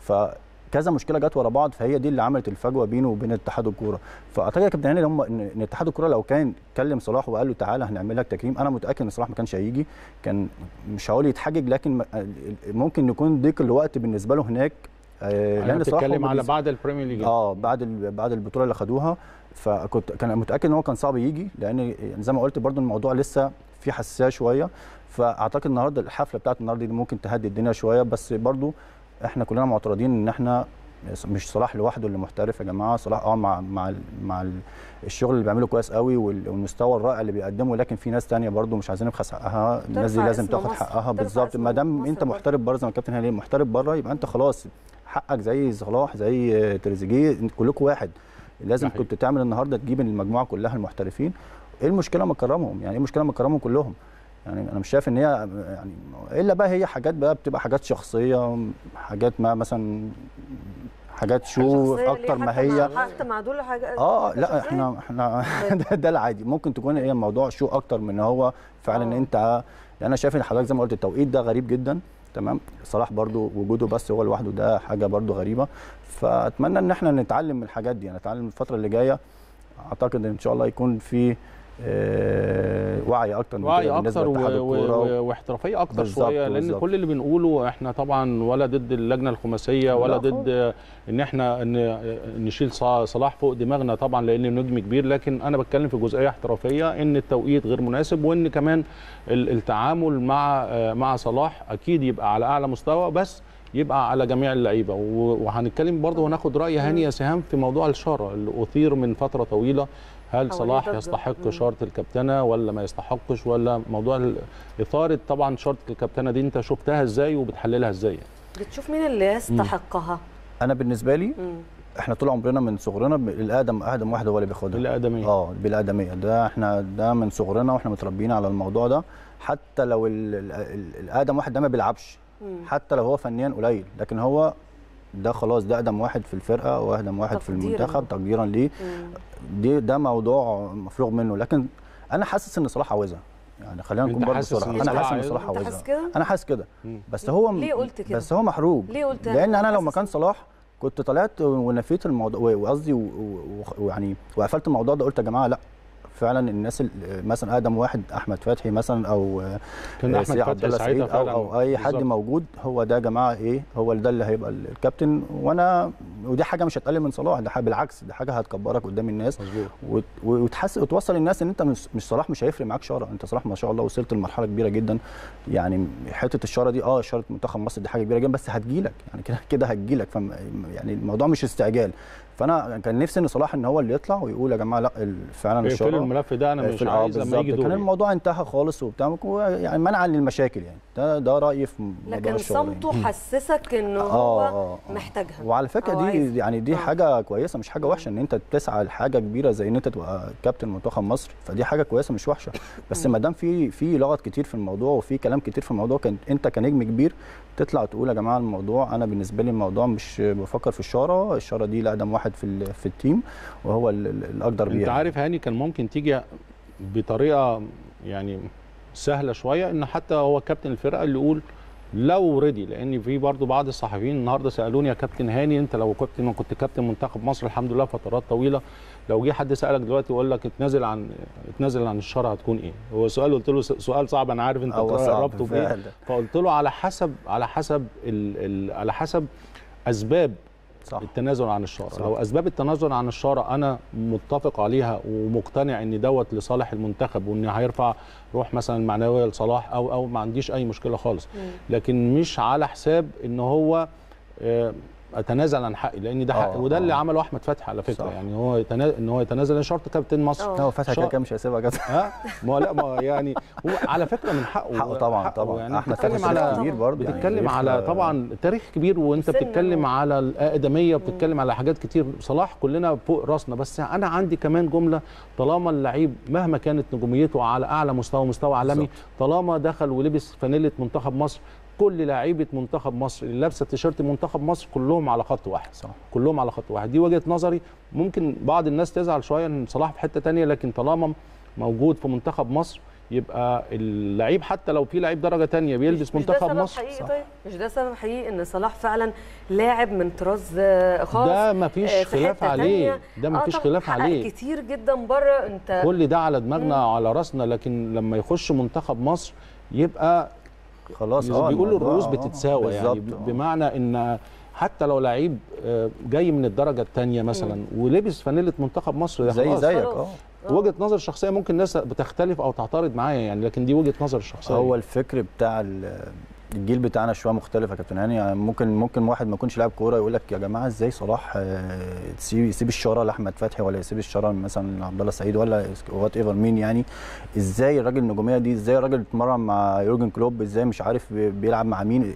فكذا مشكله جت ورا بعض فهي دي اللي عملت الفجوه بينه وبين اتحاد الكوره فاعتقد يا كابتن هاني هم ان إن اتحاد الكوره لو كان كلم صلاح وقال له تعالى هنعمل لك تكريم انا متاكد ان صلاح ما كانش هيجي كان مش هقول يتحجج لكن م- ممكن يكون ضيق الوقت بالنسبه له هناك آه، انا صلاح هو بتتكلم على بالنسبة- بعد البريمير ليج اه بعد ال- بعد البطوله اللي خدوها فكنت كان متاكد ان هو كان صعب يجي لان يعني زي ما قلت برضو الموضوع لسه في حساسيه شويه فاعتقد النهارده الحفله بتاعت النهارده دي ممكن تهدي الدنيا شويه بس برضو احنا كلنا معترضين ان احنا مش صلاح لوحده اللي محترف يا جماعه صلاح اه مع مع ال- مع ال- الشغل اللي بيعمله كويس قوي وال- والمستوى الرائع اللي بيقدمه لكن في ناس تانية برضو مش عايزين نبخس حقها الناس دي ترفع لازم اسم تاخد مصر، حقها ترفع بالظبط اسم ما دام مصر انت برضو. محترف بره زي ما الكابتن هاني محترف بره يبقى انت خلاص حقك زي صلاح زي تريزيجيه انت كلكم واحد لازم ده حقيقي. كنت تعمل النهارده تجيب المجموعه كلها المحترفين ايه المشكله ما تكرمهم يعني ايه المشكله ما تكرمهم كلهم يعني انا مش شايف ان هي يعني الا بقى هي حاجات بقى بتبقى حاجات شخصيه حاجات ما مثلا حاجات شو شخصية ليه؟ اكتر ما حتى هي مع حتى مع دول حاجه اه حاجة لا شخصية. احنا احنا ده, ده العادي ممكن تكون هي الموضوع شو اكتر من هو فعلا آه. انت يعني انا شايف ان حضرتك زي ما قلت التوقيت ده غريب جدا تمام صلاح برضو وجوده بس هو لوحده ده حاجه برضو غريبه فاتمنى ان احنا نتعلم من الحاجات دي نتعلم الفتره اللي جايه اعتقد ان شاء الله يكون في آه، وعي اكتر من وعي كده بالنسبه اكتر و- لاتحاد الكوره و- واحترافيه اكتر بالظبط، شويه لان بالظبط. كل اللي بنقوله احنا طبعا ولا ضد اللجنه الخماسيه ولا لا ضد ان احنا ان نشيل ص- صلاح فوق دماغنا طبعا لانه نجم كبير لكن انا بتكلم في جزئيه احترافيه ان التوقيت غير مناسب وان كمان ال- التعامل مع آه، مع صلاح اكيد يبقى على اعلى مستوى بس يبقى على جميع اللعيبه و- وهنتكلم برضه وناخد راي هاني يا سهام في موضوع الشاره اللي اثير من فتره طويله هل حواليه صلاح ضجة. يستحق مم. شاره الكابتنه ولا ما يستحقش ولا موضوع ال- اثاره طبعا شاره الكابتنه دي انت شفتها ازاي وبتحللها ازاي بتشوف مين اللي يستحقها انا بالنسبه لي مم. احنا طول عمرنا من صغرنا ب- الاقدم اقدم واحد هو اللي بياخدها الادميه اه بالادميه ده احنا ده من صغرنا واحنا متربيين على الموضوع ده حتى لو ال- ال- ال- الاقدم واحد ده ما بيلعبش مم. حتى لو هو فنيا قليل لكن هو ده خلاص ده اقدم واحد في الفرقه واقدم واحد في تقديراً. المنتخب تقديرا ليه مم. دي ده موضوع مفروغ منه لكن انا حاسس ان صلاح عاوزها يعني خلينا أنت نكون برضه حاسس صراحه إن انا صلاح حاسس ان عايزها؟ صلاح انت عاوزها حاسس كده انا حاسس كده مم. بس هو ليه قلت كده؟ بس هو محروق ليه قلت لان انا لو حاسس مكان صلاح كنت طلعت ونفيت الموضوع وقصدي و- و- ويعني وقفلت الموضوع ده قلت يا جماعه لا فعلا الناس ال- مثلا اقدم واحد احمد فتحي مثلا او كان آه، احمد سيد عبد فتحي الله سعيد ساعتها او فعلا او اي حد بالظبط. موجود هو ده يا جماعه ايه هو ده اللي هيبقى الكابتن وانا ودي حاجه مش هتقلل من صلاح ده حاجة بالعكس دي حاجه هتكبرك قدام الناس مظبوط وت- وتحس وتوصل الناس ان انت مش مش صلاح مش هيفرق معاك شاره انت صلاح ما شاء الله وصلت لمرحله كبيره جدا يعني حته الشاره دي اه شاره منتخب مصر دي حاجه كبيره جدا بس هتجيلك يعني كده كده هتجيلك فم يعني الموضوع مش استعجال فانا كان نفسي ان صلاح ان هو اللي يطلع ويقول يا جماعه لا ال- فعلا يقفلوا الشاره الملف ده انا مش في- آه عايز لما بالظبط. يجي كان دوري الموضوع انتهى خالص وبتاع يعني منعا للمشاكل يعني ده ده رايي في موضوع لكن الشغل يعني. صمته حسسك انه آه، هو آه، آه. محتاجها وعلى فكره أو دي عايز. يعني دي آه. حاجه كويسه مش حاجه وحشه ان انت تسعى لحاجه كبيره زي ان انت تبقى كابتن منتخب مصر فدي حاجه كويسه مش وحشه بس ما دام في في لغط كتير في الموضوع وفي كلام كتير في الموضوع كان انت كنجم كبير تطلع تقول يا جماعه الموضوع انا بالنسبه لي الموضوع مش بفكر في الشاره الشاره دي لاقدم واحد في ال- في التيم وهو ال- ال- الاقدر انت بيها عارف هاني كان ممكن تيجي بطريقه يعني سهله شويه ان حتى هو كابتن الفرقه اللي يقول لو ريدي لان في برضو بعض الصحفيين النهارده سالوني يا كابتن هاني انت لو كابتن كنت كابتن منتخب مصر الحمد لله فترات طويله لو جه حد سالك دلوقتي ويقول لك اتنازل عن اتنازل عن الشرع هتكون ايه؟ هو سؤال قلت له س- سؤال صعب انا عارف انت هو صعب قربته بيه فعلا. فقلت له على حسب على حسب ال ال على حسب اسباب صح التنازل عن الشارع صح. لو اسباب التنازل عن الشارع انا متفق عليها ومقتنع ان دوت لصالح المنتخب وان هيرفع روح مثلا المعنويه لصلاح او او ما عنديش اي مشكله خالص لكن مش على حساب ان هو آه، اتنازل عن حقي لان ده حق آه، وده اللي آه. عمله احمد فتحي على فكره صح. يعني هو يتنازل ان هو يتنازل شرط كابتن مصر آه. لا هو فتحي شا- كده كده مش هيسيبها كده ها ما هو لا ما هو يعني هو على فكره من حقه حقه طبعا حقه طبعا يعني احمد بتتكلم فتحي على تاريخ كبير برضه يعني بتتكلم تاريخ- على طبعا تاريخ كبير وانت سن بتتكلم و- على الاقدميه وبتتكلم على حاجات كتير صلاح كلنا فوق راسنا بس انا عندي كمان جمله طالما اللعيب مهما كانت نجوميته على اعلى مستوى مستوى عالمي بالظبط. طالما دخل ولبس فانيله منتخب مصر كل لعيبه منتخب مصر اللي لابسه تيشيرت منتخب مصر كلهم على خط واحد صح كلهم على خط واحد دي وجهه نظري ممكن بعض الناس تزعل شويه ان صلاح في حته تانية لكن طالما موجود في منتخب مصر يبقى اللعيب حتى لو في لعيب درجه تانية بيلبس مش ده منتخب سبب مصر حقيقي طيب مش ده سبب حقيقي ان صلاح فعلا لاعب من طراز آه، خاص ده مفيش آه، في خلاف حتة عليه تانية. ده مفيش طبعاً خلاف حقق عليه كتير جدا بره انت كل ده على دماغنا وعلى راسنا لكن لما يخش منتخب مصر يبقى خلاص زي اه ما بيقولوا الموضوع- الرؤوس آه، بتتساوى يعني بالظبط، ب- آه. بمعنى ان حتى لو لعيب آه، جاي من الدرجه الثانيه مثلا ولبس فانيله منتخب مصر ده زي خلاص. زيك خلاص. اه وجهه نظر شخصيه ممكن ناس بتختلف او تعترض معايا يعني لكن دي وجهه نظر الشخصيه هو الفكر بتاع ال- الجيل بتاعنا شويه مختلف يا كابتن هاني يعني ممكن ممكن واحد ما يكونش لاعب كوره يقول لك يا جماعه ازاي صلاح آه، تسيب يسيب الشاره لاحمد فتحي ولا يسيب الشاره مثلا لعبد الله السعيد ولا وات ايفر مين يعني ازاي الراجل النجوميه دي ازاي الراجل اتمرن مع يورجن كلوب ازاي مش عارف بي- بيلعب مع مين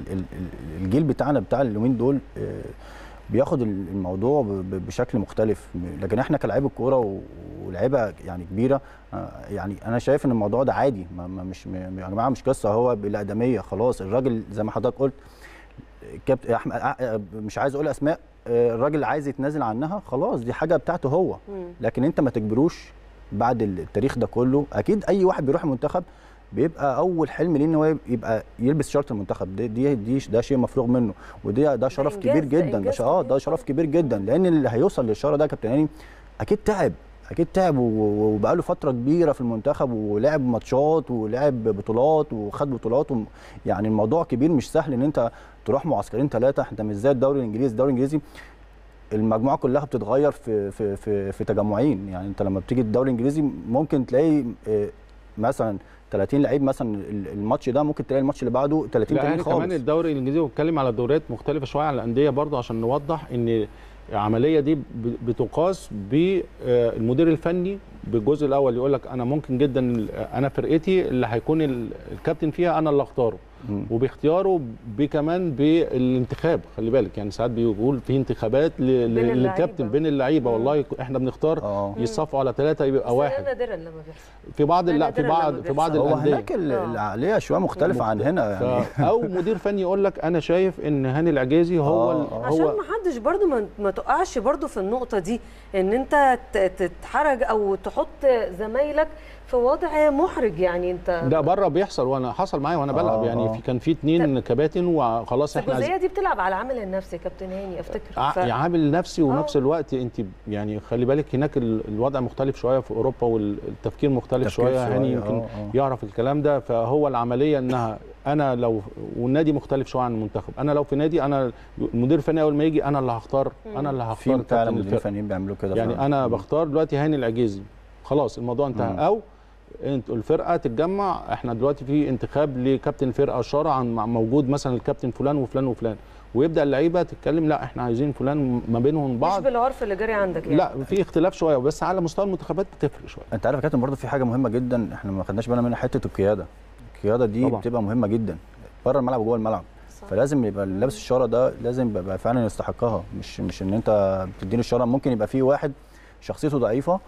فالجيل بتاعنا بتاع اليومين دول آه، بياخد الموضوع ب- ب- بشكل مختلف لكن احنا كلاعيبه كوره و- ولاعيبه يعني كبيره آه، يعني انا شايف ان الموضوع ده عادي ما ما مش م- يا جماعه مش قصه هو بالاقدميه خلاص الراجل زي ما حضرتك قلت كابتن احمد آه، مش عايز اقول اسماء آه، الراجل عايز يتنازل عنها خلاص دي حاجه بتاعته هو لكن انت ما تجبروش بعد التاريخ ده كله اكيد اي واحد بيروح المنتخب بيبقى اول حلم ليه ان هو يبقى يلبس شرط المنتخب دي دي, دي ده شيء مفروغ منه ودي ده شرف إنجاز- كبير ده جدا ده إنجاز ش- اه كبير ده شرف طبعاً. كبير جدا لان اللي هيوصل للشاره ده يا كابتن هاني اكيد تعب اكيد تعب و- وبقاله فتره كبيره في المنتخب ولعب ماتشات ولعب بطولات وخد بطولات وم- يعني الموضوع كبير مش سهل ان انت تروح معسكرين ثلاثه انت مش زي الدوري الانجليزي الدوري الانجليزي المجموعه كلها بتتغير في في في, في تجمعين يعني انت لما بتيجي الدوري الانجليزي ممكن تلاقي آه، مثلا 30 لعيب مثلا ال- الماتش ده ممكن تلاقي الماتش اللي بعده 30 لا تاني يعني كمان خالص الدوري الانجليزي بيتكلم على دوريات مختلفه شويه عن الانديه برضه عشان نوضح ان العمليه دي ب- بتقاس بالمدير الفني بالجزء الاول يقول لك انا ممكن جدا ال- انا فرقتي اللي هيكون ال- الكابتن فيها انا اللي اختاره مم. وباختياره بكمان بالانتخاب خلي بالك يعني ساعات بيقول في انتخابات ل- ل- بين اللعيبة. للكابتن بين اللعيبه مم. والله احنا بنختار اه يصفوا على ثلاثه يبقى بس واحد ده نادرا لما بيحصل في بعض ده لا في نادراً بعض لما في بعض بيحصل. هو الانديه هناك ال- آه. العقليه شويه مختلفه عن هنا يعني ف... او مدير فني يقول لك انا شايف ان هاني العجازي هو آه، ال- آه. عشان هو ما حدش برضو ما, ما تقعش برضو في النقطة دي ان انت ت- تتحرج او تحط زمايلك في وضع محرج يعني انت ده بره بيحصل وانا حصل معايا وانا بلعب آه، يعني آه. في كان في اتنين كباتن وخلاص احنا الجزئية دي بتلعب على عامل النفسي يا كابتن هاني افتكر ع- ف... عامل نفسي ونفس آه. الوقت انت يعني خلي بالك هناك ال- الوضع مختلف شويه في اوروبا والتفكير مختلف تفكير شويه شوية، هاني يمكن آه، آه. يعرف الكلام ده فهو العمليه انها انا لو والنادي مختلف شويه عن المنتخب انا لو في نادي انا المدير الفني اول ما يجي انا اللي هختار انا اللي هختار في فعلا كابتن مديرين الفرقة. فنيين بيعملوا كده يعني فعلاً. انا مم. بختار دلوقتي هاني العجيزي خلاص الموضوع انتهى مم. او انت الفرقه تتجمع احنا دلوقتي في انتخاب لكابتن فرقه اشاره عن مع- موجود مثلا الكابتن فلان وفلان وفلان ويبدا اللعيبه تتكلم لا احنا عايزين فلان ما بينهم مش بعض بالعرف اللي جاري عندك يعني لا في اختلاف شويه بس على مستوى المنتخبات بتفرق شويه انت عارف يا كابتن برضه في حاجه مهمه جدا احنا ما خدناش بالنا منها حته القياده القياده دي طبعاً. طبعا. بتبقى مهمه جدا بره الملعب وجوه الملعب صح. فلازم يبقى اللي لابس الشاره ده لازم يبقى فعلا يستحقها مش مش ان انت بتديني الشاره ممكن يبقى في واحد شخصيته ضعيفه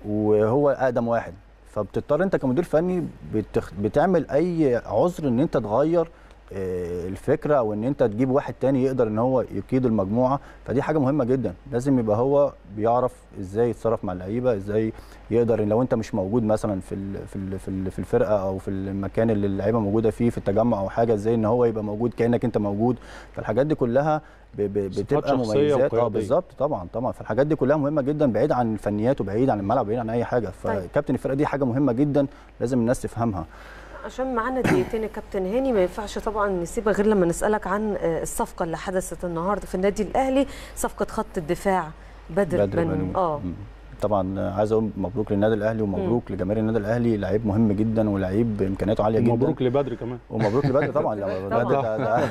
وهو اقدم واحد فبتضطر انت كمدير فني بتخ... بتعمل اي عذر ان انت تغير آه، الفكره او ان انت تجيب واحد تاني يقدر ان هو يقيد المجموعه فدي حاجه مهمه جدا لازم يبقى هو بيعرف ازاي يتصرف مع اللعيبه ازاي يقدر إن لو انت مش موجود مثلا في ال- في ال- في ال- في الفرقه او في المكان اللي اللعيبه موجوده فيه في التجمع او حاجه ازاي ان هو يبقى موجود كانك انت موجود فالحاجات دي كلها ب- ب- صفات بتبقى شخصية مميزات اه وقيادية. بالظبط طبعا طبعا فالحاجات دي كلها مهمه جدا بعيد عن الفنيات وبعيد عن الملعب وبعيد عن اي حاجه طيب. فكابتن الفرقه دي حاجه مهمه جدا لازم الناس تفهمها عشان معانا دقيقتين يا كابتن هاني ما ينفعش طبعا نسيبها غير لما نسالك عن آه، الصفقه اللي حدثت النهارده في النادي الاهلي صفقه خط الدفاع بدر, بدر بن بنو. اه مم. طبعا عايز اقول مبروك للنادي الاهلي ومبروك لجماهير النادي الاهلي لعيب مهم جدا ولعيب امكانياته عاليه جدا مبروك لبدري كمان ومبروك لبدر طبعا لا طبعاً. بدر ده, ده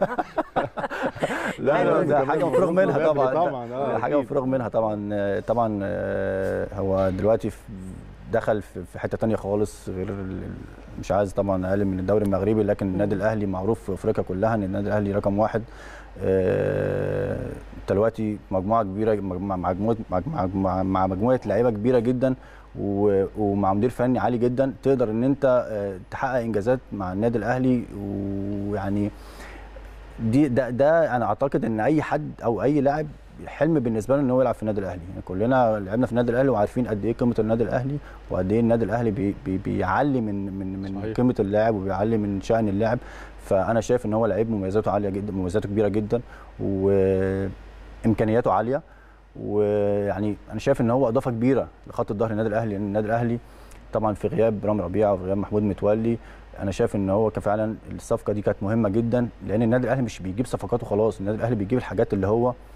لا حلو لا ده كمان. حاجه مفروغ مبروك منها لبدري طبعا طبعاً، آه، ده حاجه أكيد. مفروغ منها طبعا آه، طبعا آه، هو دلوقتي في- دخل في في حته تانية خالص غير ال- ال- مش عايز طبعا اقل من الدوري المغربي لكن النادي الاهلي معروف في افريقيا كلها ان النادي الاهلي رقم واحد آه، انت دلوقتي مجموعه كبيره مع مجموعه مع- مع مع مجموعه لعيبه كبيره جدا و- ومع مدير فني عالي جدا تقدر ان انت آه، تحقق انجازات مع النادي الاهلي ويعني دي ده ده انا اعتقد ان اي حد او اي لاعب حلم بالنسبه له ان هو يلعب في النادي الاهلي يعني كلنا لعبنا في النادي الاهلي وعارفين قد ايه قيمه النادي الاهلي وقد ايه النادي الاهلي بي بي بيعلي من من من صحيح. قيمه اللاعب وبيعلي من شان اللاعب فانا شايف ان هو لعيب مميزاته عاليه جدا مميزاته كبيره جدا وامكانياته عاليه ويعني انا شايف ان هو اضافه كبيره لخط الظهر النادي الاهلي لان النادي الاهلي طبعا في غياب رامي ربيعه وفي غياب محمود متولي انا شايف ان هو كان فعلا الصفقه دي كانت مهمه جدا لان النادي الاهلي مش بيجيب صفقات وخلاص النادي الاهلي بيجيب الحاجات اللي هو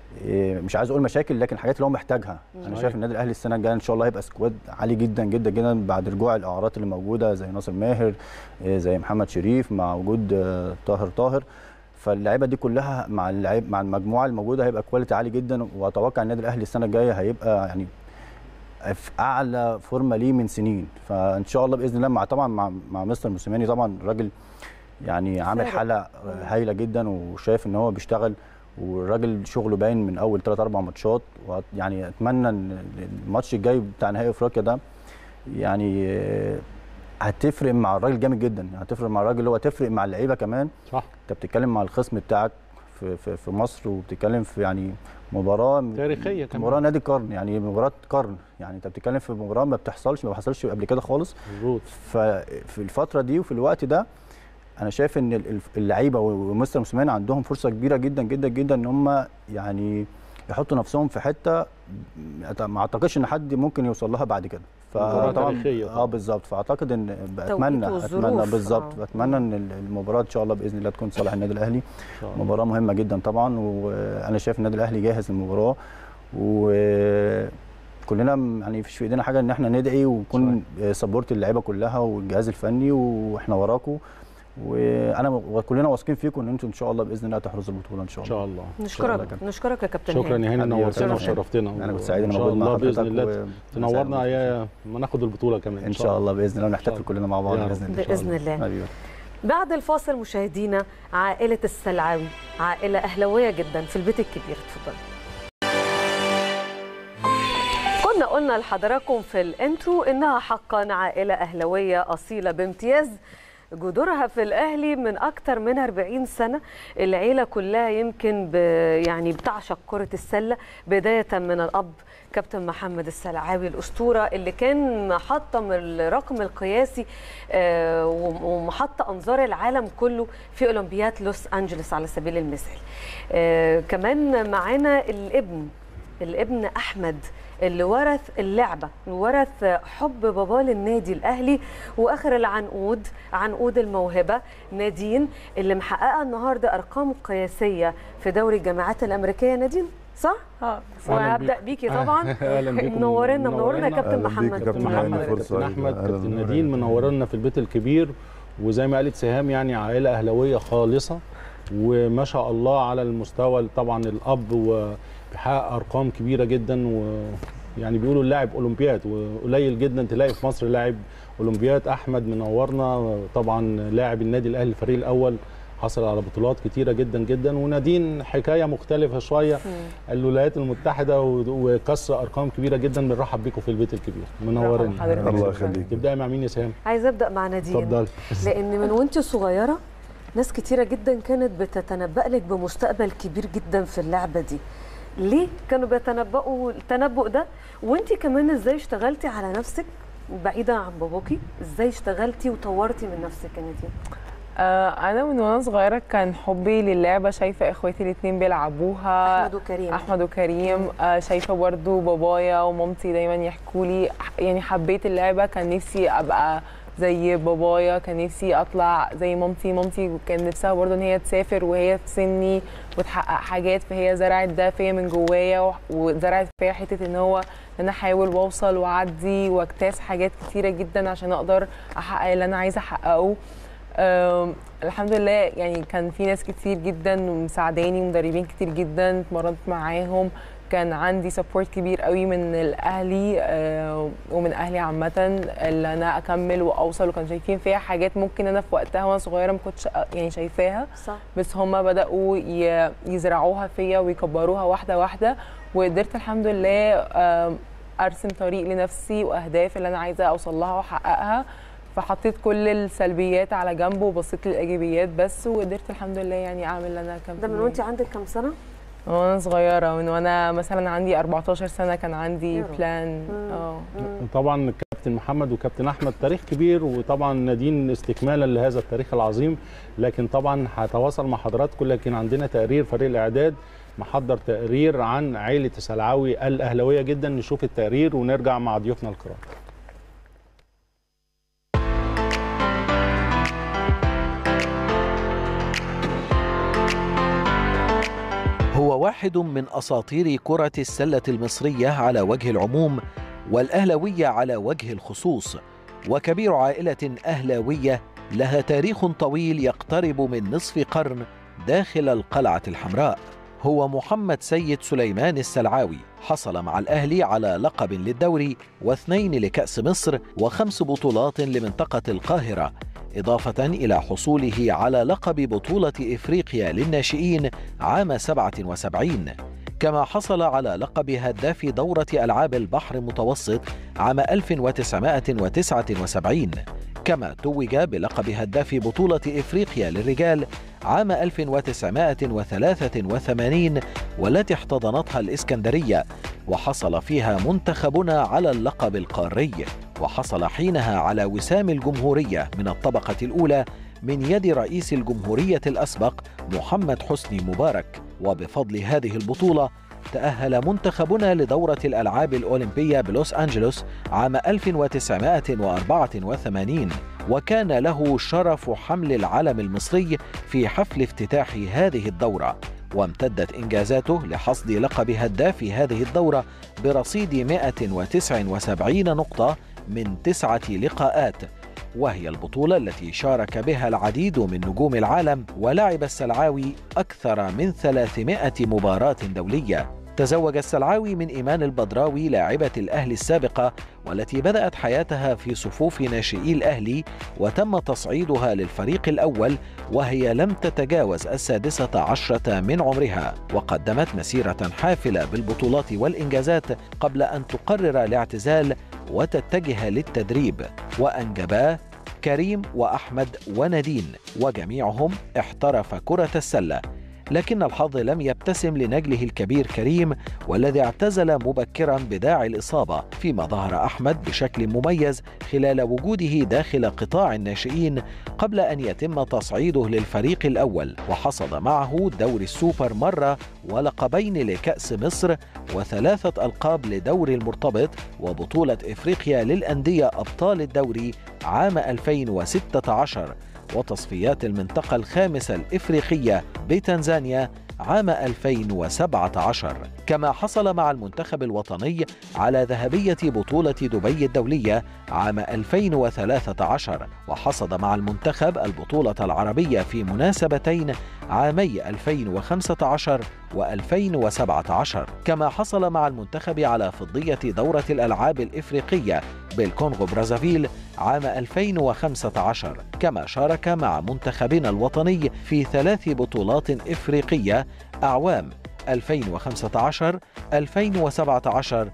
إيه، مش عايز اقول مشاكل لكن الحاجات اللي هو محتاجها انا صحيح. شايف النادي الاهلي السنه الجايه ان شاء الله هيبقى سكواد عالي جدا جدا جدا بعد رجوع الاعارات اللي موجوده زي ناصر ماهر إيه، زي محمد شريف مع وجود آه، طاهر طاهر فاللعيبه دي كلها مع اللعيب مع المجموعه الموجوده هيبقى كواليتي عالي جدا واتوقع النادي الاهلي السنه الجايه هيبقى يعني في اعلى فورمه ليه من سنين فان شاء الله باذن الله مع طبعا مع مع مستر موسيماني طبعا الراجل يعني عامل فارق. حاله هايله جدا وشايف ان هو بيشتغل والراجل شغله باين من اول ثلاث اربع ماتشات يعني اتمنى ان الماتش الجاي بتاع نهائي افريقيا ده يعني آه، هتفرق مع الراجل جامد جدا يعني هتفرق مع الراجل اللي هو هتفرق مع اللعيبه كمان صح انت بتتكلم مع الخصم بتاعك في في, في مصر وبتتكلم في يعني مباراه تاريخيه كمان مباراه نادي قرن يعني مباراه قرن يعني انت بتتكلم في مباراه ما بتحصلش ما حصلش قبل كده خالص مظبوط ففي الفتره دي وفي الوقت ده انا شايف ان ال- ال- اللعيبه ومستر موسيماني عندهم فرصه كبيره جدا جدا جدا ان هم يعني يحطوا نفسهم في حته ما اعتقدش ان حد ممكن يوصل لها بعد كده مباراة فطبعا تاريخية اه طبعا. بالظبط فاعتقد ان التوقيت اتمنى والظروف. اتمنى بالظبط آه. اتمنى ان ال- المباراه ان شاء الله باذن الله تكون صالح النادي الاهلي إن شاء الله. مباراه مهمه جدا طبعا وانا شايف النادي الاهلي جاهز للمباراه وكلنا م- يعني مفيش في ايدينا حاجه ان احنا ندعي ونكون سبورت اللعيبه كلها والجهاز الفني واحنا وراكم وانا وكلنا واثقين فيكم ان انتم ان شاء الله باذن الله تحرزوا البطوله ان شاء ان الله شاء الله نشكرك كابتن. نشكرك يا كابتن شكرا هاني. يا هاني حبيبي يا نورتنا كابتن. وشرفتنا انا كنت سعيد ان ان شاء موجود مع الله باذن حضرتك الله و- تنورنا يا ما ناخد البطوله كمان ان شاء الله باذن الله إن شاء ونحتفل الله. كلنا مع بعض يا رب. باذن الله باذن الله حبيبي بعد الفاصل مشاهدينا عائلة السلعاوي عائلة أهلوية جدا في البيت الكبير اتفضل كنا قلنا لحضراتكم في الانترو إنها حقا عائلة أهلوية أصيلة بامتياز جذورها في الأهلي من أكتر من 40 سنة العيلة كلها يمكن ب يعني بتعشق كرة السلة بداية من الأب كابتن محمد السلعاوي الأسطورة اللي كان محطم الرقم القياسي آه، ومحط أنظار العالم كله في أولمبياد لوس أنجلوس على سبيل المثال آه، كمان معانا الابن الابن أحمد اللي ورث اللعبة ورث حب باباه للنادي الأهلي وآخر العنقود عنقود الموهبة نادين اللي محققة النهاردة أرقام قياسية في دوري الجامعات الأمريكية نادين صح؟ اه أهلاً وهبدأ بيك. بيكي طبعا اهلا بيكم منورنا منورنا يا كابتن أهلاً بيك محمد يا كابتن كابتن محمد. محمد فرصة كابتن سعيدة. احمد أهلاً كابتن وسهلاً. نادين منورنا في البيت الكبير وزي ما قالت سهام يعني عائله اهلاويه خالصه وما شاء الله على المستوى طبعا الاب وبيحقق ارقام كبيره جدا ويعني بيقولوا اللاعب اولمبياد وقليل جدا تلاقي في مصر لاعب اولمبياد احمد منورنا طبعا لاعب النادي الاهلي الفريق الاول حصل على بطولات كتيره جدا جدا ونادين حكايه مختلفه شويه الولايات المتحده و- وكسر ارقام كبيره جدا بنرحب بيكم في البيت الكبير منورين مرحبا حضرتك. الله يخليك تبداي مع مين يا سهام عايزة أبدأ مع نادين اتفضلي لان من وانت صغيره ناس كتيره جدا كانت بتتنبأ لك بمستقبل كبير جدا في اللعبه دي ليه كانوا بيتنبؤوا التنبؤ ده وانت كمان ازاي اشتغلتي على نفسك بعيدا عن باباكي ازاي اشتغلتي وطورتي من نفسك يا نادين آه، انا من وانا صغيره كان حبي للعبه شايفه اخواتي الاثنين بيلعبوها احمد وكريم احمد وكريم آه، شايفه برضو بابايا ومامتي دايما يحكوا لي يعني حبيت اللعبه كان نفسي ابقى زي بابايا كان نفسي اطلع زي مامتي مامتي كان نفسها برضو ان هي تسافر وهي في سني وتحقق حاجات فهي زرعت ده فيا من جوايا وح- وزرعت فيا حته ان هو ان انا احاول واوصل واعدي واجتاز حاجات كتيره جدا عشان اقدر احقق اللي انا عايزه احققه أم، الحمد لله يعني كان في ناس كتير جدا مساعداني مدربين كتير جدا اتمرنت معاهم كان عندي سبورت كبير قوي من الاهلي آه، ومن اهلي عامه اللي انا اكمل واوصل وكانوا شايفين فيها حاجات ممكن انا في وقتها وانا صغيره ما كنتش أ- يعني شايفاها صح بس هم بداوا ي- يزرعوها فيا ويكبروها واحده واحده وقدرت الحمد لله آم، ارسم طريق لنفسي واهداف اللي انا عايزه اوصل لها واحققها فحطيت كل السلبيات على جنب وبصيت للايجابيات بس وقدرت الحمد لله يعني اعمل اللي انا كان ده من وانت عندك كام سنه من وانا صغيره من وانا مثلا عندي 14 سنه كان عندي يا رب. بلان مم. اه طبعا كابتن محمد وكابتن احمد تاريخ كبير وطبعا نادين استكمالا لهذا التاريخ العظيم لكن طبعا هتواصل مع حضراتكم لكن عندنا تقرير فريق الاعداد محضر تقرير عن عائله سلعاوي الاهلاويه جدا نشوف التقرير ونرجع مع ضيوفنا الكرام هو هو واحد من اساطير كره السله المصريه على وجه العموم والاهلاويه على وجه الخصوص وكبير عائله اهلاويه لها تاريخ طويل يقترب من نصف قرن داخل القلعه الحمراء هو محمد سيد سليمان السلعاوي حصل مع الأهلي على لقب للدوري واثنين لكأس مصر وخمس بطولات لمنطقة القاهرة إضافة إلى حصوله على لقب بطولة إفريقيا للناشئين عام 77 كما حصل على لقب هداف دورة ألعاب البحر المتوسط عام 1979 كما توج بلقب هداف بطولة إفريقيا للرجال عام 1983 والتي احتضنتها الإسكندرية وحصل فيها منتخبنا على اللقب القاري وحصل حينها على وسام الجمهورية من الطبقة الأولى من يد رئيس الجمهورية الأسبق محمد حسني مبارك وبفضل هذه البطولة تأهل منتخبنا لدورة الألعاب الأولمبية بلوس أنجلوس عام 1984 وكان له شرف حمل العلم المصري في حفل افتتاح هذه الدورة وامتدت إنجازاته لحصد لقب هداف هذه الدورة برصيد 179 نقطة من تسعة لقاءات وهي البطولة التي شارك بها العديد من نجوم العالم ولعب السلعاوي أكثر من 300 مباراة دولية تزوج السلعاوي من إيمان البدراوي لاعبة الأهلي السابقة والتي بدأت حياتها في صفوف ناشئي الأهلي وتم تصعيدها للفريق الأول وهي لم تتجاوز السادسة عشرة من عمرها وقدمت مسيرة حافلة بالبطولات والإنجازات قبل أن تقرر الاعتزال وتتجه للتدريب وأنجباه كريم وأحمد وندين وجميعهم احترف كرة السلة لكن الحظ لم يبتسم لنجله الكبير كريم والذي اعتزل مبكرا بداعي الإصابة فيما ظهر أحمد بشكل مميز خلال وجوده داخل قطاع الناشئين قبل أن يتم تصعيده للفريق الأول وحصد معه دوري السوبر مرة ولقبين لكأس مصر وثلاثة ألقاب لدوري المرتبط وبطولة إفريقيا للأندية أبطال الدوري عام 2016 وتصفيات المنطقة الخامسة الإفريقية بتنزانيا عام 2017 كما حصل مع المنتخب الوطني على ذهبية بطولة دبي الدولية عام 2013 وحصد مع المنتخب البطولة العربية في مناسبتين عامي 2015 و2017 كما حصل مع المنتخب على فضية دورة الألعاب الإفريقية بالكونغو برازافيل عام 2015 كما شارك مع منتخبنا الوطني في ثلاث بطولات إفريقية أعوام 2015 2017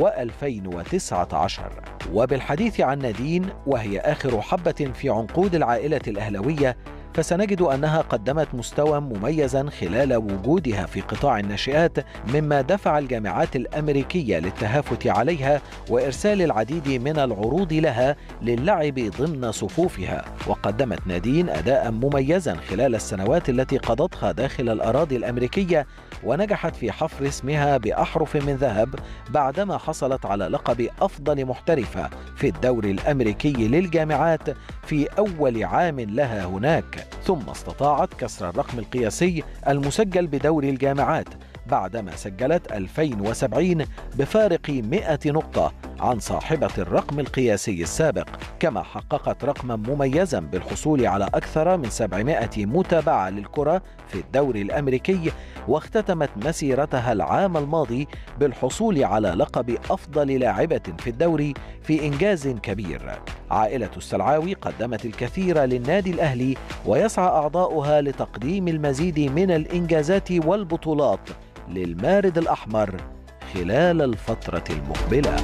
و2019 وبالحديث عن نادين وهي آخر حبة في عنقود العائلة الأهلوية فسنجد انها قدمت مستوى مميزا خلال وجودها في قطاع الناشئات مما دفع الجامعات الامريكيه للتهافت عليها وارسال العديد من العروض لها للعب ضمن صفوفها وقدمت نادين اداء مميزا خلال السنوات التي قضتها داخل الاراضي الامريكيه ونجحت في حفر اسمها باحرف من ذهب بعدما حصلت على لقب افضل محترفه في الدوري الامريكي للجامعات في اول عام لها هناك ثم استطاعت كسر الرقم القياسي المسجل بدوري الجامعات بعدما سجلت 2070 بفارق 100 نقطة عن صاحبة الرقم القياسي السابق كما حققت رقما مميزا بالحصول على أكثر من 700 متابعة للكرة في الدوري الأمريكي واختتمت مسيرتها العام الماضي بالحصول على لقب أفضل لاعبة في الدوري في إنجاز كبير عائلة السلعاوي قدمت الكثير للنادي الأهلي ويسعى أعضاؤها لتقديم المزيد من الإنجازات والبطولات للمارد الأحمر خلال الفترة المقبلة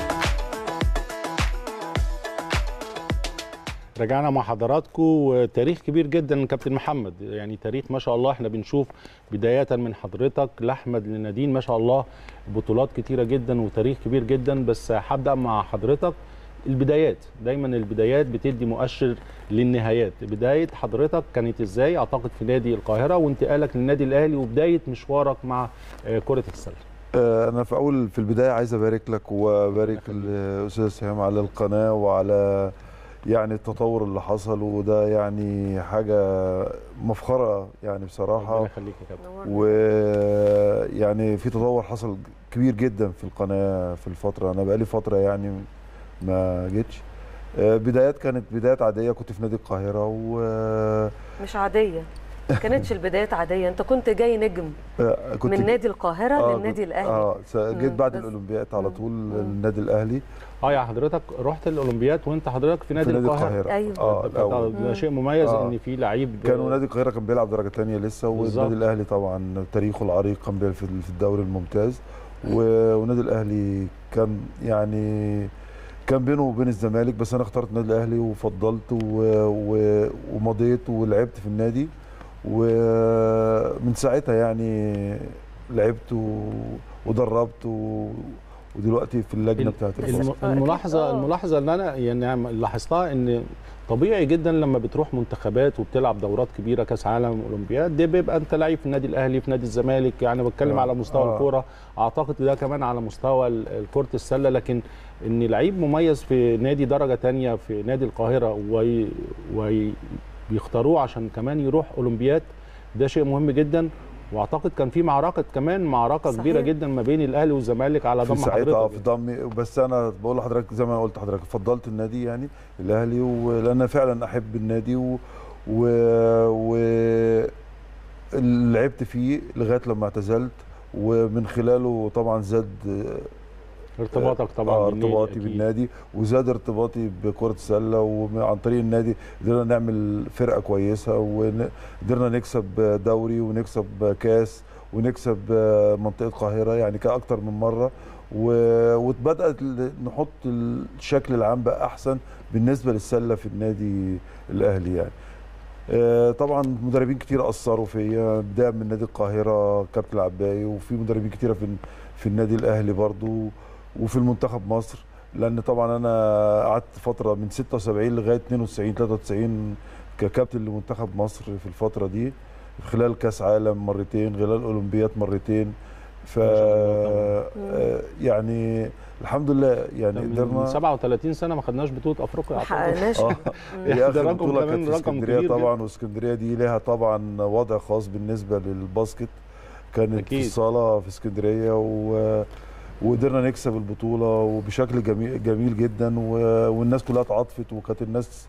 رجعنا مع حضراتكم وتاريخ كبير جدا كابتن محمد يعني تاريخ ما شاء الله احنا بنشوف بداية من حضرتك لأحمد لنادين ما شاء الله بطولات كتيرة جدا وتاريخ كبير جدا بس هبدأ مع حضرتك البدايات دايما البدايات بتدي مؤشر للنهايات بداية حضرتك كانت ازاي اعتقد في نادي القاهرة وانتقالك للنادي الاهلي وبداية مشوارك مع كرة السلة انا في اول في البدايه عايز ابارك لك وابارك الاستاذ سهام على القناه وعلى يعني التطور اللي حصل وده يعني حاجه مفخره يعني بصراحه ربنا يخليك يا كابتن ويعني في تطور حصل كبير جدا في القناه في الفتره انا بقالي فتره يعني ما جيتش آه، بدايات كانت بدايات عاديه كنت في نادي القاهره وكنت مش عاديه ما كانتش البدايات عاديه انت كنت جاي نجم من نادي القاهره آه، للنادي كنت- الاهلي اه س- جيت مم، بعد بس- الاولمبياد على مم، طول مم. النادي الاهلي اه يا حضرتك رحت الاولمبياد وانت حضرتك في نادي, في نادي القاهره القاهره أيوة. اه ده- الاول ده شيء مميز آه. ان في لعيب كانوا نادي القاهره كان بيلعب درجه ثانيه لسه بالظبط. والنادي الاهلي طبعا تاريخه العريق كان بيلعب في في الدوري الممتاز و- والنادي الاهلي كان يعني كان بينه وبين الزمالك بس انا اخترت النادي الاهلي وفضلت و... و... ومضيت ولعبت في النادي ومن ساعتها يعني لعبت و... ودربت و... ودلوقتي في اللجنه ال- بتاعت بس الفصل. الم- أكيد الملاحظه آه. الملاحظه اللي انا يعني لاحظتها ان طبيعي جدا لما بتروح منتخبات وبتلعب دورات كبيره كاس عالم اولمبياد ده بيبقى انت لعيب في النادي الاهلي في نادي الزمالك يعني بتكلم آه. على مستوى آه. الكوره اعتقد ده كمان على مستوى ال- ال- كره السله لكن ان لعيب مميز في نادي درجه تانية في نادي القاهره وي وي بيختاروه عشان كمان يروح اولمبياد ده شيء مهم جدا واعتقد كان في معركه كمان معركه صحيح. كبيره جدا ما بين الاهلي والزمالك على في ضم ساعتها اه حضرتك في ضمي بس انا بقول لحضرتك زي ما قلت لحضرتك فضلت النادي يعني الاهلي ولان أنا فعلا احب النادي و, و... و... لعبت فيه لغايه لما اعتزلت ومن خلاله طبعا زاد ارتباطك طبعا آه بالنادي ارتباطي أكيد. بالنادي وزاد ارتباطي بكره السله وعن طريق النادي قدرنا نعمل فرقه كويسه وقدرنا نكسب دوري ونكسب كاس ونكسب منطقه القاهره يعني كان اكتر من مره و- وبدات ال- نحط الشكل العام بقى احسن بالنسبه للسله في النادي الاهلي يعني آه، طبعا مدربين كتير اثروا فيا بدايه من نادي القاهره كابتن العباي وفي مدربين كتيره في في النادي الاهلي برضو وفي المنتخب مصر لان طبعا انا قعدت فتره من 76 لغايه 92 93 ككابتن لمنتخب مصر في الفتره دي خلال كاس عالم مرتين خلال اولمبياد مرتين ف ما شاء الله آه، يعني الحمد لله يعني من قدرنا 37 سنه ما خدناش بطوله افريقيا ما أعتقد. حققناش اه ده هي اخر رقم بطوله كمان كانت في رقم اسكندريه كبير طبعا واسكندريه دي لها طبعا وضع خاص بالنسبه للباسكت كانت أكيد. في الصاله في اسكندريه و وقدرنا نكسب البطوله وبشكل جميل جميل جدا و... والناس كلها اتعاطفت وكانت الناس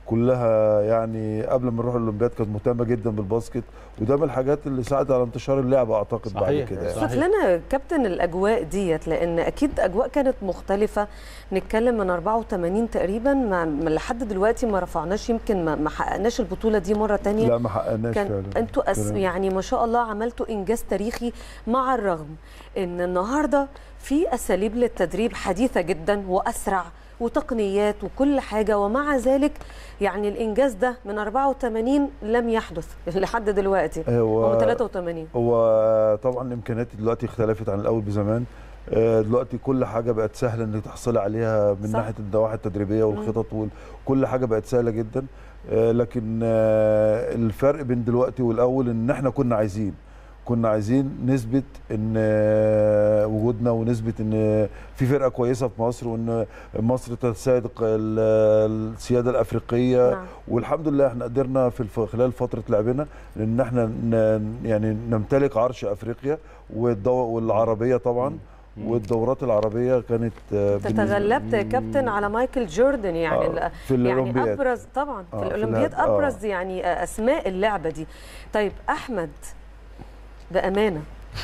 كلها يعني قبل ما نروح الاولمبياد كانت مهتمه جدا بالباسكت وده من الحاجات اللي ساعدت على انتشار اللعبه اعتقد بعد صحيح. كده يعني. صحيح. صف لنا كابتن الاجواء ديت لان اكيد اجواء كانت مختلفه نتكلم من 84 تقريبا ما ما لحد دلوقتي ما رفعناش يمكن ما, ما حققناش البطوله دي مره تانية لا ما حققناش كان فعلا انتوا أس... تمام. يعني ما شاء الله عملتوا انجاز تاريخي مع الرغم ان النهارده في اساليب للتدريب حديثه جدا واسرع وتقنيات وكل حاجه ومع ذلك يعني الانجاز ده من 84 لم يحدث لحد دلوقتي هو هو 83 هو طبعا الامكانيات دلوقتي اختلفت عن الاول بزمان آه، دلوقتي كل حاجه بقت سهله انك تحصلي عليها من صح. ناحيه النواحي التدريبيه والخطط وكل حاجه بقت سهله جدا آه، لكن آه، الفرق بين دلوقتي والاول ان احنا كنا عايزين كنا عايزين نثبت ان آه، وجودنا ونثبت ان في فرقه كويسه في مصر وان مصر تساعد الق- ال- السياده الافريقيه نعم. والحمد لله احنا قدرنا في الف... خلال فتره لعبنا ان احنا ن... يعني نمتلك عرش افريقيا والدو... والعربيه طبعا والدورات العربيه كانت آه، انت بالنسبة- تغلبت يا كابتن على مايكل جوردن يعني آه، ال- في يعني الأولمبياد. ابرز طبعا في آه، في الاولمبياد الهاب- آه. ابرز يعني اسماء اللعبه دي طيب احمد بامانه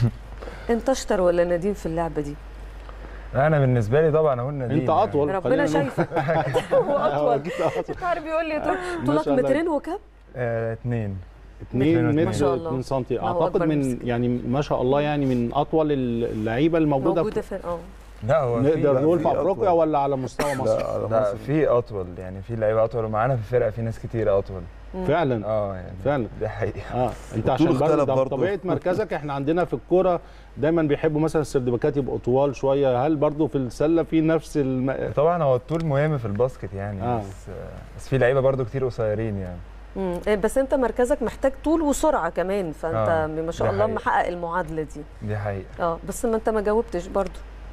انت اشطر ولا نديم في اللعبه دي انا بالنسبه لي طبعا اهو النديم انت اطول ربنا خلينا نقول. شايفك هو اطول أكيد أطول. مش عارف بيقول لي طول ما طولك شاء الله. مترين وكم آه، اتنين 2 ما متر شاء الله. 2 سم الله اعتقد أكبر من نفسك. يعني ما شاء الله يعني من اطول اللعيبه الموجوده موجوده في في اه لا هو في نقدر نقول في في افريقيا أطول. ولا على مستوى مصر لا على لا مصر في اطول يعني في لعيبه اطول ومعانا في الفرقه في ناس كتير اطول فعلا اه يعني فعلا دي حقيقه اه انت والطول عشان برضه اختلف ده برضه. طبيعه مركزك احنا عندنا في الكوره دايما بيحبوا مثلا السردباكات يبقوا طوال شويه هل برضه في السله في نفس الم... طبعا هو الطول مهم في الباسكت يعني آه. بس بس في لعيبه برضو كتير قصيرين يعني مم. بس انت مركزك محتاج طول وسرعه كمان فانت آه، ما شاء دي الله حقيقة. محقق المعادله دي دي حقيقه اه بس ما انت ما جاوبتش برضو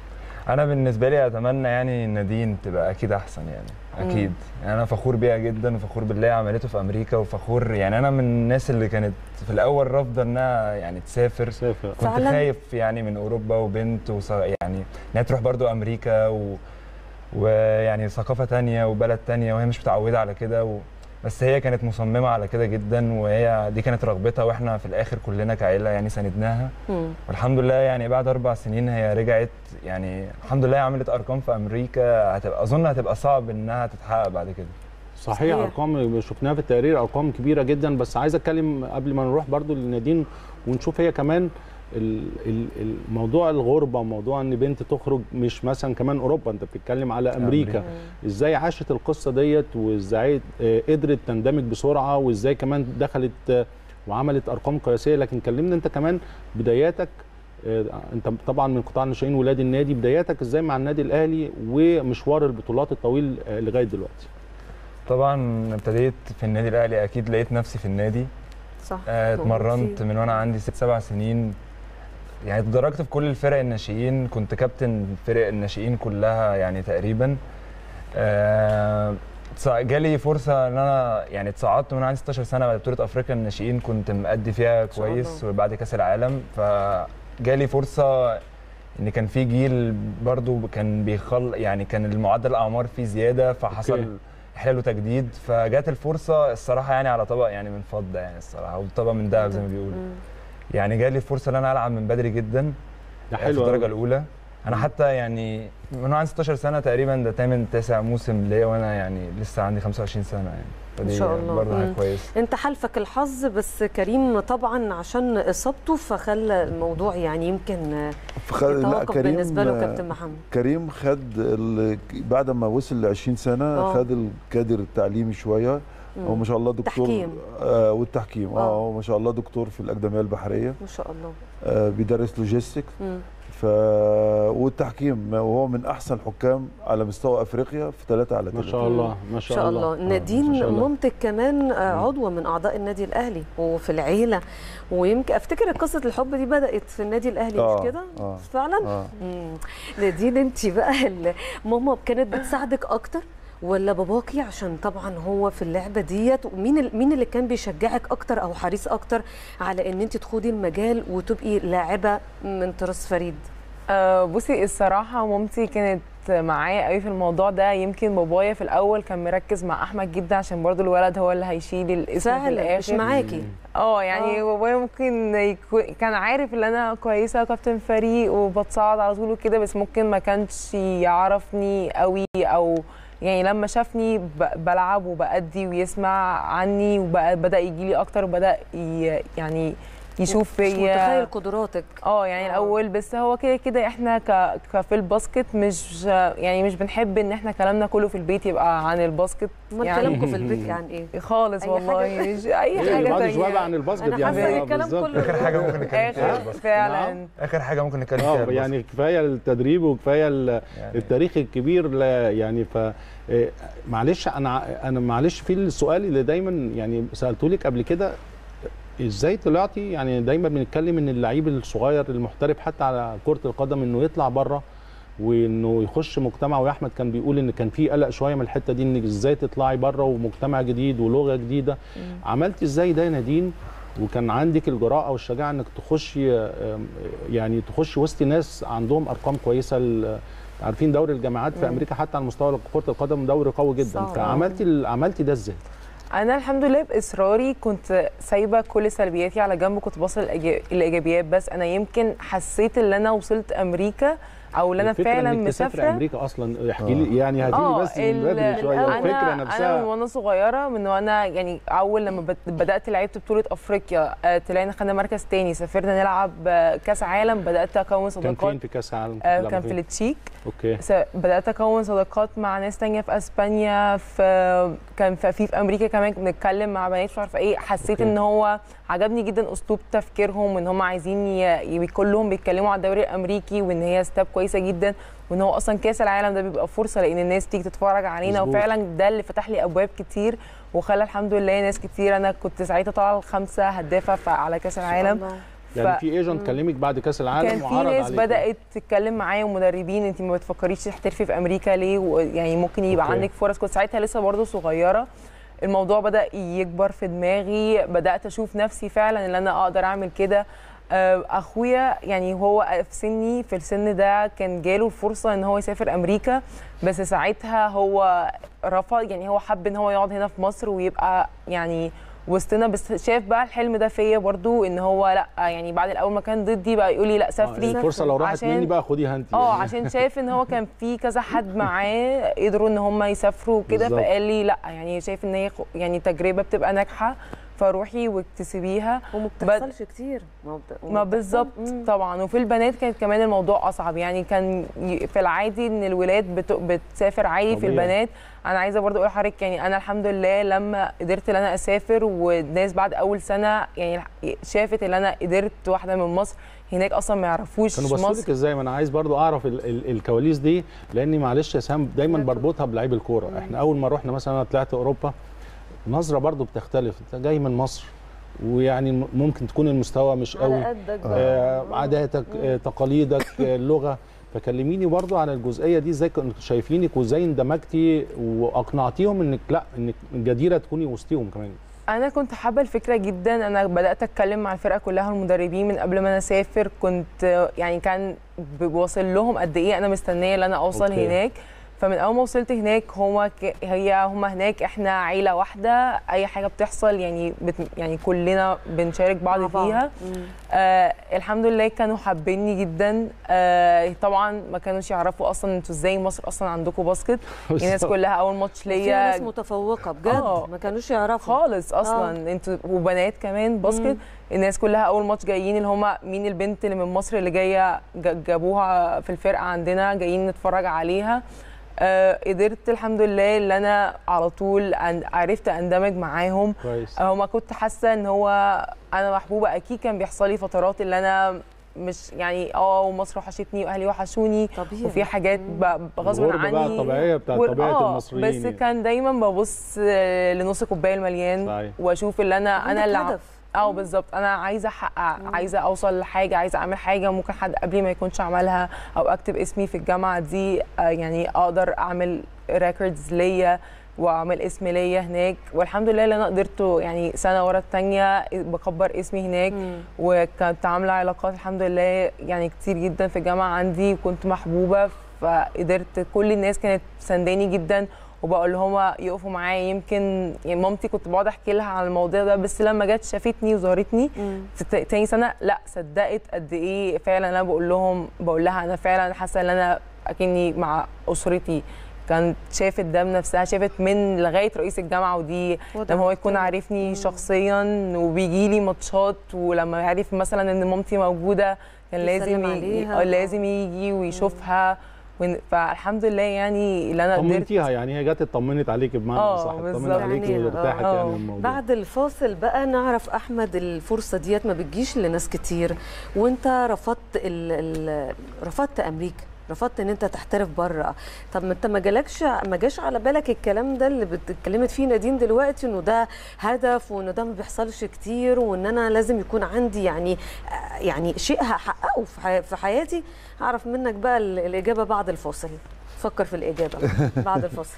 انا بالنسبه لي اتمنى يعني نادين تبقى اكيد احسن يعني اكيد يعني انا فخور بيها جدا وفخور باللي هي عملته في امريكا وفخور يعني انا من الناس اللي كانت في الاول رافضه انها يعني تسافر سافر كنت فعلاً؟ خايف يعني من اوروبا وبنت وص... يعني انها تروح برضو امريكا و... ويعني ثقافه تانية وبلد تانية وهي مش متعوده على كده و... بس هي كانت مصممه على كده جدا وهي دي كانت رغبتها واحنا في الاخر كلنا كعيله يعني ساندناها مم. والحمد لله يعني بعد اربع سنين هي رجعت يعني الحمد لله عملت ارقام في امريكا هتبقى اظن هتبقى صعب انها تتحقق بعد كده صحيح صحيح. ارقام شفناها في التقرير ارقام كبيره جدا بس عايز اتكلم قبل ما نروح برضو لنادين ونشوف هي كمان ال- ال- الموضوع الغربه موضوع ان بنت تخرج مش مثلا كمان اوروبا انت بتتكلم على امريكا ازاي عاشت القصه ديت وازاي آه، قدرت تندمج بسرعه وازاي كمان دخلت آه، وعملت ارقام قياسيه لكن كلمنا انت كمان بداياتك آه، انت طبعا من قطاع الناشئين ولاد النادي بداياتك ازاي مع النادي الاهلي ومشوار البطولات الطويل آه، لغايه دلوقتي طبعا ابتديت في النادي الاهلي اكيد لقيت نفسي في النادي صح آه، اتمرنت فيه. من وانا عندي ست سبع سنين يعني اتدرجت في كل الفرق الناشئين كنت كابتن فرق الناشئين كلها يعني تقريبا آه، تص- جالي فرصه ان انا يعني اتصعدت من عندي 16 سنه بعد بطوله افريقيا الناشئين كنت مأدي فيها شاء كويس الله. وبعد كاس العالم فجالي فرصه ان كان في جيل برضو كان بيخل يعني كان المعدل الاعمار فيه زياده فحصل أوكي. احلال وتجديد فجات الفرصه الصراحه يعني على طبق يعني من فضه يعني الصراحه او طبق من ذهب زي ما بيقولوا مم. يعني جالي الفرصه ان انا العب من بدري جدا ده في حلو الدرجه أوي. الاولى انا حتى يعني من وانا عندي 16 سنه تقريبا ده تامن تاسع موسم ليا وانا يعني لسه عندي 25 سنه يعني فدي شاء الله. برضه حاجه مم. كويسه انت حالفك الحظ بس كريم طبعا عشان اصابته فخلى الموضوع يعني يمكن فخ... لا يتوقف كريم بالنسبه له كابتن محمد كريم خد ال... بعد ما وصل ل 20 سنه آه. خد الكادر التعليمي شويه هو ما شاء الله دكتور تحكيم. آه والتحكيم اه آه. هو ما شاء الله دكتور في الاكاديميه البحريه ما شاء الله آه بيدرس لوجيستيك مم. ف والتحكيم وهو من احسن الحكام على مستوى افريقيا في 3 على 3 ما شاء الله ما ما شاء, شاء الله آه، نادين ما شاء الله. مامتك كمان آه، عضوه من اعضاء النادي الاهلي وفي العيله ويمكن افتكر قصه الحب دي بدات في النادي الاهلي آه، مش كده آه. فعلا اه مم. نادين انت بقى ال- ماما كانت بتساعدك اكتر ولا باباكي عشان طبعا هو في اللعبه ديت ومين ال- مين اللي كان بيشجعك اكتر او حريص اكتر على ان انت تخوضي المجال وتبقي لاعبه من طراز فريد آه، بصي الصراحة مامتي كانت معايا قوي في الموضوع ده يمكن بابايا في الأول كان مركز مع أحمد جدا عشان برضو الولد هو اللي هيشيل الاسم في فعلا مش الآخر معاكي اه يعني آه. بابايا ممكن يكون كان عارف ان انا كويسه كابتن فريق وبتصعد على طول وكده بس ممكن ما كانش يعرفني قوي او يعني لما شافني ب- بلعب وبأدي ويسمع عني وبدا يجي لي اكتر وبدا ي- يعني يشوف مش فيا متخيل قدراتك اه يعني آه. الاول بس هو كده كده احنا ك... كفي الباسكت مش يعني مش بنحب ان احنا كلامنا كله في البيت يبقى عن الباسكت امال يعني كلامكم في البيت عن ايه خالص أي والله حاجة؟ مش اي إيه، حاجه بعد شويه تانية بقى عن الباسكت انا يعني حاسه ان آه، الكلام بالظبط. كله اخر حاجه ممكن نتكلم فيها اخر الباسكت. فعلا اخر حاجه ممكن نتكلم فيها اه الباسكت. يعني كفايه التدريب وكفايه ال- يعني التاريخ الكبير لا يعني ف إيه، معلش انا ع- انا معلش في السؤال اللي دايما يعني سالته لك قبل كده ازاي طلعتي يعني دايما بنتكلم ان اللعيب الصغير المحترف حتى على كره القدم انه يطلع بره وانه يخش مجتمع واحمد كان بيقول ان كان في قلق شويه من الحته دي انك ازاي تطلعي بره ومجتمع جديد ولغه جديده عملتي ازاي ده يا نادين وكان عندك الجراءه والشجاعه انك تخشي آم، يعني تخشي وسط ناس عندهم ارقام كويسه ال- عارفين دوري الجامعات في امريكا حتى على مستوى كره القدم دوري قوي جدا صعب. فعملتي ال- عملتي ده ازاي؟ انا الحمد لله باصراري كنت سايبه كل سلبياتي على جنب كنت باصل الإيجا- الايجابيات بس انا يمكن حسيت ان انا وصلت امريكا او ان انا الفكرة فعلا إنك تسافري مسافره امريكا اصلا احكي لي يعني هاتي لي اه بس من ال- بدري شويه انا الفكره انا من نفسها وانا صغيره من وانا يعني اول لما بد- بدات لعبت بطوله افريقيا آه، طلعنا خدنا مركز تاني سافرنا نلعب آه، كاس عالم بدات اكون كان صداقات فين في كاس العالم؟ كنت آه، بتلعبوا كان في فين؟ التشيك اوكي س- بدات اكون صداقات مع ناس تانية في اسبانيا في كان في في, في امريكا كمان بنتكلم مع بنات مش عارفه ايه حسيت أوكي. ان هو عجبني جدا اسلوب تفكيرهم وان هم عايزين ي- ي- كلهم بيتكلموا على الدوري الامريكي وان هي ستاب كويسه جدا وان هو اصلا كاس العالم ده بيبقى فرصه لان الناس تيجي تتفرج علينا مظبوط. وفعلا ده اللي فتح لي ابواب كتير وخلى الحمد لله ناس كتير انا كنت ساعتها طالعه الخمسه هدافه ف- على كاس العالم الله. يعني ف- في ايجنت كلمك بعد كاس العالم كان في وعرض ناس عليك. بدات تتكلم معايا ومدربين انت ما بتفكريش تحترفي في امريكا ليه ويعني ممكن يبقى أوكي. عندك فرص كنت ساعتها لسه برضه صغيره الموضوع بدا يكبر في دماغي بدات اشوف نفسي فعلا ان انا اقدر اعمل كده آه، اخويا يعني هو في سني في السن ده كان جاله الفرصه ان هو يسافر امريكا بس ساعتها هو رفض يعني هو حب ان هو يقعد هنا في مصر ويبقى يعني وسطنا بس شاف بقى الحلم ده فيا برضو ان هو لا يعني بعد الاول ما كان ضدي بقى يقول لي لا آه، سافري الفرصه لو راحت عشان- مني بقى خديها انت اه يعني. عشان شايف ان هو كان في كذا حد معاه قدروا ان هم يسافروا وكده بالظبط. فقال لي لا يعني شايف ان هي خ- يعني تجربه بتبقى ناجحه فروحي واكتسبيها وما بتحصلش كتير ما, بت... ما بالظبط طبعا وفي البنات كانت كمان الموضوع اصعب يعني كان ي- في العادي ان الولاد بت... بتسافر عادي في طبيعي. البنات انا عايزه برضو اقول لحضرتك يعني انا الحمد لله لما قدرت ان انا اسافر والناس بعد اول سنه يعني شافت ان انا قدرت واحده من مصر هناك اصلا ما يعرفوش كانوا بصوا لك مصر ازاي ما انا عايز برضو اعرف ال ال الكواليس دي لاني معلش يا سام دايما بربطها بلعيب الكوره احنا اول ما رحنا مثلا انا طلعت اوروبا نظره برضو بتختلف انت جاي من مصر ويعني ممكن تكون المستوى مش قوي على قدك بقى. آه عاداتك آه تقاليدك آه اللغه فكلميني برضو عن الجزئيه دي ازاي كنتوا شايفينك وازاي اندمجتي واقنعتيهم انك لا انك جديره تكوني وسطيهم كمان انا كنت حابه الفكره جدا انا بدات اتكلم مع الفرقه كلها المدربين من قبل ما انا اسافر كنت يعني كان بوصل لهم قد ايه انا مستنيه ان انا اوصل أوكي. أوكي. هناك فمن اول ما وصلت هناك هما ك... هي هما هناك احنا عيله واحده اي حاجه بتحصل يعني بت... يعني كلنا بنشارك بعض مع بعض. فيها مم. آه الحمد لله كانوا حابيني جدا آه طبعا ما كانوش يعرفوا اصلا انتوا ازاي مصر اصلا عندكم باسكت الناس كلها اول ماتش في ليا ناس متفوقه بجد آه. ما كانوش يعرفوا خالص اصلا آه. انتوا وبنات كمان باسكت مم. الناس كلها اول ماتش جايين اللي هم مين البنت اللي من مصر اللي جايه ج- جابوها في الفرقه عندنا جايين نتفرج عليها آه قدرت الحمد لله ان انا على طول أن- عرفت اندمج معاهم كويس هو ما كنت حاسه ان هو انا محبوبه اكيد كان بيحصل لي فترات اللي انا مش يعني اه ومصر وحشتني واهلي وحشوني طبيعي وفي حاجات ب- غصب الغربة عني بقى الطبيعية بتاعت وال- طبيعة آه، المصريين بس يعني. كان دايما ببص آه، لنص كوبايه المليان صحيح. واشوف اللي انا انا عندك اللي عم- هدف. اه بالظبط انا عايزه احقق عايزه اوصل لحاجه عايزه اعمل حاجه ممكن حد قبلي ما يكونش عملها او اكتب اسمي في الجامعه دي آه، يعني اقدر اعمل ريكوردز ليا واعمل اسم ليا هناك والحمد لله اللي انا قدرت يعني سنه ورا الثانيه بكبر اسمي هناك مم. وكانت عامله علاقات الحمد لله يعني كتير جدا في الجامعه عندي وكنت محبوبه فقدرت كل الناس كانت سنداني جدا وبقول لهم يقفوا معايا يمكن يعني مامتي كنت بقعد احكي لها عن الموضوع ده بس لما جت شافتني وزارتني مم. في تا- تاني سنه لا صدقت قد ايه فعلا انا بقول لهم بقول لها انا فعلا حاسه ان انا اكني مع اسرتي كانت شافت ده بنفسها شافت من لغايه رئيس الجامعه ودي وده لما هو يكون طبعاً. عارفني شخصيا وبيجي لي ماتشات ولما يعرف مثلا ان مامتي موجوده كان لازم يسلم يجي عليها. آه، لازم يجي ويشوفها ون- فالحمد لله يعني اللي انا قدرت طمنتيها يعني هي جت اطمنت عليك بمعنى آه، صح اطمنت بالظبط. عليك يعني، وارتاحت آه. يعني من الموضوع بعد الفاصل بقى نعرف احمد الفرصه ديت ما بتجيش لناس كتير وانت رفضت ال ال رفضت امريكا رفضت ان انت تحترف بره طب ما انت ما جالكش ما جاش على بالك الكلام ده اللي اتكلمت فيه نادين دلوقتي انه ده هدف وانه ده ما بيحصلش كتير وان انا لازم يكون عندي يعني يعني شيء هحققه في حي- في حياتي اعرف منك بقى ال- الاجابه بعد الفاصل فكر في الاجابه بعد الفاصل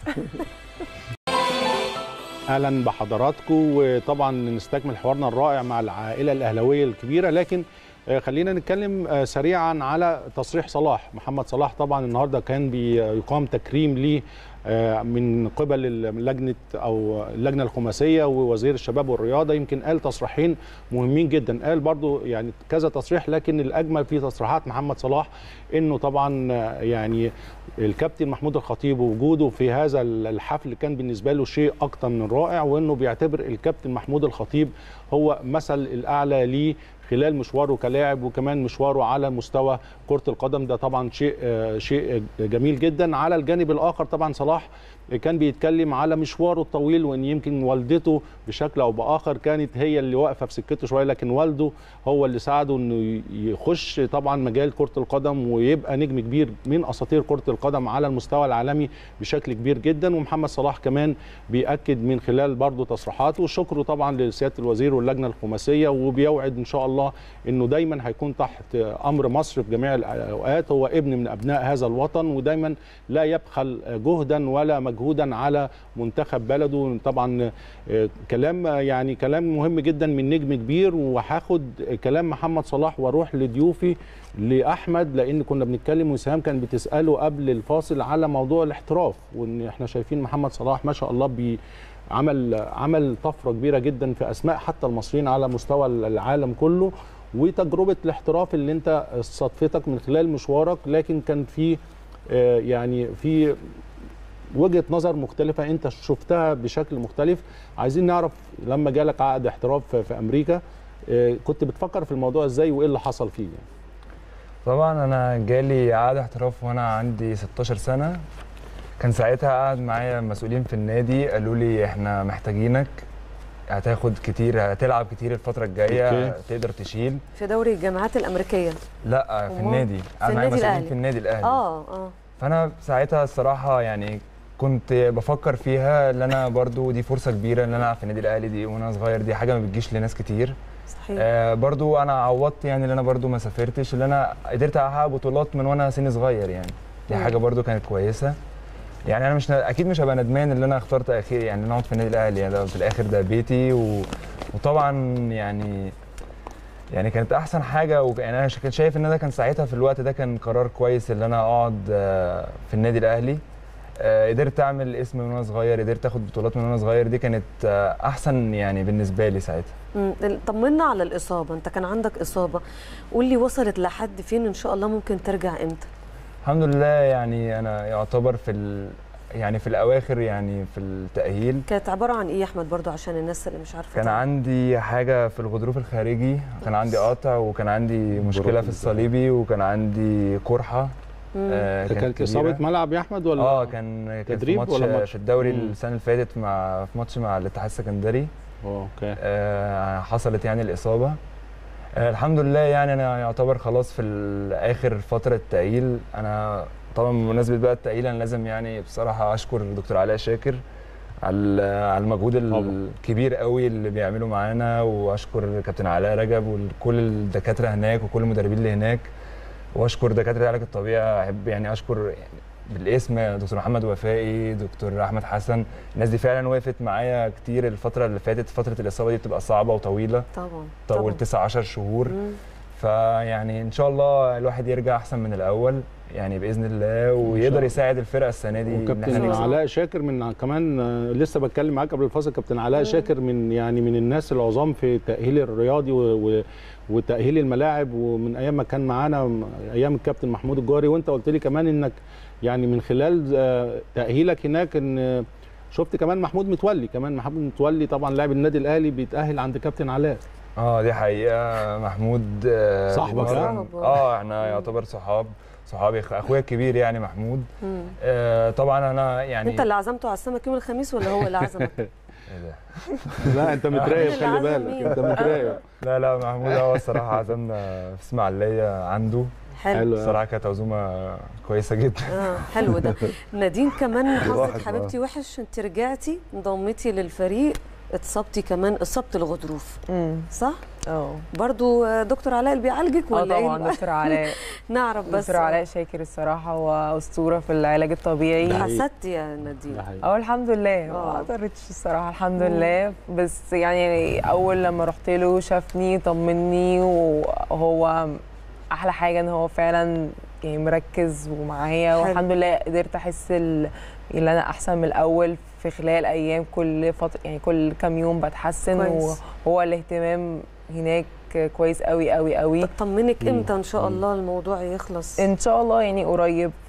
اهلا بحضراتكم وطبعا نستكمل حوارنا الرائع مع العائله الاهلاويه الكبيره لكن آه، خلينا نتكلم آه، سريعا على تصريح صلاح محمد صلاح طبعا النهارده كان بيقام تكريم ليه آه، من قبل اللجنه او اللجنه الخماسيه ووزير الشباب والرياضه يمكن قال تصريحين مهمين جدا قال برضو يعني كذا تصريح لكن الاجمل في تصريحات محمد صلاح انه طبعا آه، يعني الكابتن محمود الخطيب ووجوده في هذا الحفل كان بالنسبه له شيء اكتر من رائع وانه بيعتبر الكابتن محمود الخطيب هو مثل الاعلى ليه خلال مشواره كلاعب وكمان مشواره على مستوى كره القدم ده طبعا شيء آه، شيء جميل جدا على الجانب الاخر طبعا صلاح كان بيتكلم على مشواره الطويل وان يمكن والدته بشكل او باخر كانت هي اللي واقفه في سكته شويه لكن والده هو اللي ساعده انه يخش طبعا مجال كره القدم ويبقى نجم كبير من اساطير كره القدم على المستوى العالمي بشكل كبير جدا ومحمد صلاح كمان بياكد من خلال برضه تصريحاته وشكره طبعا لسياده الوزير واللجنه الخماسيه وبيوعد ان شاء الله انه دايما هيكون تحت امر مصر في جميع الاوقات هو ابن من ابناء هذا الوطن ودايما لا يبخل جهدا ولا مجهودا على منتخب بلده طبعا كلام يعني كلام مهم جدا من نجم كبير وهاخد كلام محمد صلاح واروح لضيوفي لاحمد لان كنا بنتكلم وسهام كان بتساله قبل الفاصل على موضوع الاحتراف وان احنا شايفين محمد صلاح ما شاء الله بي عمل عمل طفره كبيره جدا في اسماء حتى المصريين على مستوى العالم كله وتجربه الاحتراف اللي انت صدفتك من خلال مشوارك لكن كان في يعني في وجهه نظر مختلفه انت شفتها بشكل مختلف عايزين نعرف لما جالك عقد احتراف في امريكا كنت بتفكر في الموضوع ازاي وايه اللي حصل فيه يعني. طبعا انا جالي عقد احتراف وانا عندي 16 سنه كان ساعتها قاعد معايا مسؤولين في النادي قالوا لي احنا محتاجينك هتاخد كتير هتلعب كتير الفتره الجايه أوكي. تقدر تشيل في دوري الجامعات الامريكيه لا في أمال؟ النادي في قاعد معايا النادي مسؤولين الأهلي. في النادي الاهلي اه اه فانا ساعتها الصراحه يعني كنت بفكر فيها ان انا برضو دي فرصه كبيره ان انا العب في النادي الاهلي دي وانا صغير دي حاجه ما بتجيش لناس كتير صحيح آه برضو انا عوضت يعني ان انا برضو ما سافرتش اللي انا قدرت احقق بطولات من وانا سن صغير يعني دي مم. حاجه برضو كانت كويسه يعني انا مش ن- اكيد مش هبقى ندمان ان انا اخترت اخير يعني ان انا اقعد في النادي الاهلي يعني ده في الاخر ده بيتي و... وطبعا يعني يعني كانت احسن حاجه و... يعني انا ش- كنت شايف ان ده كان ساعتها في الوقت ده كان قرار كويس ان انا اقعد آه، في النادي الاهلي آه، قدرت اعمل اسم من وانا صغير قدرت اخد بطولات من وانا صغير دي كانت آه، احسن يعني بالنسبه لي ساعتها مم. طمنا على الاصابه انت كان عندك اصابه قول لي وصلت لحد فين ان شاء الله ممكن ترجع امتى الحمد لله يعني انا يعتبر في ال... يعني في الاواخر يعني في التاهيل كانت عباره عن ايه يا احمد برضو عشان الناس اللي مش عارفه كان تعرف. عندي حاجه في الغضروف الخارجي كان عندي قطع وكان عندي مشكله في الصليبي وكان عندي قرحه مم. آه ده كانت كبيرة. اصابه ملعب يا احمد ولا اه كان كان في تدريب ماتش ولا ماتش؟ في الدوري مم. السنه اللي فاتت مع في ماتش مع الاتحاد السكندري اه اوكي آه حصلت يعني الاصابه آه الحمد لله يعني انا يعتبر خلاص في ال- اخر فتره تاهيل انا طبعا بمناسبه بقى التاهيل انا لازم يعني بصراحه اشكر دكتور علاء شاكر على على المجهود طبعاً. الكبير قوي اللي بيعمله معانا واشكر كابتن علاء رجب وكل الدكاتره هناك وكل المدربين اللي هناك واشكر دكاتره العلاج الطبيعي احب يعني اشكر يعني بالاسم دكتور محمد وفائي دكتور احمد حسن الناس دي فعلا وقفت معايا كتير الفتره اللي فاتت فتره الاصابه دي بتبقى صعبه وطويله طبعا طول طبعاً. 9 10 شهور مم. فيعني ان شاء الله الواحد يرجع احسن من الاول يعني باذن الله ويقدر الله. يساعد الفرقه السنه دي إن إحنا وكابتن نكسب. علاء شاكر من كمان آه، لسه بتكلم معاك قبل الفاصل كابتن علاء شاكر من يعني من الناس العظام في التاهيل الرياضي و- و- وتاهيل الملاعب ومن ايام ما كان معانا م- ايام الكابتن محمود الجوهري وانت قلت لي كمان انك يعني من خلال آه، تاهيلك هناك ان آه، شفت كمان محمود متولي كمان محمود متولي طبعا لاعب النادي الاهلي بيتاهل عند كابتن علاء اه دي حقيقه محمود آه، صاحبك بيتمرن- يعني؟ اه احنا يعتبر صحاب صحابي أخ- اخويا الكبير يعني محمود مم. آه طبعا انا يعني انت اللي عزمته على السمك يوم الخميس ولا هو اللي عزمك إيه ده؟ لا انت متراقب اللي خلي عزم بالك مين؟ انت متراقب لا لا محمود هو الصراحه عزمنا في اسماعيليه عنده حلو حلو الصراحه كانت عزومه كويسه جدا اه حلو ده نادين كمان حظك واحد حبيبتي وحش انت رجعتي انضميتي للفريق اتصبتي كمان اصابه الغضروف امم صح اه برضو آه، دكتور علاء اللي بيعالجك اه ولا ايه طبعا دكتور علاء نعرف بس دكتور علاء شاكر الصراحه هو اسطوره في العلاج الطبيعي حسدتي يا نادين ده حقيقي. اه الحمد لله آه. ما قدرتش الصراحه الحمد مم. لله بس يعني اول لما رحت له شافني طمني وهو احلى حاجه ان هو فعلا يعني مركز ومعايا حلو. والحمد لله قدرت احس ال- ان انا احسن من الاول في خلال ايام كل فتره يعني كل كام يوم بتحسن كويس. وهو الاهتمام هناك كويس قوي قوي قوي طمنك امتى ان شاء الله الموضوع يخلص ان شاء الله يعني قريب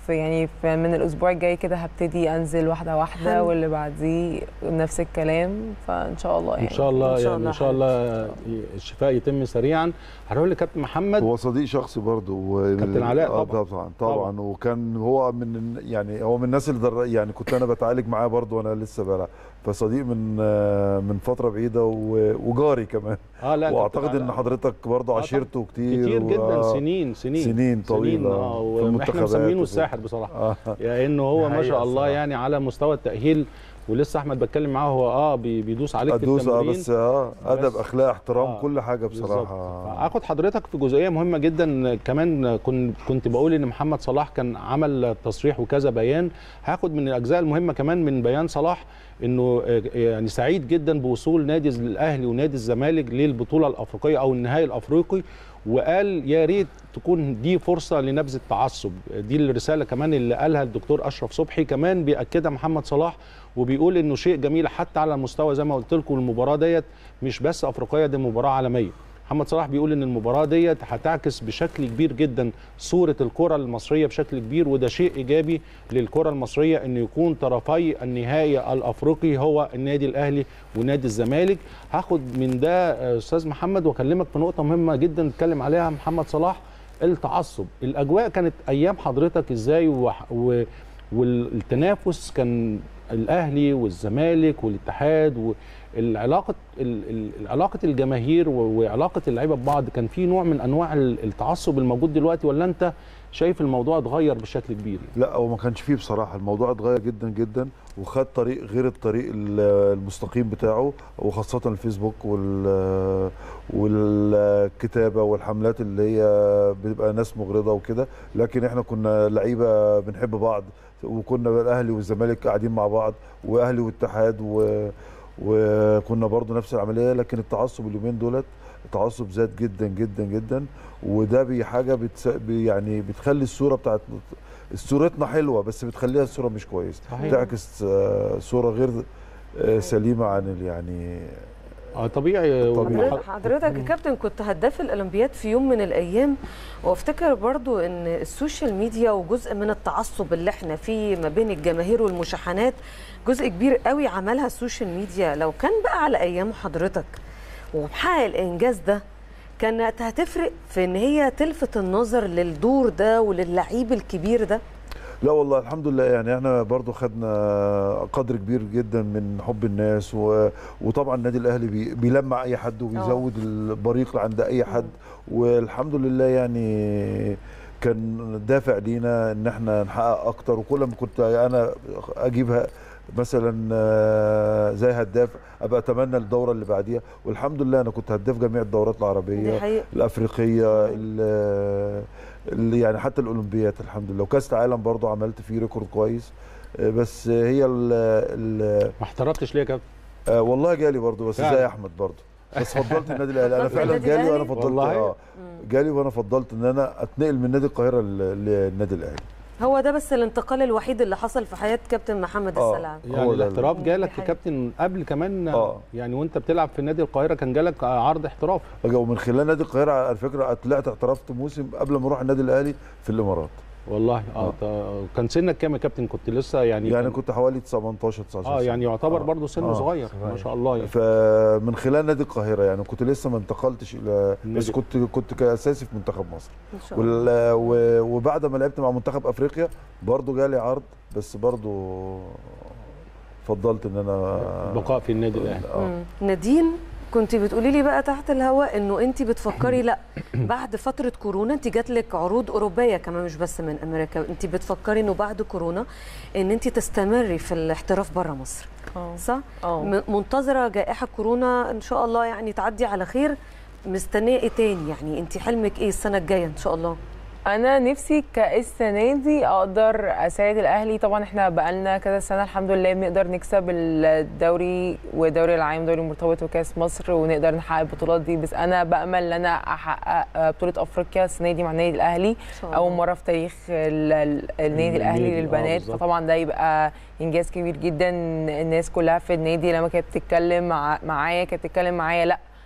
في يعني في من الاسبوع الجاي كده هبتدي انزل واحده واحده حلو. واللي بعديه نفس الكلام فان شاء الله يعني ان شاء الله إن شاء يعني الله ان شاء الله الشفاء يتم سريعا هروح لكابتن محمد هو صديق شخصي برضه و... كابتن علاء آه طبعاً. طبعا طبعا وكان هو من يعني هو من الناس اللي در... يعني كنت انا بتعالج معاه برضه وانا لسه بلعب فصديق من آه، من فتره بعيده و... وجاري كمان اه لا واعتقد كابتن ان علاء حضرتك برضه آه عشيرته كتير كتير جدا و- سنين سنين سنين طويله اه في واحنا المنتخبات مسمينه وفي- الساحر بصراحه آه. لانه هو ما حقيقة شاء الله الصراحة. يعني على مستوى التاهيل ولسه احمد بتكلم معاه هو اه بي- بيدوس عليك في ادوس اه التمرين بس اه ادب بس- اخلاق احترام آه، كل حاجه بالظبط. بصراحه اخد حضرتك في جزئيه مهمه جدا كمان كنت كنت بقول ان محمد صلاح كان عمل تصريح وكذا بيان هاخد من الاجزاء المهمه كمان من بيان صلاح انه آه، يعني سعيد جدا بوصول نادي الاهلي ونادي الزمالك للبطوله الافريقيه او النهائي الافريقي وقال يا ريت تكون دي فرصه لنبذ التعصب دي الرساله كمان اللي قالها الدكتور اشرف صبحي كمان بياكدها محمد صلاح وبيقول انه شيء جميل حتى على مستوى زي ما قلت لكم المباراه ديت مش بس افريقيه دي مباراه عالميه محمد صلاح بيقول ان المباراه ديت هتعكس بشكل كبير جدا صوره الكره المصريه بشكل كبير وده شيء ايجابي للكره المصريه ان يكون طرفي النهائي الافريقي هو النادي الاهلي ونادي الزمالك هاخد من ده آه، استاذ محمد واكلمك في نقطه مهمه جدا اتكلم عليها محمد صلاح التعصب الاجواء كانت ايام حضرتك ازاي وح- و... والتنافس كان الاهلي والزمالك والاتحاد والعلاقه ال- ال- علاقه الجماهير و- وعلاقه اللعيبه ببعض كان في نوع من انواع ال- التعصب الموجود دلوقتي ولا انت شايف الموضوع اتغير بشكل كبير لا هو ما كانش فيه بصراحه الموضوع اتغير جدا جدا وخد طريق غير الطريق ال- المستقيم بتاعه وخاصه الفيسبوك وال والكتابه والحملات اللي هي بتبقى ناس مغرضه وكده لكن احنا كنا لعيبه بنحب بعض وكنا الاهلي والزمالك قاعدين مع بعض واهلي واتحاد و وكنا برضو نفس العمليه لكن التعصب اليومين دولت التعصب زاد جدا جدا جدا وده بي حاجه بتس... بي يعني بتخلي الصوره بتاعت صورتنا حلوه بس بتخليها الصوره مش كويسه صحيح. تعكس آه، صوره غير آه، سليمه عن ال- يعني اه طبيعي طبيعي. حضرتك حضرتك يا كابتن كنت هداف الاولمبياد في يوم من الايام وافتكر برضو ان السوشيال ميديا وجزء من التعصب اللي احنا فيه ما بين الجماهير والمشاحنات جزء كبير قوي عملها السوشيال ميديا لو كان بقى على ايام حضرتك ومحقق الانجاز ده كانت هتفرق في ان هي تلفت النظر للدور ده وللعيب الكبير ده لا والله الحمد لله يعني احنا برضو خدنا قدر كبير جدا من حب الناس و... وطبعا النادي الاهلي بي... بيلمع اي حد وبيزود البريق عند اي حد والحمد لله يعني كان دافع لينا ان احنا نحقق اكتر وكل ما كنت انا اجيبها مثلا آه، زي هداف ابقى اتمنى الدوره اللي بعديها والحمد لله انا كنت هداف جميع الدورات دي العربيه حقيقة الافريقيه ال- اللي يعني حتى الاولمبيات الحمد لله وكاس العالم برضو عملت فيه ريكورد كويس آه، بس هي ال ال ما احترفتش ليه يا كابتن آه والله جالي برضو بس فعلا. زي احمد برضو بس فضلت النادي الاهلي انا فضلت فعلا النادي جالي وانا الأهلي؟ فضلت والله؟ اه جالي وانا فضلت ان انا اتنقل من نادي القاهره لل- للنادي الاهلي هو ده بس الانتقال الوحيد اللي حصل في حياه كابتن محمد آه. السلام يعني هو ده الاحتراف دي جالك يا حقيقة. كابتن قبل كمان آه. يعني وانت بتلعب في نادي القاهره كان جالك عرض احتراف ومن خلال نادي القاهره على فكره طلعت اعترفت موسم قبل ما اروح النادي الاهلي في الامارات والله اه, آه. كان سنك كام يا كابتن كنت لسه يعني يعني كان- كنت حوالي 18 19 اه سنة. يعني يعتبر آه. برضه سن آه. صغير ما شاء الله يعني فمن خلال نادي القاهره يعني كنت لسه ما انتقلتش الى بس النادي- كنت كنت كاساسي في منتخب مصر ان شاء الله وال... و- وبعد ما لعبت مع منتخب افريقيا برضو جالي عرض بس برضو فضلت ان انا بقاء في النادي الاهلي آه. مم. نادين كنت بتقولي لي بقى تحت الهواء انه انت بتفكري لا بعد فتره كورونا انت جات لك عروض اوروبيه كمان مش بس من امريكا انت بتفكري انه بعد كورونا ان انت تستمري في الاحتراف بره مصر اه صح اه م- منتظره جائحه كورونا ان شاء الله يعني تعدي على خير مستنيه ايه تاني يعني انت حلمك ايه السنه الجايه ان شاء الله انا نفسي كالسنه دي اقدر اساعد الاهلي طبعا احنا بقالنا كذا سنه الحمد لله بنقدر نكسب الدوري والدوري العام دوري المرتبط وكاس مصر ونقدر نحقق البطولات دي بس انا بامل ان انا احقق بطوله افريقيا السنه دي مع النادي الاهلي ان شاء الله اول مره في تاريخ ال- ال- النادي الاهلي النادي، آه، للبنات بالظبط. فطبعا ده يبقى انجاز كبير جدا الناس كلها في النادي لما كانت بتتكلم مع- معايا كانت بتتكلم معايا لا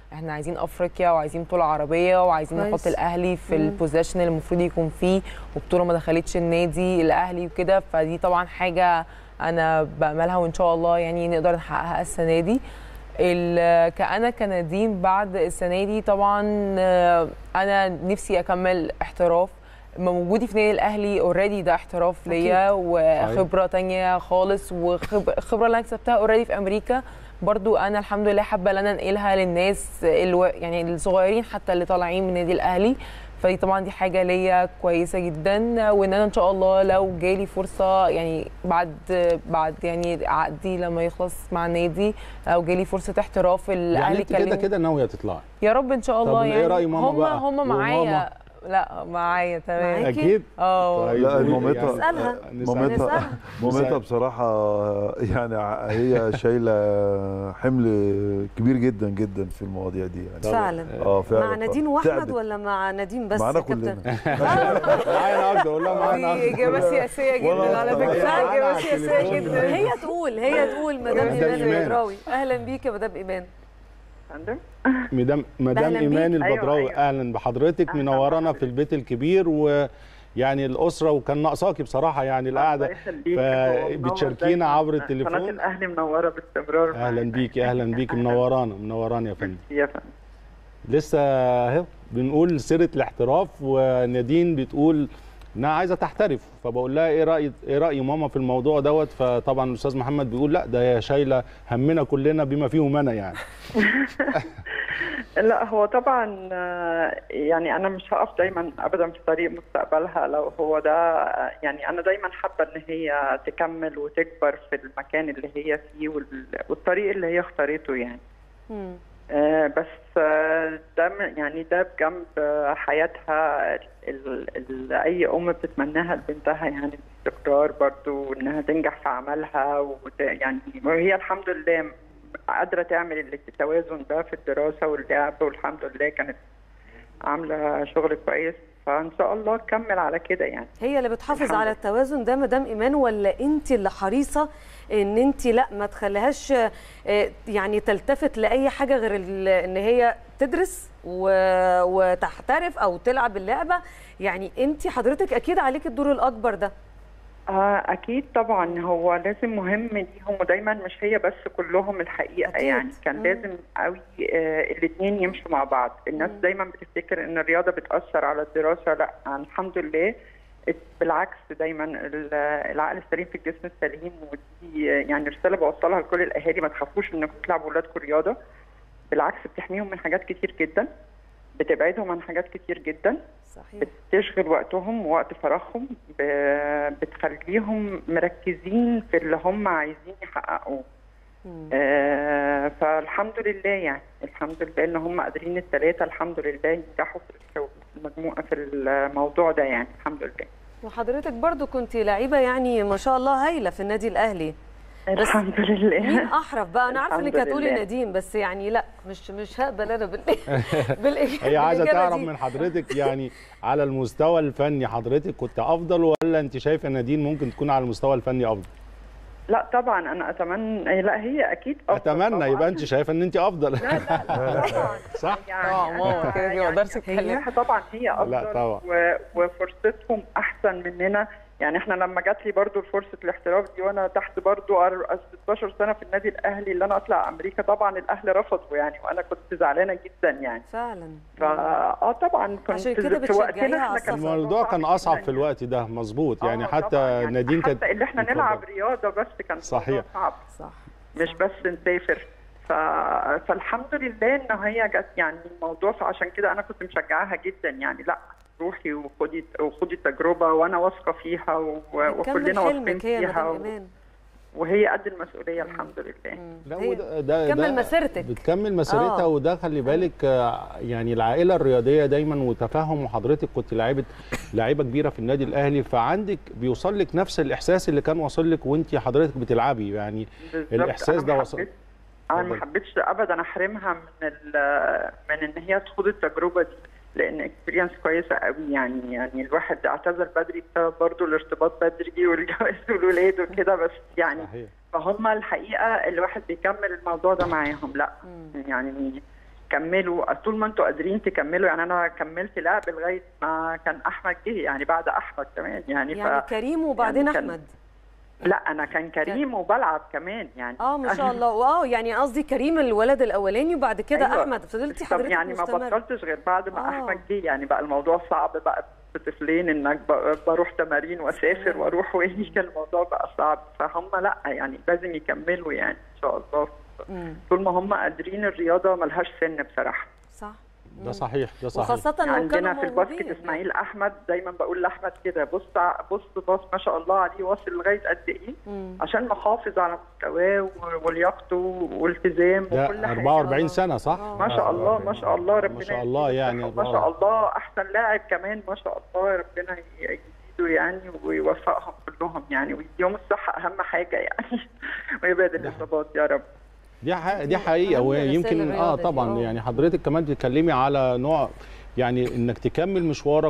احنا عايزين افريقيا وعايزين بطوله عربيه وعايزين كويس. نحط الاهلي في مم. البوزيشن اللي المفروض يكون فيه وبطوله ما دخلتش النادي الاهلي وكده فدي طبعا حاجه انا باملها وان شاء الله يعني نقدر نحققها السنه دي ال- كأنا كنادين بعد السنة دي طبعا آه، أنا نفسي أكمل احتراف موجودي في نادي الأهلي اوريدي ده احتراف ليا وخبرة تانية خالص وخبرة اللي أنا كسبتها اوريدي في أمريكا برضو أنا الحمد لله حابة إن أنا أنقلها للناس الو... يعني الصغيرين حتى اللي طالعين من النادي الأهلي فدي طبعا دي حاجة ليا كويسة جدا وإن أنا إن شاء الله لو جالي فرصة يعني بعد بعد يعني عقدي لما يخلص مع النادي لو جالي فرصة احتراف يعني الأهلي انت كده كلمني- كده ناويه تطلعي يا رب ان شاء طب الله إيه يعني رأي ماما هم بقى؟ هم وماما؟ معايا لا معايا تمام معاكي؟ اكيد اه طيب، لا قولي مامتها يعني. نسألها. نسألها. مامتها مامتها بصراحة يعني ع- هي شايلة حمل كبير جدا جدا في المواضيع دي يعني فعلا اه فعلا مع نادين واحمد تعبت. ولا مع نادين بس معانا يا كابتن؟ كلنا معانا اكتر اقول لها معانا دي اكتر اجابه سياسيه ولا جدا على أكتر. فكره معانا اجابه على سياسيه التليفون. جدا هي تقول هي تقول مدام مدام ايمان إيمان. البدراوي اهلا بيك يا مدام ايمان فندم مدام مدام أهلاً ايمان بيك. البدراوي أيوة، أيوة. اهلا بحضرتك أهلاً منورانا بحضرتك. في البيت الكبير ويعني الاسره وكان ناقصاكي بصراحه يعني الله القعده يخليك، هو منور فبتشاركينا دايماً. عبر قناة التليفون الأهلي منورة باستمرار اهلا معانا. بيكي اهلا بيكي منورانا منورانا يا فندم يا فندم لسه اهو بنقول سيره الاحتراف ونادين بتقول انها عايزه تحترف فبقول لها ايه راي ايه راي ماما في الموضوع دوت فطبعا الاستاذ محمد بيقول لا ده هي شايله همنا كلنا بما فيهم انا يعني لا هو طبعا آه، يعني أنا مش هقف دايما أبدا في طريق مستقبلها لو هو ده آه، يعني أنا دايما حابة إن هي تكمل وتكبر في المكان اللي هي فيه وال- والطريق اللي هي اختارته يعني مم. آه، بس آه، ده م- يعني ده بجنب آه، حياتها ال- ال- اي ام بتتمناها لبنتها يعني الاستقرار برضو انها تنجح في عملها وت- يعني وهي الحمد لله قادره تعمل التوازن ده في الدراسه واللعب والحمد لله كانت عامله شغل كويس فان شاء الله تكمل على كده يعني هي اللي بتحافظ الحمد على لله. التوازن ده مدام ايمان ولا انت اللي حريصه ان انت لا ما تخليهاش آه، يعني تلتفت لاي حاجه غير ال- ان هي تدرس و- وتحترف او تلعب اللعبه يعني انت حضرتك اكيد عليك الدور الاكبر ده آه أكيد طبعا هو لازم مهم ليهم ودايما مش هي بس كلهم الحقيقة أكيد. يعني كان مم. لازم قوي آه الاثنين يمشوا مع بعض الناس مم. دايما بتفتكر إن الرياضة بتأثر على الدراسة لا يعني الحمد لله بالعكس دايما ال- العقل السليم في الجسم السليم ودي آه، يعني رسالة بوصلها لكل الأهالي ما تخافوش إنكم تلعبوا ولادكم رياضة بالعكس بتحميهم من حاجات كتير جدا بتبعدهم عن حاجات كتير جدا صحيح بتشغل وقتهم ووقت فراغهم ب- بتخليهم مركزين في اللي هم عايزين يحققوه مم. آه، فالحمد لله يعني الحمد لله ان هم قادرين الثلاثه الحمد لله ينجحوا في المجموعه في الموضوع ده يعني الحمد لله وحضرتك برضو كنت لعيبه يعني ما شاء الله هايله في النادي الاهلي الحمد لله مين احرف بقى انا عارفه انك الحمد هتقولي لله. نديم بس يعني لا مش مش هقبل انا بال بالإجابة هي عايزه بالإجابة تعرف دي. من حضرتك يعني على المستوى الفني حضرتك كنت افضل ولا انت شايفه نادين ممكن تكون على المستوى الفني افضل لا طبعا انا اتمنى لا هي اكيد أفضل اتمنى طبعاً. يبقى انت شايفه ان انت افضل لا لا لا طبعا صح يعني اه ماما أنا كده كده ما يعني اقدرش اتكلم هي طبعا هي افضل لا طبعا. و... وفرصتهم احسن مننا يعني احنا لما جات لي برضو فرصه الاحتراف دي وانا تحت برضو أر- 16 سنه في النادي الاهلي اللي انا اطلع امريكا طبعا الاهل رفضوا يعني وانا كنت زعلانه جدا يعني فعلا فا اه طبعا كنت عشان كده في وقتنا بتشجعيها على احنا كان السفر. الموضوع كان اصعب جداً في الوقت ده مظبوط يعني آه، حتى طبعاً، يعني نادين كانت حتى اللي احنا اتفضل. نلعب رياضه بس كان صحيح. موضوع صعب صح مش بس نسافر ف... فالحمد لله ان هي جت يعني الموضوع فعشان كده انا كنت مشجعاها جدا يعني لا روحي وخدي وخدي التجربه وانا واثقه فيها و... كمل وكلنا واثقين حلمك هي فيها مدام و... ايمان وهي قد المسؤوليه الحمد لله مم. لا هي وده ده كمل ده مسيرتك. بتكمل مسيرتها آه. وده خلي بالك آه، يعني العائله الرياضيه دايما وتفهم وحضرتك كنت لاعيبه لاعيبه كبيره في النادي الاهلي فعندك بيوصل لك نفس الاحساس اللي كان واصل لك وانت حضرتك بتلعبي يعني بالظبط. الإحساس أنا ده ما وصل- حبيتش- انا ما اتفضل. حبيتش ابدا احرمها من ال... من ان هي تخوض التجربه دي لان اكسبيرينس كويسه قوي يعني يعني الواحد اعتذر بدري بسبب برضه الارتباط بدري والجواز والولاد وكده بس يعني صحيح فهم الحقيقه الواحد بيكمل الموضوع ده معاهم لا يعني كملوا طول ما انتوا قادرين تكملوا يعني انا كملت لعب لغايه ما كان احمد جه يعني بعد احمد كمان يعني, يعني كريم وبعدين يعني كان- احمد لا انا كان كريم وبلعب كمان يعني اه ما شاء الله اه يعني قصدي كريم الولد الاولاني وبعد كده أيوة. احمد فضلتي طب حضرتك يعني ما مستمرة. بطلتش غير بعد ما آه. احمد جه يعني بقى الموضوع صعب بقى بطفلين انك ب- بروح تمارين واسافر واروح واجي كان الموضوع بقى صعب فهم لا يعني لازم يكملوا يعني ان شاء الله مم. طول ما هم قادرين الرياضه ملهاش سن بصراحه صح ده صحيح ده صحيح وخاصة لو عندنا كانوا في الباسكت موهوبين. اسماعيل احمد دايما بقول لاحمد كده بص ع- بص باص ما شاء الله عليه واصل لغايه قد ايه مم. عشان نحافظ على مستواه و- ولياقته والتزام وكل ده حاجه 44 سنه صح؟ ما شاء الله ما شاء الله ربنا ما شاء الله يديله يعني الصحة، ما شاء الله احسن لاعب كمان ما شاء الله ربنا يزيده يعني ويوفقهم كلهم يعني ويديهم الصحه اهم حاجه يعني ويبعد الاصابات يا رب دي ح- دي حقيقه أهم رسائل ويمكن اه الرياضة دي، طبعا آه. يعني حضرتك كمان بتتكلمي على نوع يعني انك تكمل مشوارك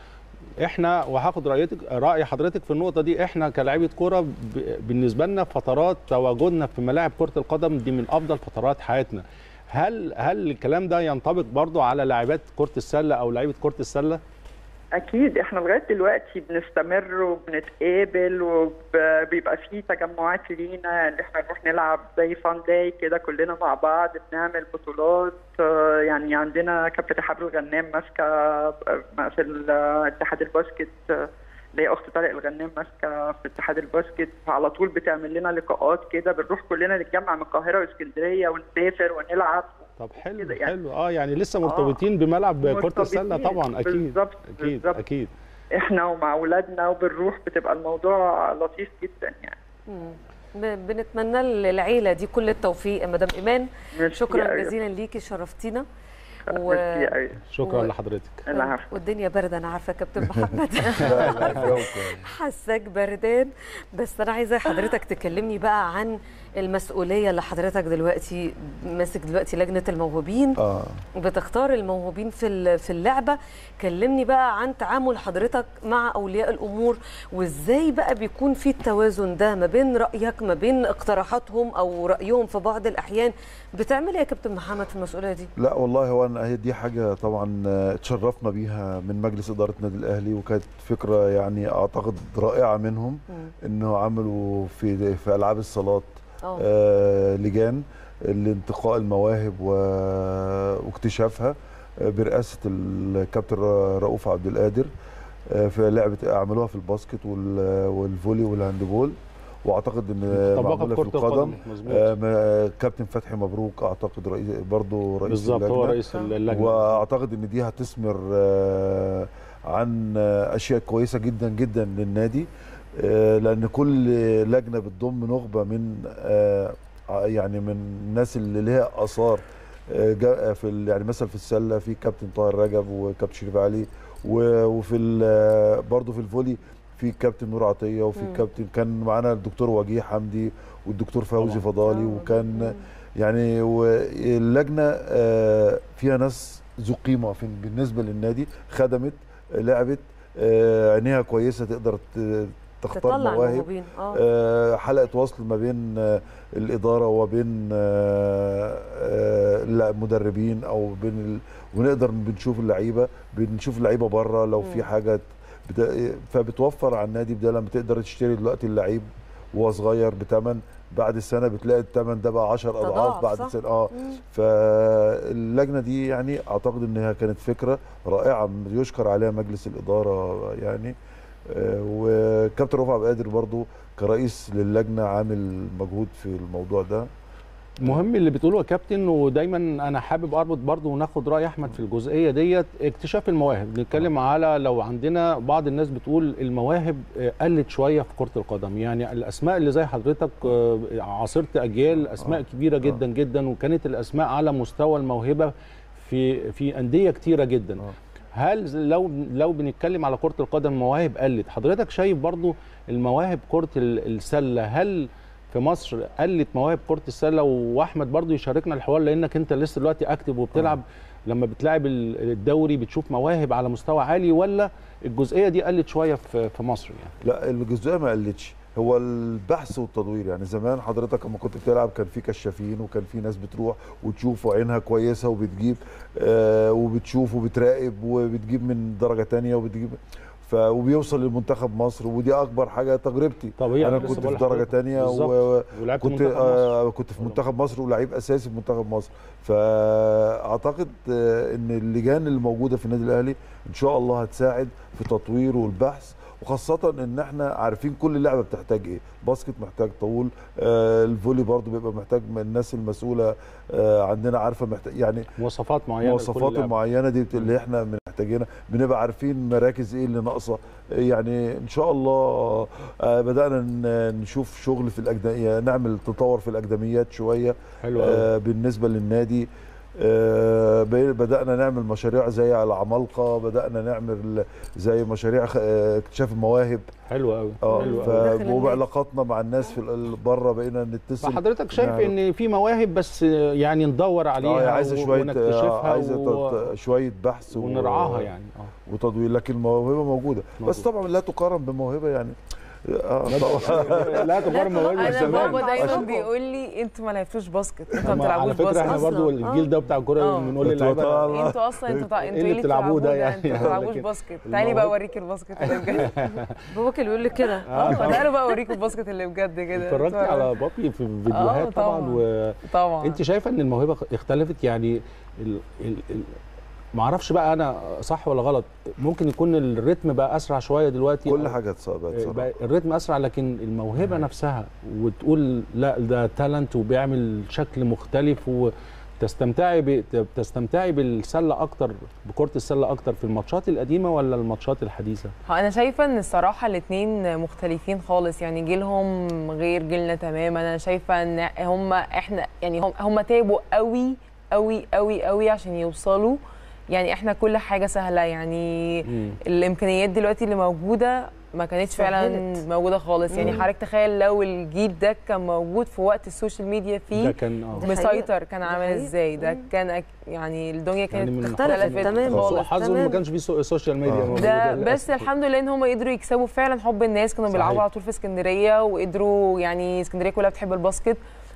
واحنا وهاخد رايتك راي حضرتك في النقطه دي احنا كلاعيبه كوره ب- بالنسبه لنا فترات تواجدنا في ملاعب كره القدم دي من افضل فترات حياتنا هل هل الكلام ده ينطبق برضو على لاعبات كره السله او لعيبه كره السله اكيد احنا لغايه دلوقتي بنستمر وبنتقابل وبيبقى في تجمعات لينا ان احنا نروح نلعب زي فان داي كده كلنا مع بعض بنعمل بطولات آه، يعني عندنا كابتن حبل الغنام ماسكه آه، في ال- اتحاد الباسكت آه، اللي هي اخت طارق الغنام ماسكه في اتحاد الباسكت على طول بتعمل لنا لقاءات كده بنروح كلنا نتجمع من القاهره واسكندريه ونسافر ونلعب طب حلو كده يعني. حلو اه يعني لسه مرتبطين بملعب كره السله مرتبطين. طبعا اكيد بالظبط اكيد بالظبط. اكيد احنا ومع اولادنا وبنروح بتبقى الموضوع لطيف جدا يعني مم. ب- بنتمنى للعيلة دي كل التوفيق يا مدام إيمان ميرسي شكرا أوي. جزيلا ليكي شرفتينا و... ميرسي أوي. شكرا و- لحضرتك العفو والدنيا باردة أنا عارفة يا كابتن محمد حاساك بردان بس أنا عايزة حضرتك تكلمني بقى عن المسؤولية اللي حضرتك دلوقتي ماسك دلوقتي لجنة الموهوبين اه بتختار الموهوبين في ال- في اللعبه كلمني بقى عن تعامل حضرتك مع اولياء الامور وازاي بقى بيكون في التوازن ده ما بين رايك ما بين اقتراحاتهم او رايهم في بعض الاحيان بتعمل ايه يا كابتن محمد في المسؤوليه دي لا والله هو أنا هي دي حاجه طبعا آه، اتشرفنا بيها من مجلس اداره النادي الاهلي وكانت فكره يعني اعتقد رائعه منهم انه عملوا في في العاب الصالات اه آه لجان لانتقاء المواهب و- واكتشافها آه، برئاسه الكابتن رؤوف عبد القادر آه، في لعبه عملوها في الباسكت وال- والفولي والهاندبول واعتقد ان طبقت معموله في كره القدم القدم مظبوط آه، ما- كابتن فتحي مبروك اعتقد رئيس برضه رئيس بالظبط هو اللجنة. رئيس اللجنه واعتقد ان دي هتثمر آه، عن آه، اشياء كويسه جدا جدا للنادي آه، لان كل لجنه بتضم نخبه من آه، يعني من الناس اللي ليها اثار آه، جا- في ال- يعني مثلا في السله في كابتن طاهر رجب وكابتن شريف علي و- وفي ال- برضه في الفولي في كابتن نور عطيه وفي مم. كابتن كان معانا الدكتور وجيه حمدي والدكتور فوزي طبعاً. فضالي آه، وكان مم. يعني واللجنه آه، فيها ناس ذو قيمه في- بالنسبه للنادي خدمت لعبت آه، عينيها كويسه تقدر ت- تختار تطلع مواهب الموهوبين اه آه، حلقه وصل ما بين آه، الاداره وبين آه، آه، لا، المدربين او بين ال... ونقدر بنشوف اللعيبه بنشوف اللعيبه بره لو في مم. حاجه بت... فبتوفر على النادي بدل ما تقدر تشتري دلوقتي اللعيب وهو صغير بثمن بعد السنه بتلاقي الثمن ده بقى 10 تضاعف، اضعاف بعد صح؟ سنه اه مم. فاللجنه دي يعني اعتقد انها كانت فكره رائعه يشكر عليها مجلس الاداره يعني آه، وكابتن رفع عبد القادر برضو كرئيس للجنه عامل مجهود في الموضوع ده مهم اللي بتقوله يا كابتن ودايما انا حابب اربط برضه وناخد راي احمد في الجزئيه ديت اكتشاف المواهب بنتكلم على لو عندنا بعض الناس بتقول المواهب آه، قلت شويه في كره القدم يعني الاسماء اللي زي حضرتك آه، عاصرت اجيال اسماء آه. كبيره جدا جدا وكانت الاسماء على مستوى الموهبه في في انديه كتيره جدا آه. هل لو لو بنتكلم على كره القدم مواهب قلت حضرتك شايف برضو المواهب كره ال- السله هل في مصر قلت مواهب كره السله واحمد برضو يشاركنا الحوار لانك انت لسه دلوقتي اكتف وبتلعب لما بتلعب ال- الدوري بتشوف مواهب على مستوى عالي ولا الجزئيه دي قلت شويه في في مصر يعني لا الجزئيه ما قلتش هو البحث والتدوير يعني زمان حضرتك لما كنت بتلعب كان في كشافين وكان في ناس بتروح وتشوف وعينها كويسه وبتجيب آه وبتشوف وبتراقب وبتجيب من درجه تانية وبتجيب ف وبيوصل للمنتخب مصر ودي اكبر حاجه تجربتي طبيعي انا لسه كنت بقول في درجه لحضرتك. تانية بالظبط. و... ولعبت كنت منتخب مصر. آه كنت في منتخب مصر ولاعيب اساسي في منتخب مصر فاعتقد آه ان اللجان اللي موجوده في النادي الاهلي ان شاء الله هتساعد في تطوير والبحث وخاصة ان احنا عارفين كل لعبة بتحتاج ايه باسكت محتاج طول آه الفولي برضو بيبقى محتاج من الناس المسؤولة آه عندنا عارفة محتاج يعني مواصفات معينه لكل مواصفات لاعب. المعينة دي اللي احنا محتاجينها بنبقى عارفين مراكز ايه اللي ناقصة يعني ان شاء الله آه بدأنا ن- نشوف شغل في الأكاديمية نعمل تطور في الأكاديميات شوية حلو قوي آه بالنسبه للنادي آه بي- بدانا نعمل مشاريع زي العمالقه بدانا نعمل زي مشاريع خ- آه، اكتشاف المواهب حلو قوي اه حلو ف- قوي داخل النادي. وبعلاقاتنا مع الناس في ال- بره بقينا نتصل فحضرتك شايف نعرف. ان في مواهب بس يعني ندور اه عليها عايزه و- شويه ونكتشفها آه، عايزه و... تط- شويه بحث و- ونرعاها يعني اه وتدوير لكن الموهبه موجوده بس موجودة. طبعا لا تقارن بموهبه يعني آه طبعا لا تقارن مواهب انا زمان بابا دايما عشان- بيقول لي انتوا ما لعبتوش باسكت انتوا ما أما على بتلعبوش فكره احنا باسكت برضو أصلاً. الجيل ده بتاع الكوره آه. بنقول أنتوا للعيبه طبعاً. انتوا اصلا انتوا تع- انتوا اللي ايه اللي بتلعبوه ده بتلعبوه ده يعني؟ انتوا ما بتلعبوش لكن باسكت تعالي بقى الموهبة- اوريك الباسكت اللي بجد بابا كان بيقول لي كده اه تعالوا بقى اوريك الباسكت اللي بجد كده اتفرجت على بابي في فيديوهات طبعا طبعاً. و... طبعا انت شايفه ان الموهبه اختلفت يعني ال... ال... ال... ما اعرفش بقى انا صح ولا غلط ممكن يكون الريتم بقى اسرع شويه دلوقتي كل أو- حاجه اتصابت بقى الريتم اسرع لكن الموهبه نفسها وتقول لا ده تالنت وبيعمل شكل مختلف وتستمتعي ب... تستمتعي بالسله اكتر بكره السله اكتر في الماتشات القديمه ولا الماتشات الحديثه هو انا شايفه ان الصراحه الاثنين مختلفين خالص يعني جيلهم غير جيلنا تماما انا شايفه ان هم احنا يعني هم هم تعبوا قوي قوي قوي قوي عشان يوصلوا يعني احنا كل حاجه سهله يعني مم. الامكانيات دلوقتي اللي موجوده ما كانتش فعلا سهلت. موجوده خالص يعني مم. حضرتك تخيل لو الجيل ده كان موجود في وقت السوشيال ميديا ده فيه كان اه دي حقيقة. مسيطر كان دي عامل حقيقة. ازاي ده مم. كان أك- يعني الدنيا كانت يعني من اختلفت اختلفت تماماً. سوء خالص حظهم ما تمام. كانش في سو- سوشيال ميديا آه. موجودة ده للأسف. بس الحمد لله ان هم قدروا يكسبوا فعلا حب الناس كانوا بيلعبوا صحيح. على طول في اسكندريه وقدروا يعني اسكندريه كلها بتحب الباسكت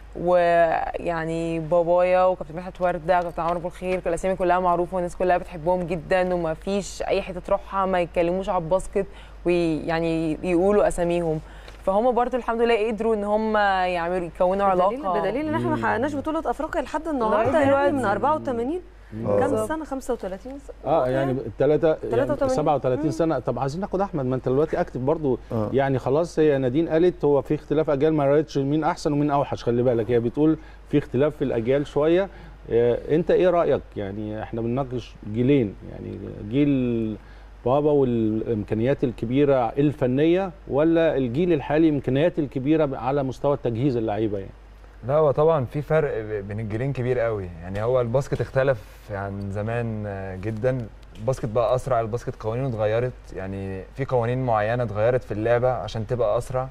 ويعني بابايا وكابتن مدحت ورده وكابتن عمرو ابو الخير كل الاسامي كلها معروفه والناس كلها بتحبهم جدا وما فيش اي حته تروحها ما يتكلموش على الباسكت ويعني يقولوا اساميهم فهم برضو الحمد لله قدروا ان هم يعملوا يكونوا بدليل, علاقه بدليل ان احنا ما مم. حققناش بطوله افريقيا لحد النهارده دلوقتي. يعني من 84 آه. كام سنه 35 سنه اه يعني الثلاثة يعني 83. 37 سنة طب عايزين ناخد احمد ما انت دلوقتي اكتف برضو آه. يعني خلاص هي نادين قالت هو في اختلاف اجيال ما قالتش مين احسن ومين اوحش خلي بالك هي بتقول في اختلاف في الاجيال شوية آه، انت ايه رايك يعني احنا بنناقش جيلين يعني جيل بابا والامكانيات الكبيره الفنيه ولا الجيل الحالي امكانيات الكبيره على مستوى التجهيز اللعيبه يعني لا هو طبعا في فرق بين الجيلين كبير قوي يعني هو الباسكت اختلف عن زمان آه، جدا الباسكت بقى اسرع الباسكت قوانينه اتغيرت يعني في قوانين معينه اتغيرت في اللعبه عشان تبقى اسرع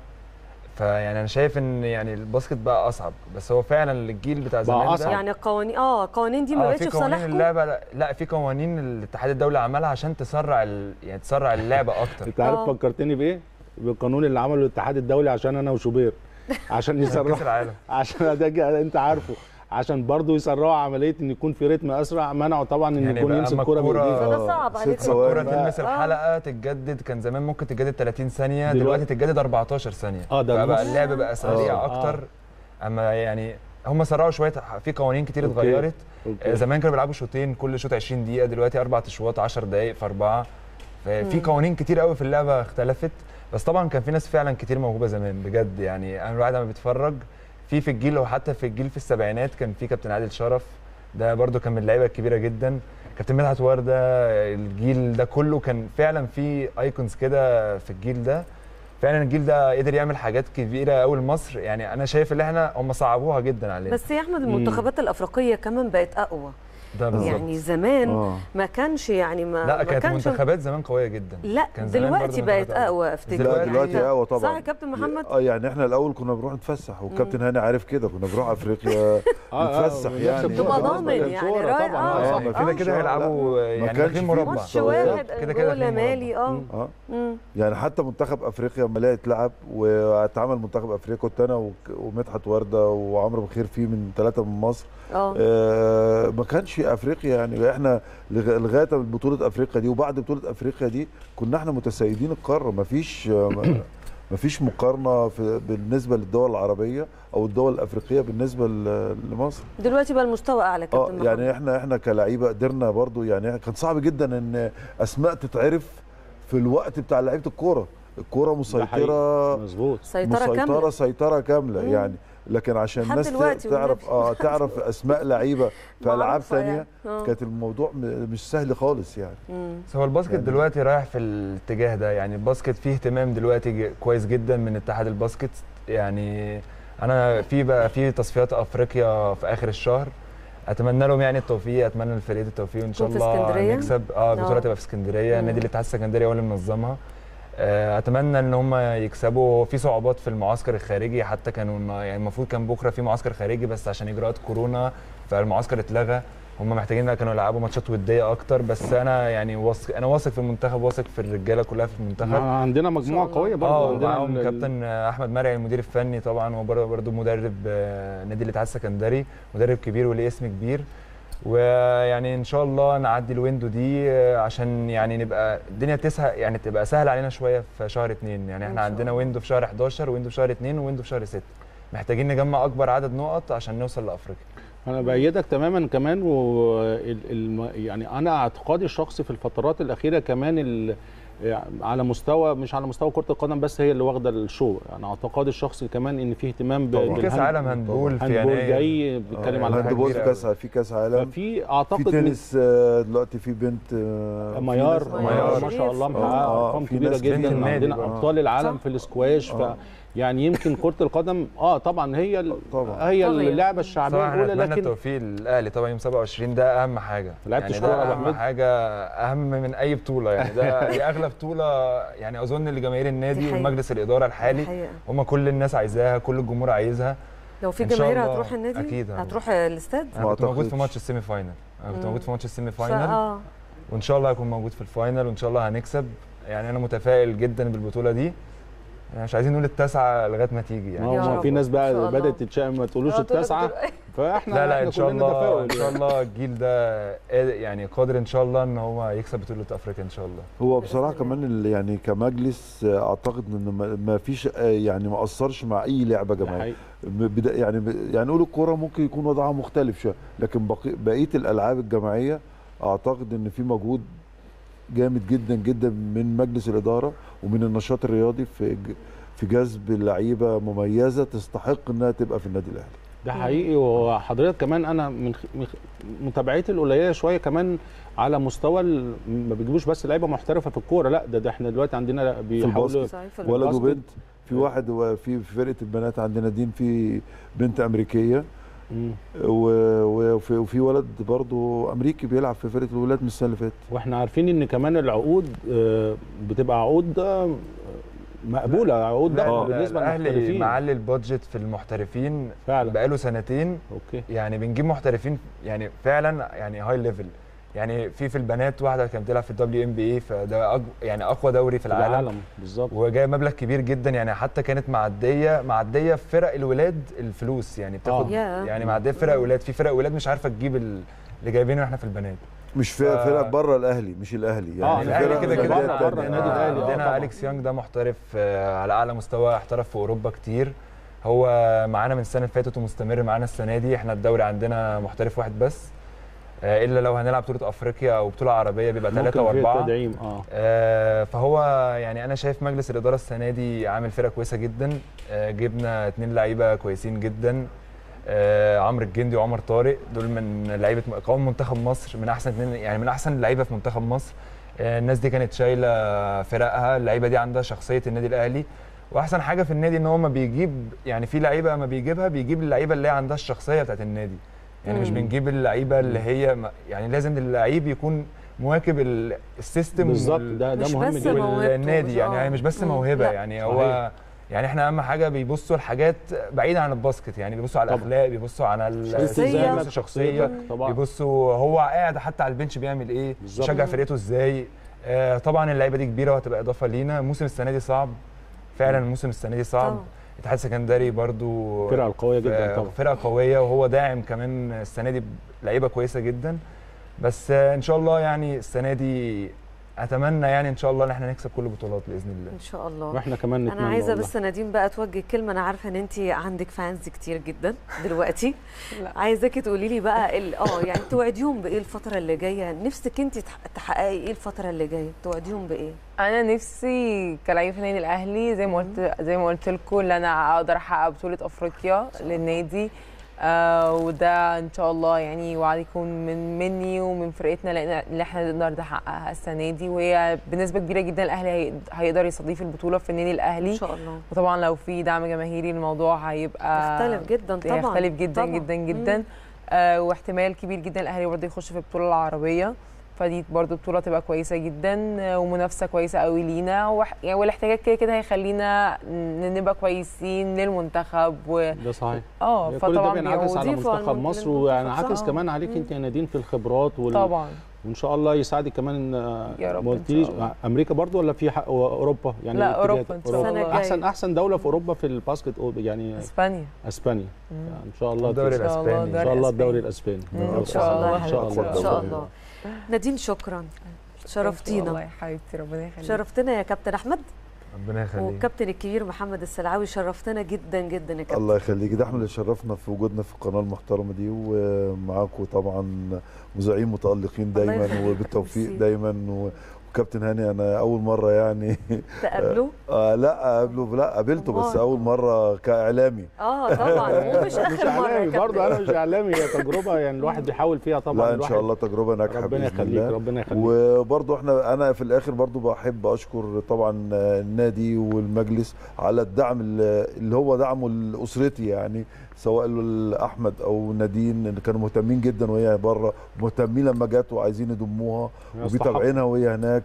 فيعني انا شايف ان يعني الباسكت بقى اصعب بس هو فعلا الجيل بتاع بقى زمان أصعب. ده يعني القوانين اه القوانين دي ما آه، بقتش في في قوانين صالحكم اللعبه لا, لا في قوانين الاتحاد الدولي عملها عشان تسرع ال... يعني تسرع اللعبه اكتر انت عارف آه. فكرتني بايه بالقانون اللي عمله الاتحاد الدولي عشان انا وشوبير عشان كاس يسرعوا العالم عشان ده جا- انت عارفه عشان برضه يسرعوا عمليه ان يكون في رتم اسرع منعوا طبعا ان يعني يكون بقى يمسك أما كوره الكرة- بايديه فده صعب ست عليك ثواني. الكرة تلمس آه. الحلقه تتجدد كان زمان ممكن تتجدد 30 ثانيه دلوقتي- دلوقتي تتجدد 14 ثانيه اه ده فبقى نص. اللعب بقى سريع آه. اكتر اما يعني هم سرعوا شويه في قوانين كتير أوكي. اتغيرت أوكي. آه، زمان كانوا بيلعبوا شوطين كل شوط 20 دقيقه دلوقتي اربع اشواط 10 دقائق في اربعه ففي قوانين كتير قوي في اللعبه اختلفت بس طبعا كان في ناس فعلا كتير موهوبه زمان بجد يعني انا الواحد لما بيتفرج في في الجيل وحتى في الجيل في السبعينات كان في كابتن عادل شرف ده برده كان من اللعيبه الكبيره جدا كابتن مدحت ورده الجيل ده كله كان فعلا في ايكونز كده في الجيل ده فعلا الجيل ده قدر يعمل حاجات كبيره قوي لمصر يعني انا شايف ان احنا هم صعبوها جدا علينا بس يا احمد المنتخبات الافريقيه كمان بقت اقوى ده بالظبط يعني زمان آه. ما كانش يعني ما لا ما كانت كانش منتخبات زمان قويه جدا لا كان زمان دلوقتي برضه بقت منتخبات اقوى افتكر لا دلوقتي اقوى طبعا صح يا كابتن محمد اه يعني احنا الاول كنا بنروح نتفسح والكابتن هاني عارف كده كنا بنروح افريقيا نتفسح يعني بتبقى ضامن يعني رايح طبعا اه آه، كده ما كده فيش- هيلعبوا ما يعني كانش داخلين في مربع ماتش بالظبط. واحد كده كده انجولا داخلين مالي اه اه مم. يعني حتى منتخب افريقيا لما لقى اتلعب واتعمل منتخب افريقيا كنت انا وك- ومدحت ورده وعمرو بخير فيه من ثلاثه من مصر اه آه ما كانش افريقيا يعني احنا لغ- لغايه بطوله افريقيا دي وبعد بطوله افريقيا دي كنا احنا متسيدين القاره ما فيش ما فيش مقارنه في بالنسبه للدول العربيه او الدول الافريقيه بالنسبه ل- لمصر دلوقتي بقى المستوى اعلى اه كابتن محمد يعني احنا احنا كلعيبه قدرنا برضو يعني كان صعب جدا ان اسماء تتعرف في الوقت بتاع لعيبه الكوره الكوره مسيطره مظبوط سيطره مسيطره كامله سيطره كامله مم. يعني لكن عشان لحد الناس دلوقتي تعرف اه تعرف اسماء لعيبه في العاب معروفة ثانيه يعني. آه. كانت الموضوع م- مش سهل خالص يعني مم. بس هو الباسكت يعني- دلوقتي رايح في الاتجاه ده يعني الباسكت فيه اهتمام دلوقتي ج- كويس جدا من اتحاد الباسكت يعني انا في بقى في تصفيات افريقيا في اخر الشهر اتمنى لهم يعني التوفيق اتمنى للفريق التوفيق وان شاء تكون في الله اسكندرية؟ نكسب اه البطوله آه. تبقى في اسكندريه مم. نادي الاتحاد السكندري هو اللي منظمها آه، اتمنى ان هم يكسبوا في صعوبات في المعسكر الخارجي حتى كانوا يعني المفروض كان بكره في معسكر خارجي بس عشان اجراءات كورونا فالمعسكر اتلغى هم محتاجين كانوا يلعبوا ماتشات وديه اكتر بس انا يعني واثق انا واثق في المنتخب واثق في الرجاله كلها في المنتخب عندنا مجموعه الله. قويه برضه اه عندنا معاهم ال- كابتن احمد مرعي المدير الفني طبعا هو برضه مدرب آه، نادي الاتحاد السكندري مدرب كبير وليه اسم كبير ويعني ان شاء الله نعدي الويندو دي آه، عشان يعني نبقى الدنيا تسهل يعني تبقى سهل علينا شويه في شهر اتنين يعني إن احنا شاء عندنا الله. ويندو في شهر 11 ويندو في شهر اتنين ويندو في شهر 6 محتاجين نجمع اكبر عدد نقط عشان نوصل لافريقيا انا بايدك تماما كمان و ال- الم- يعني انا اعتقادي الشخصي في الفترات الاخيره كمان ال- يعني على مستوى مش على مستوى كره القدم بس هي اللي واخده الشو انا اعتقادي الشخصي كمان ان في اهتمام ب- طبعاً. في كاس بالهاند- عالم هاندبول في هاندبول يناير جاي بيتكلم على حاجه الهاندبول في كبيره كاس في كاس عالم ففي اعتقد في من- تنس آه، دلوقتي في بنت آه، في ميار ناس- ميار. ما شاء الله شريف. محققه آه، ارقام في كبيره ناس بنت جدا النادي عندنا بقى. ابطال العالم صح. في الاسكواش ف آه. يعني يمكن كره القدم اه طبعا هي ال- طبعا. هي طبيعي. اللعبه الشعبيه طبعا احنا الاولى نتمنى لكن التوفيق للاهلي طبعا يوم 27 ده اهم حاجه لعبت يعني شكورة يا ده أبو اهم حميد؟ حاجه اهم من اي بطوله يعني ده دي اغلى بطوله يعني اظن لجماهير دي النادي حقيقة. ومجلس الاداره دي الحالي حقيقة. هم كل الناس عايزاها كل الجمهور عايزها لو في إن شاء جماهير الله. هتروح النادي أكيد هروح. هتروح الاستاد انا ما كنت موجود في أعتقدش. ماتش السيمي فاينل انا كنت مم. موجود في ماتش السيمي ف- فاينل اه وان شاء الله هكون موجود في الفاينل وان شاء الله هنكسب يعني انا متفائل جدا بالبطوله دي يعني مش عايزين نقول التاسعه لغايه ما تيجي يعني ما يا هو رب. في ناس إن شاء بقى الله. بدات تتشائم ما تقولوش آه، تقول لك التاسعه دلوقتي. فاحنا لا لا احنا ان شاء كلنا الله تفاؤل ان شاء الله الجيل ده قادر- يعني قادر ان شاء الله ان هو يكسب بطوله افريقيا ان شاء الله هو بصراحه كمان ال- يعني كمجلس آه، اعتقد ان ما- ما فيش آه، يعني ما اثرش مع اي لعبه ده جماعيه حقيقي. بدا يعني ب- يعني نقول الكوره ممكن يكون وضعها مختلف شويه لكن بقي- بقيه الالعاب الجماعيه اعتقد ان في مجهود جامد جدا جدا من مجلس الاداره ومن النشاط الرياضي في ج- في جذب لعيبه مميزه تستحق انها تبقى في النادي الاهلي ده حقيقي وحضرتك كمان انا من خ- من خ- متابعتي القليله شويه كمان على مستوى ال- ما بيجيبوش بس لعيبه محترفه في الكوره لا ده, ده احنا دلوقتي عندنا بيحاولوا الباسكت. صحيح في ولد الباسكت. وبنت في واحد و- في في فرقه البنات عندنا دين في بنت امريكيه مم. و- وفي, وفي ولد برضه امريكي بيلعب في فرقه الولاد من السنه اللي فاتت واحنا عارفين ان كمان العقود آه، بتبقى عقود آه، مقبوله عقود لا ده لا، بالنسبه الاهلي للمحترفين معلي البادجت في المحترفين فعلا بقاله سنتين اوكي يعني بنجيب محترفين يعني فعلا يعني هاي ليفل يعني في في البنات واحده كانت بتلعب في الدبليو ام بي اي فده أج... يعني اقوى دوري في في العالم, العالم بالظبط وجايه مبلغ كبير جدا يعني حتى كانت معديه معديه في فرق الولاد الفلوس يعني بتاخد آه. ياه. يعني معديه في فرق ولاد في فرق ولاد مش عارفه تجيب ال- اللي جايبينه احنا في البنات مش في ف- فرق بره الاهلي مش الاهلي آه، يعني الاهلي فرق كده في كده الأندية بره التانية. النادي آه. الأهلي. آه، عندنا طبعاً. اليكس يانج ده محترف آه، على اعلى مستوى احترف في اوروبا كتير هو معانا من السنه اللي فاتت ومستمر معانا السنه دي احنا الدوري عندنا محترف واحد بس آه، الا لو هنلعب بطوله افريقيا او بطوله عربيه بيبقى ثلاثه ممكن في واربعه تدعيم اه آه، فهو يعني انا شايف مجلس الاداره السنه دي عامل فرقه كويسه جدا آه، جبنا اتنين لعيبه كويسين جدا آه، عمرو الجندي وعمر طارق دول من لعيبه قوام منتخب مصر من احسن اتنين يعني من احسن اللعيبه في منتخب مصر آه، الناس دي كانت شايله فرقها اللعيبه دي عندها شخصيه النادي الاهلي واحسن حاجه في النادي ان هو ما بيجيب يعني في لعيبه ما بيجيبها بيجيب اللعيبه اللي هي عندها الشخصيه بتاعت النادي يعني مش مم. بنجيب اللعيبه اللي هي م- يعني لازم اللعيب يكون مواكب ال- السيستم بالظبط وال- ده ده مش مهم بس جدا موهبته، والنادي مش- يعني آه. هي مش بس مم. موهبه لا. يعني صحيح. هو يعني احنا اهم حاجه بيبصوا لحاجات بعيده عن الباسكت يعني بيبصوا على طبعا. الاخلاق بيبصوا على ال- شخصية. بيبصوا الشخصيه طبعا بيبصوا هو قاعد حتى على البنش بيعمل ايه بالظبط. بيشجع فرقته ازاي آه طبعا اللعيبه دي كبيره وهتبقى اضافه لينا موسم السنه دي صعب فعلا الموسم السنه دي صعب طبعا. الاتحاد السكندري برضو فرقه قويه جدا آه، طبعا فرقه قويه وهو داعم كمان السنه دي لعيبه كويسه جدا بس آه، ان شاء الله يعني السنه دي اتمنى يعني ان شاء الله ان احنا نكسب كل البطولات باذن الله ان شاء الله واحنا كمان نتمنى انا عايزه والله. بس نادين بقى توجه كلمه انا عارفه ان انت عندك فانز كتير جدا دلوقتي لا. عايزاكي تقولي لي بقى ال- اه يعني توعديهم بايه الفتره اللي جايه نفسك انت تح- تحققي ايه الفتره اللي جايه توعديهم بايه انا نفسي كلاعب في النادي الاهلي زي ما قلت زي ما قلت لكم ان انا اقدر احقق بطوله افريقيا للنادي آه وده ان شاء الله يعني وعد يكون من مني ومن فرقتنا لان اللي احنا نقدر نحققها السنه دي وهي بنسبه كبيره جدا الاهلي هي- هيقدر يستضيف البطوله في النادي ان الاهلي شاء الله وطبعا لو في دعم جماهيري الموضوع هيبقى يختلف جدا طبعا هيختلف جدا طبعاً. جدا جدا آه واحتمال كبير جدا الاهلي برضه يخش في البطوله العربيه فدي برضه بطوله تبقى كويسه جدا آه، ومنافسه كويسه قوي لينا وح... يعني والاحتياج كده كده هيخلينا ن- نبقى كويسين للمنتخب و... ده صحيح اه كل ده فطبعا بينعكس على بيضيفوا على منتخب المنتخب مصر وينعكس صح. كمان عليك انت يا نادين في الخبرات وال... طبعا وان شاء الله يساعدك كمان آه، يا رب ما إن قلتليش شاء الله. امريكا برضو ولا في حق اوروبا يعني لا، الاتجاه أوروبا ده؟ إن شاء الله. السنة الجاية. احسن احسن دوله في اوروبا في الباسكت أو- يعني اسبانيا اسبانيا مم. يعني ان شاء الله الدوري تكسب. إن شاء الله الاسباني ان شاء الله الدوري الأسباني. الاسباني مم، ان شاء الله ان شاء يا الله حبيبتي. ان شاء الله نادين شكرا والله شرفتينا يا حبيبتي ربنا يخليك شرفتنا يا كابتن احمد ربنا يخليك والكابتن الكبير محمد السلعاوي شرفتنا جدا جدا يا كابتن الله يخليك ده احنا اللي شرفنا في وجودنا في القناه المحترمه دي ومعاكم طبعا مذيعين متالقين الله دايما يخليك. وبالتوفيق ميرسي. دايما و- وكابتن هاني انا اول مره يعني تقابلوا آه لا قابله لا قابلته بس أمال. اول مره كاعلامي اه طبعا ومش مش اخر مره يا اعلامي برضه كابتن انا مش اعلامي هي تجربه يعني الواحد بيحاول فيها طبعا لا ان الواحد شاء الله تجربه ناجحه ربنا بإذن يخليك الله. ربنا يخليك وبرضه احنا انا في الاخر برضه بحب اشكر طبعا النادي والمجلس على الدعم اللي اللي هو دعمه لاسرتي يعني سواء احمد او نادين اللي كانوا مهتمين جدا وهي بره مهتمين لما جت وعايزين يضموها يستحق. وبيتابعينها وهي هناك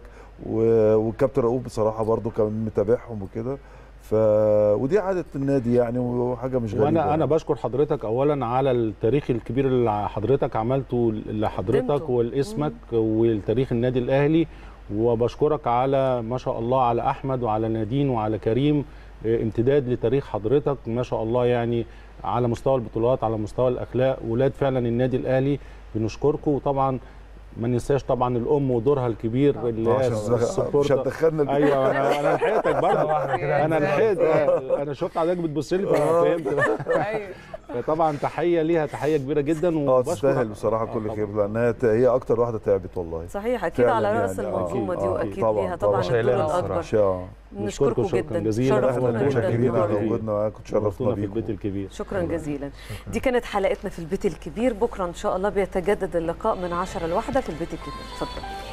و- والكابتن رؤوف بصراحه برضه كان متابعهم وكده ف ودي عاده النادي يعني وحاجه مش غريبه وانا انا يعني. بشكر حضرتك اولا على التاريخ الكبير اللي حضرتك عملته لحضرتك قدمته. ولاسمك والتاريخ النادي الاهلي وبشكرك على ما شاء الله على احمد وعلى نادين وعلى كريم آه، امتداد لتاريخ حضرتك ما شاء الله يعني على مستوى البطولات على مستوى الاخلاق ولاد فعلا النادي الاهلي بنشكركم وطبعا ما ننساش طبعا الام ودورها الكبير اللي هي عشان مش السبورت هتدخلنا البيت. ايوه انا انا لحقتك برضه واحدة كده انا لحقت انا شفت حضرتك بتبص لي ففهمت ايوه فطبعا تحيه ليها تحيه كبيره جدا اه وبشكر- تستاهل بصراحه آه كل طبعاً. خير لانها ت- هي اكتر واحده تعبت والله صحيح اكيد فعلاً على راس يعني، آه، المنظومه دي آه، واكيد طبعاً، ليها طبعا طبعاً. الدور شايلاها الاكبر شاء نشكركم شكراً جدا جزيلاً. احنا شرفتونا جداً. متشكرين على بيكم. وجودنا معاكم تشرفنا شرفتونا في بيكم البيت الكبير شكرا جزيلا دي كانت حلقتنا في البيت الكبير بكره ان شاء الله بيتجدد اللقاء من 10 لواحدة في البيت الكبير اتفضل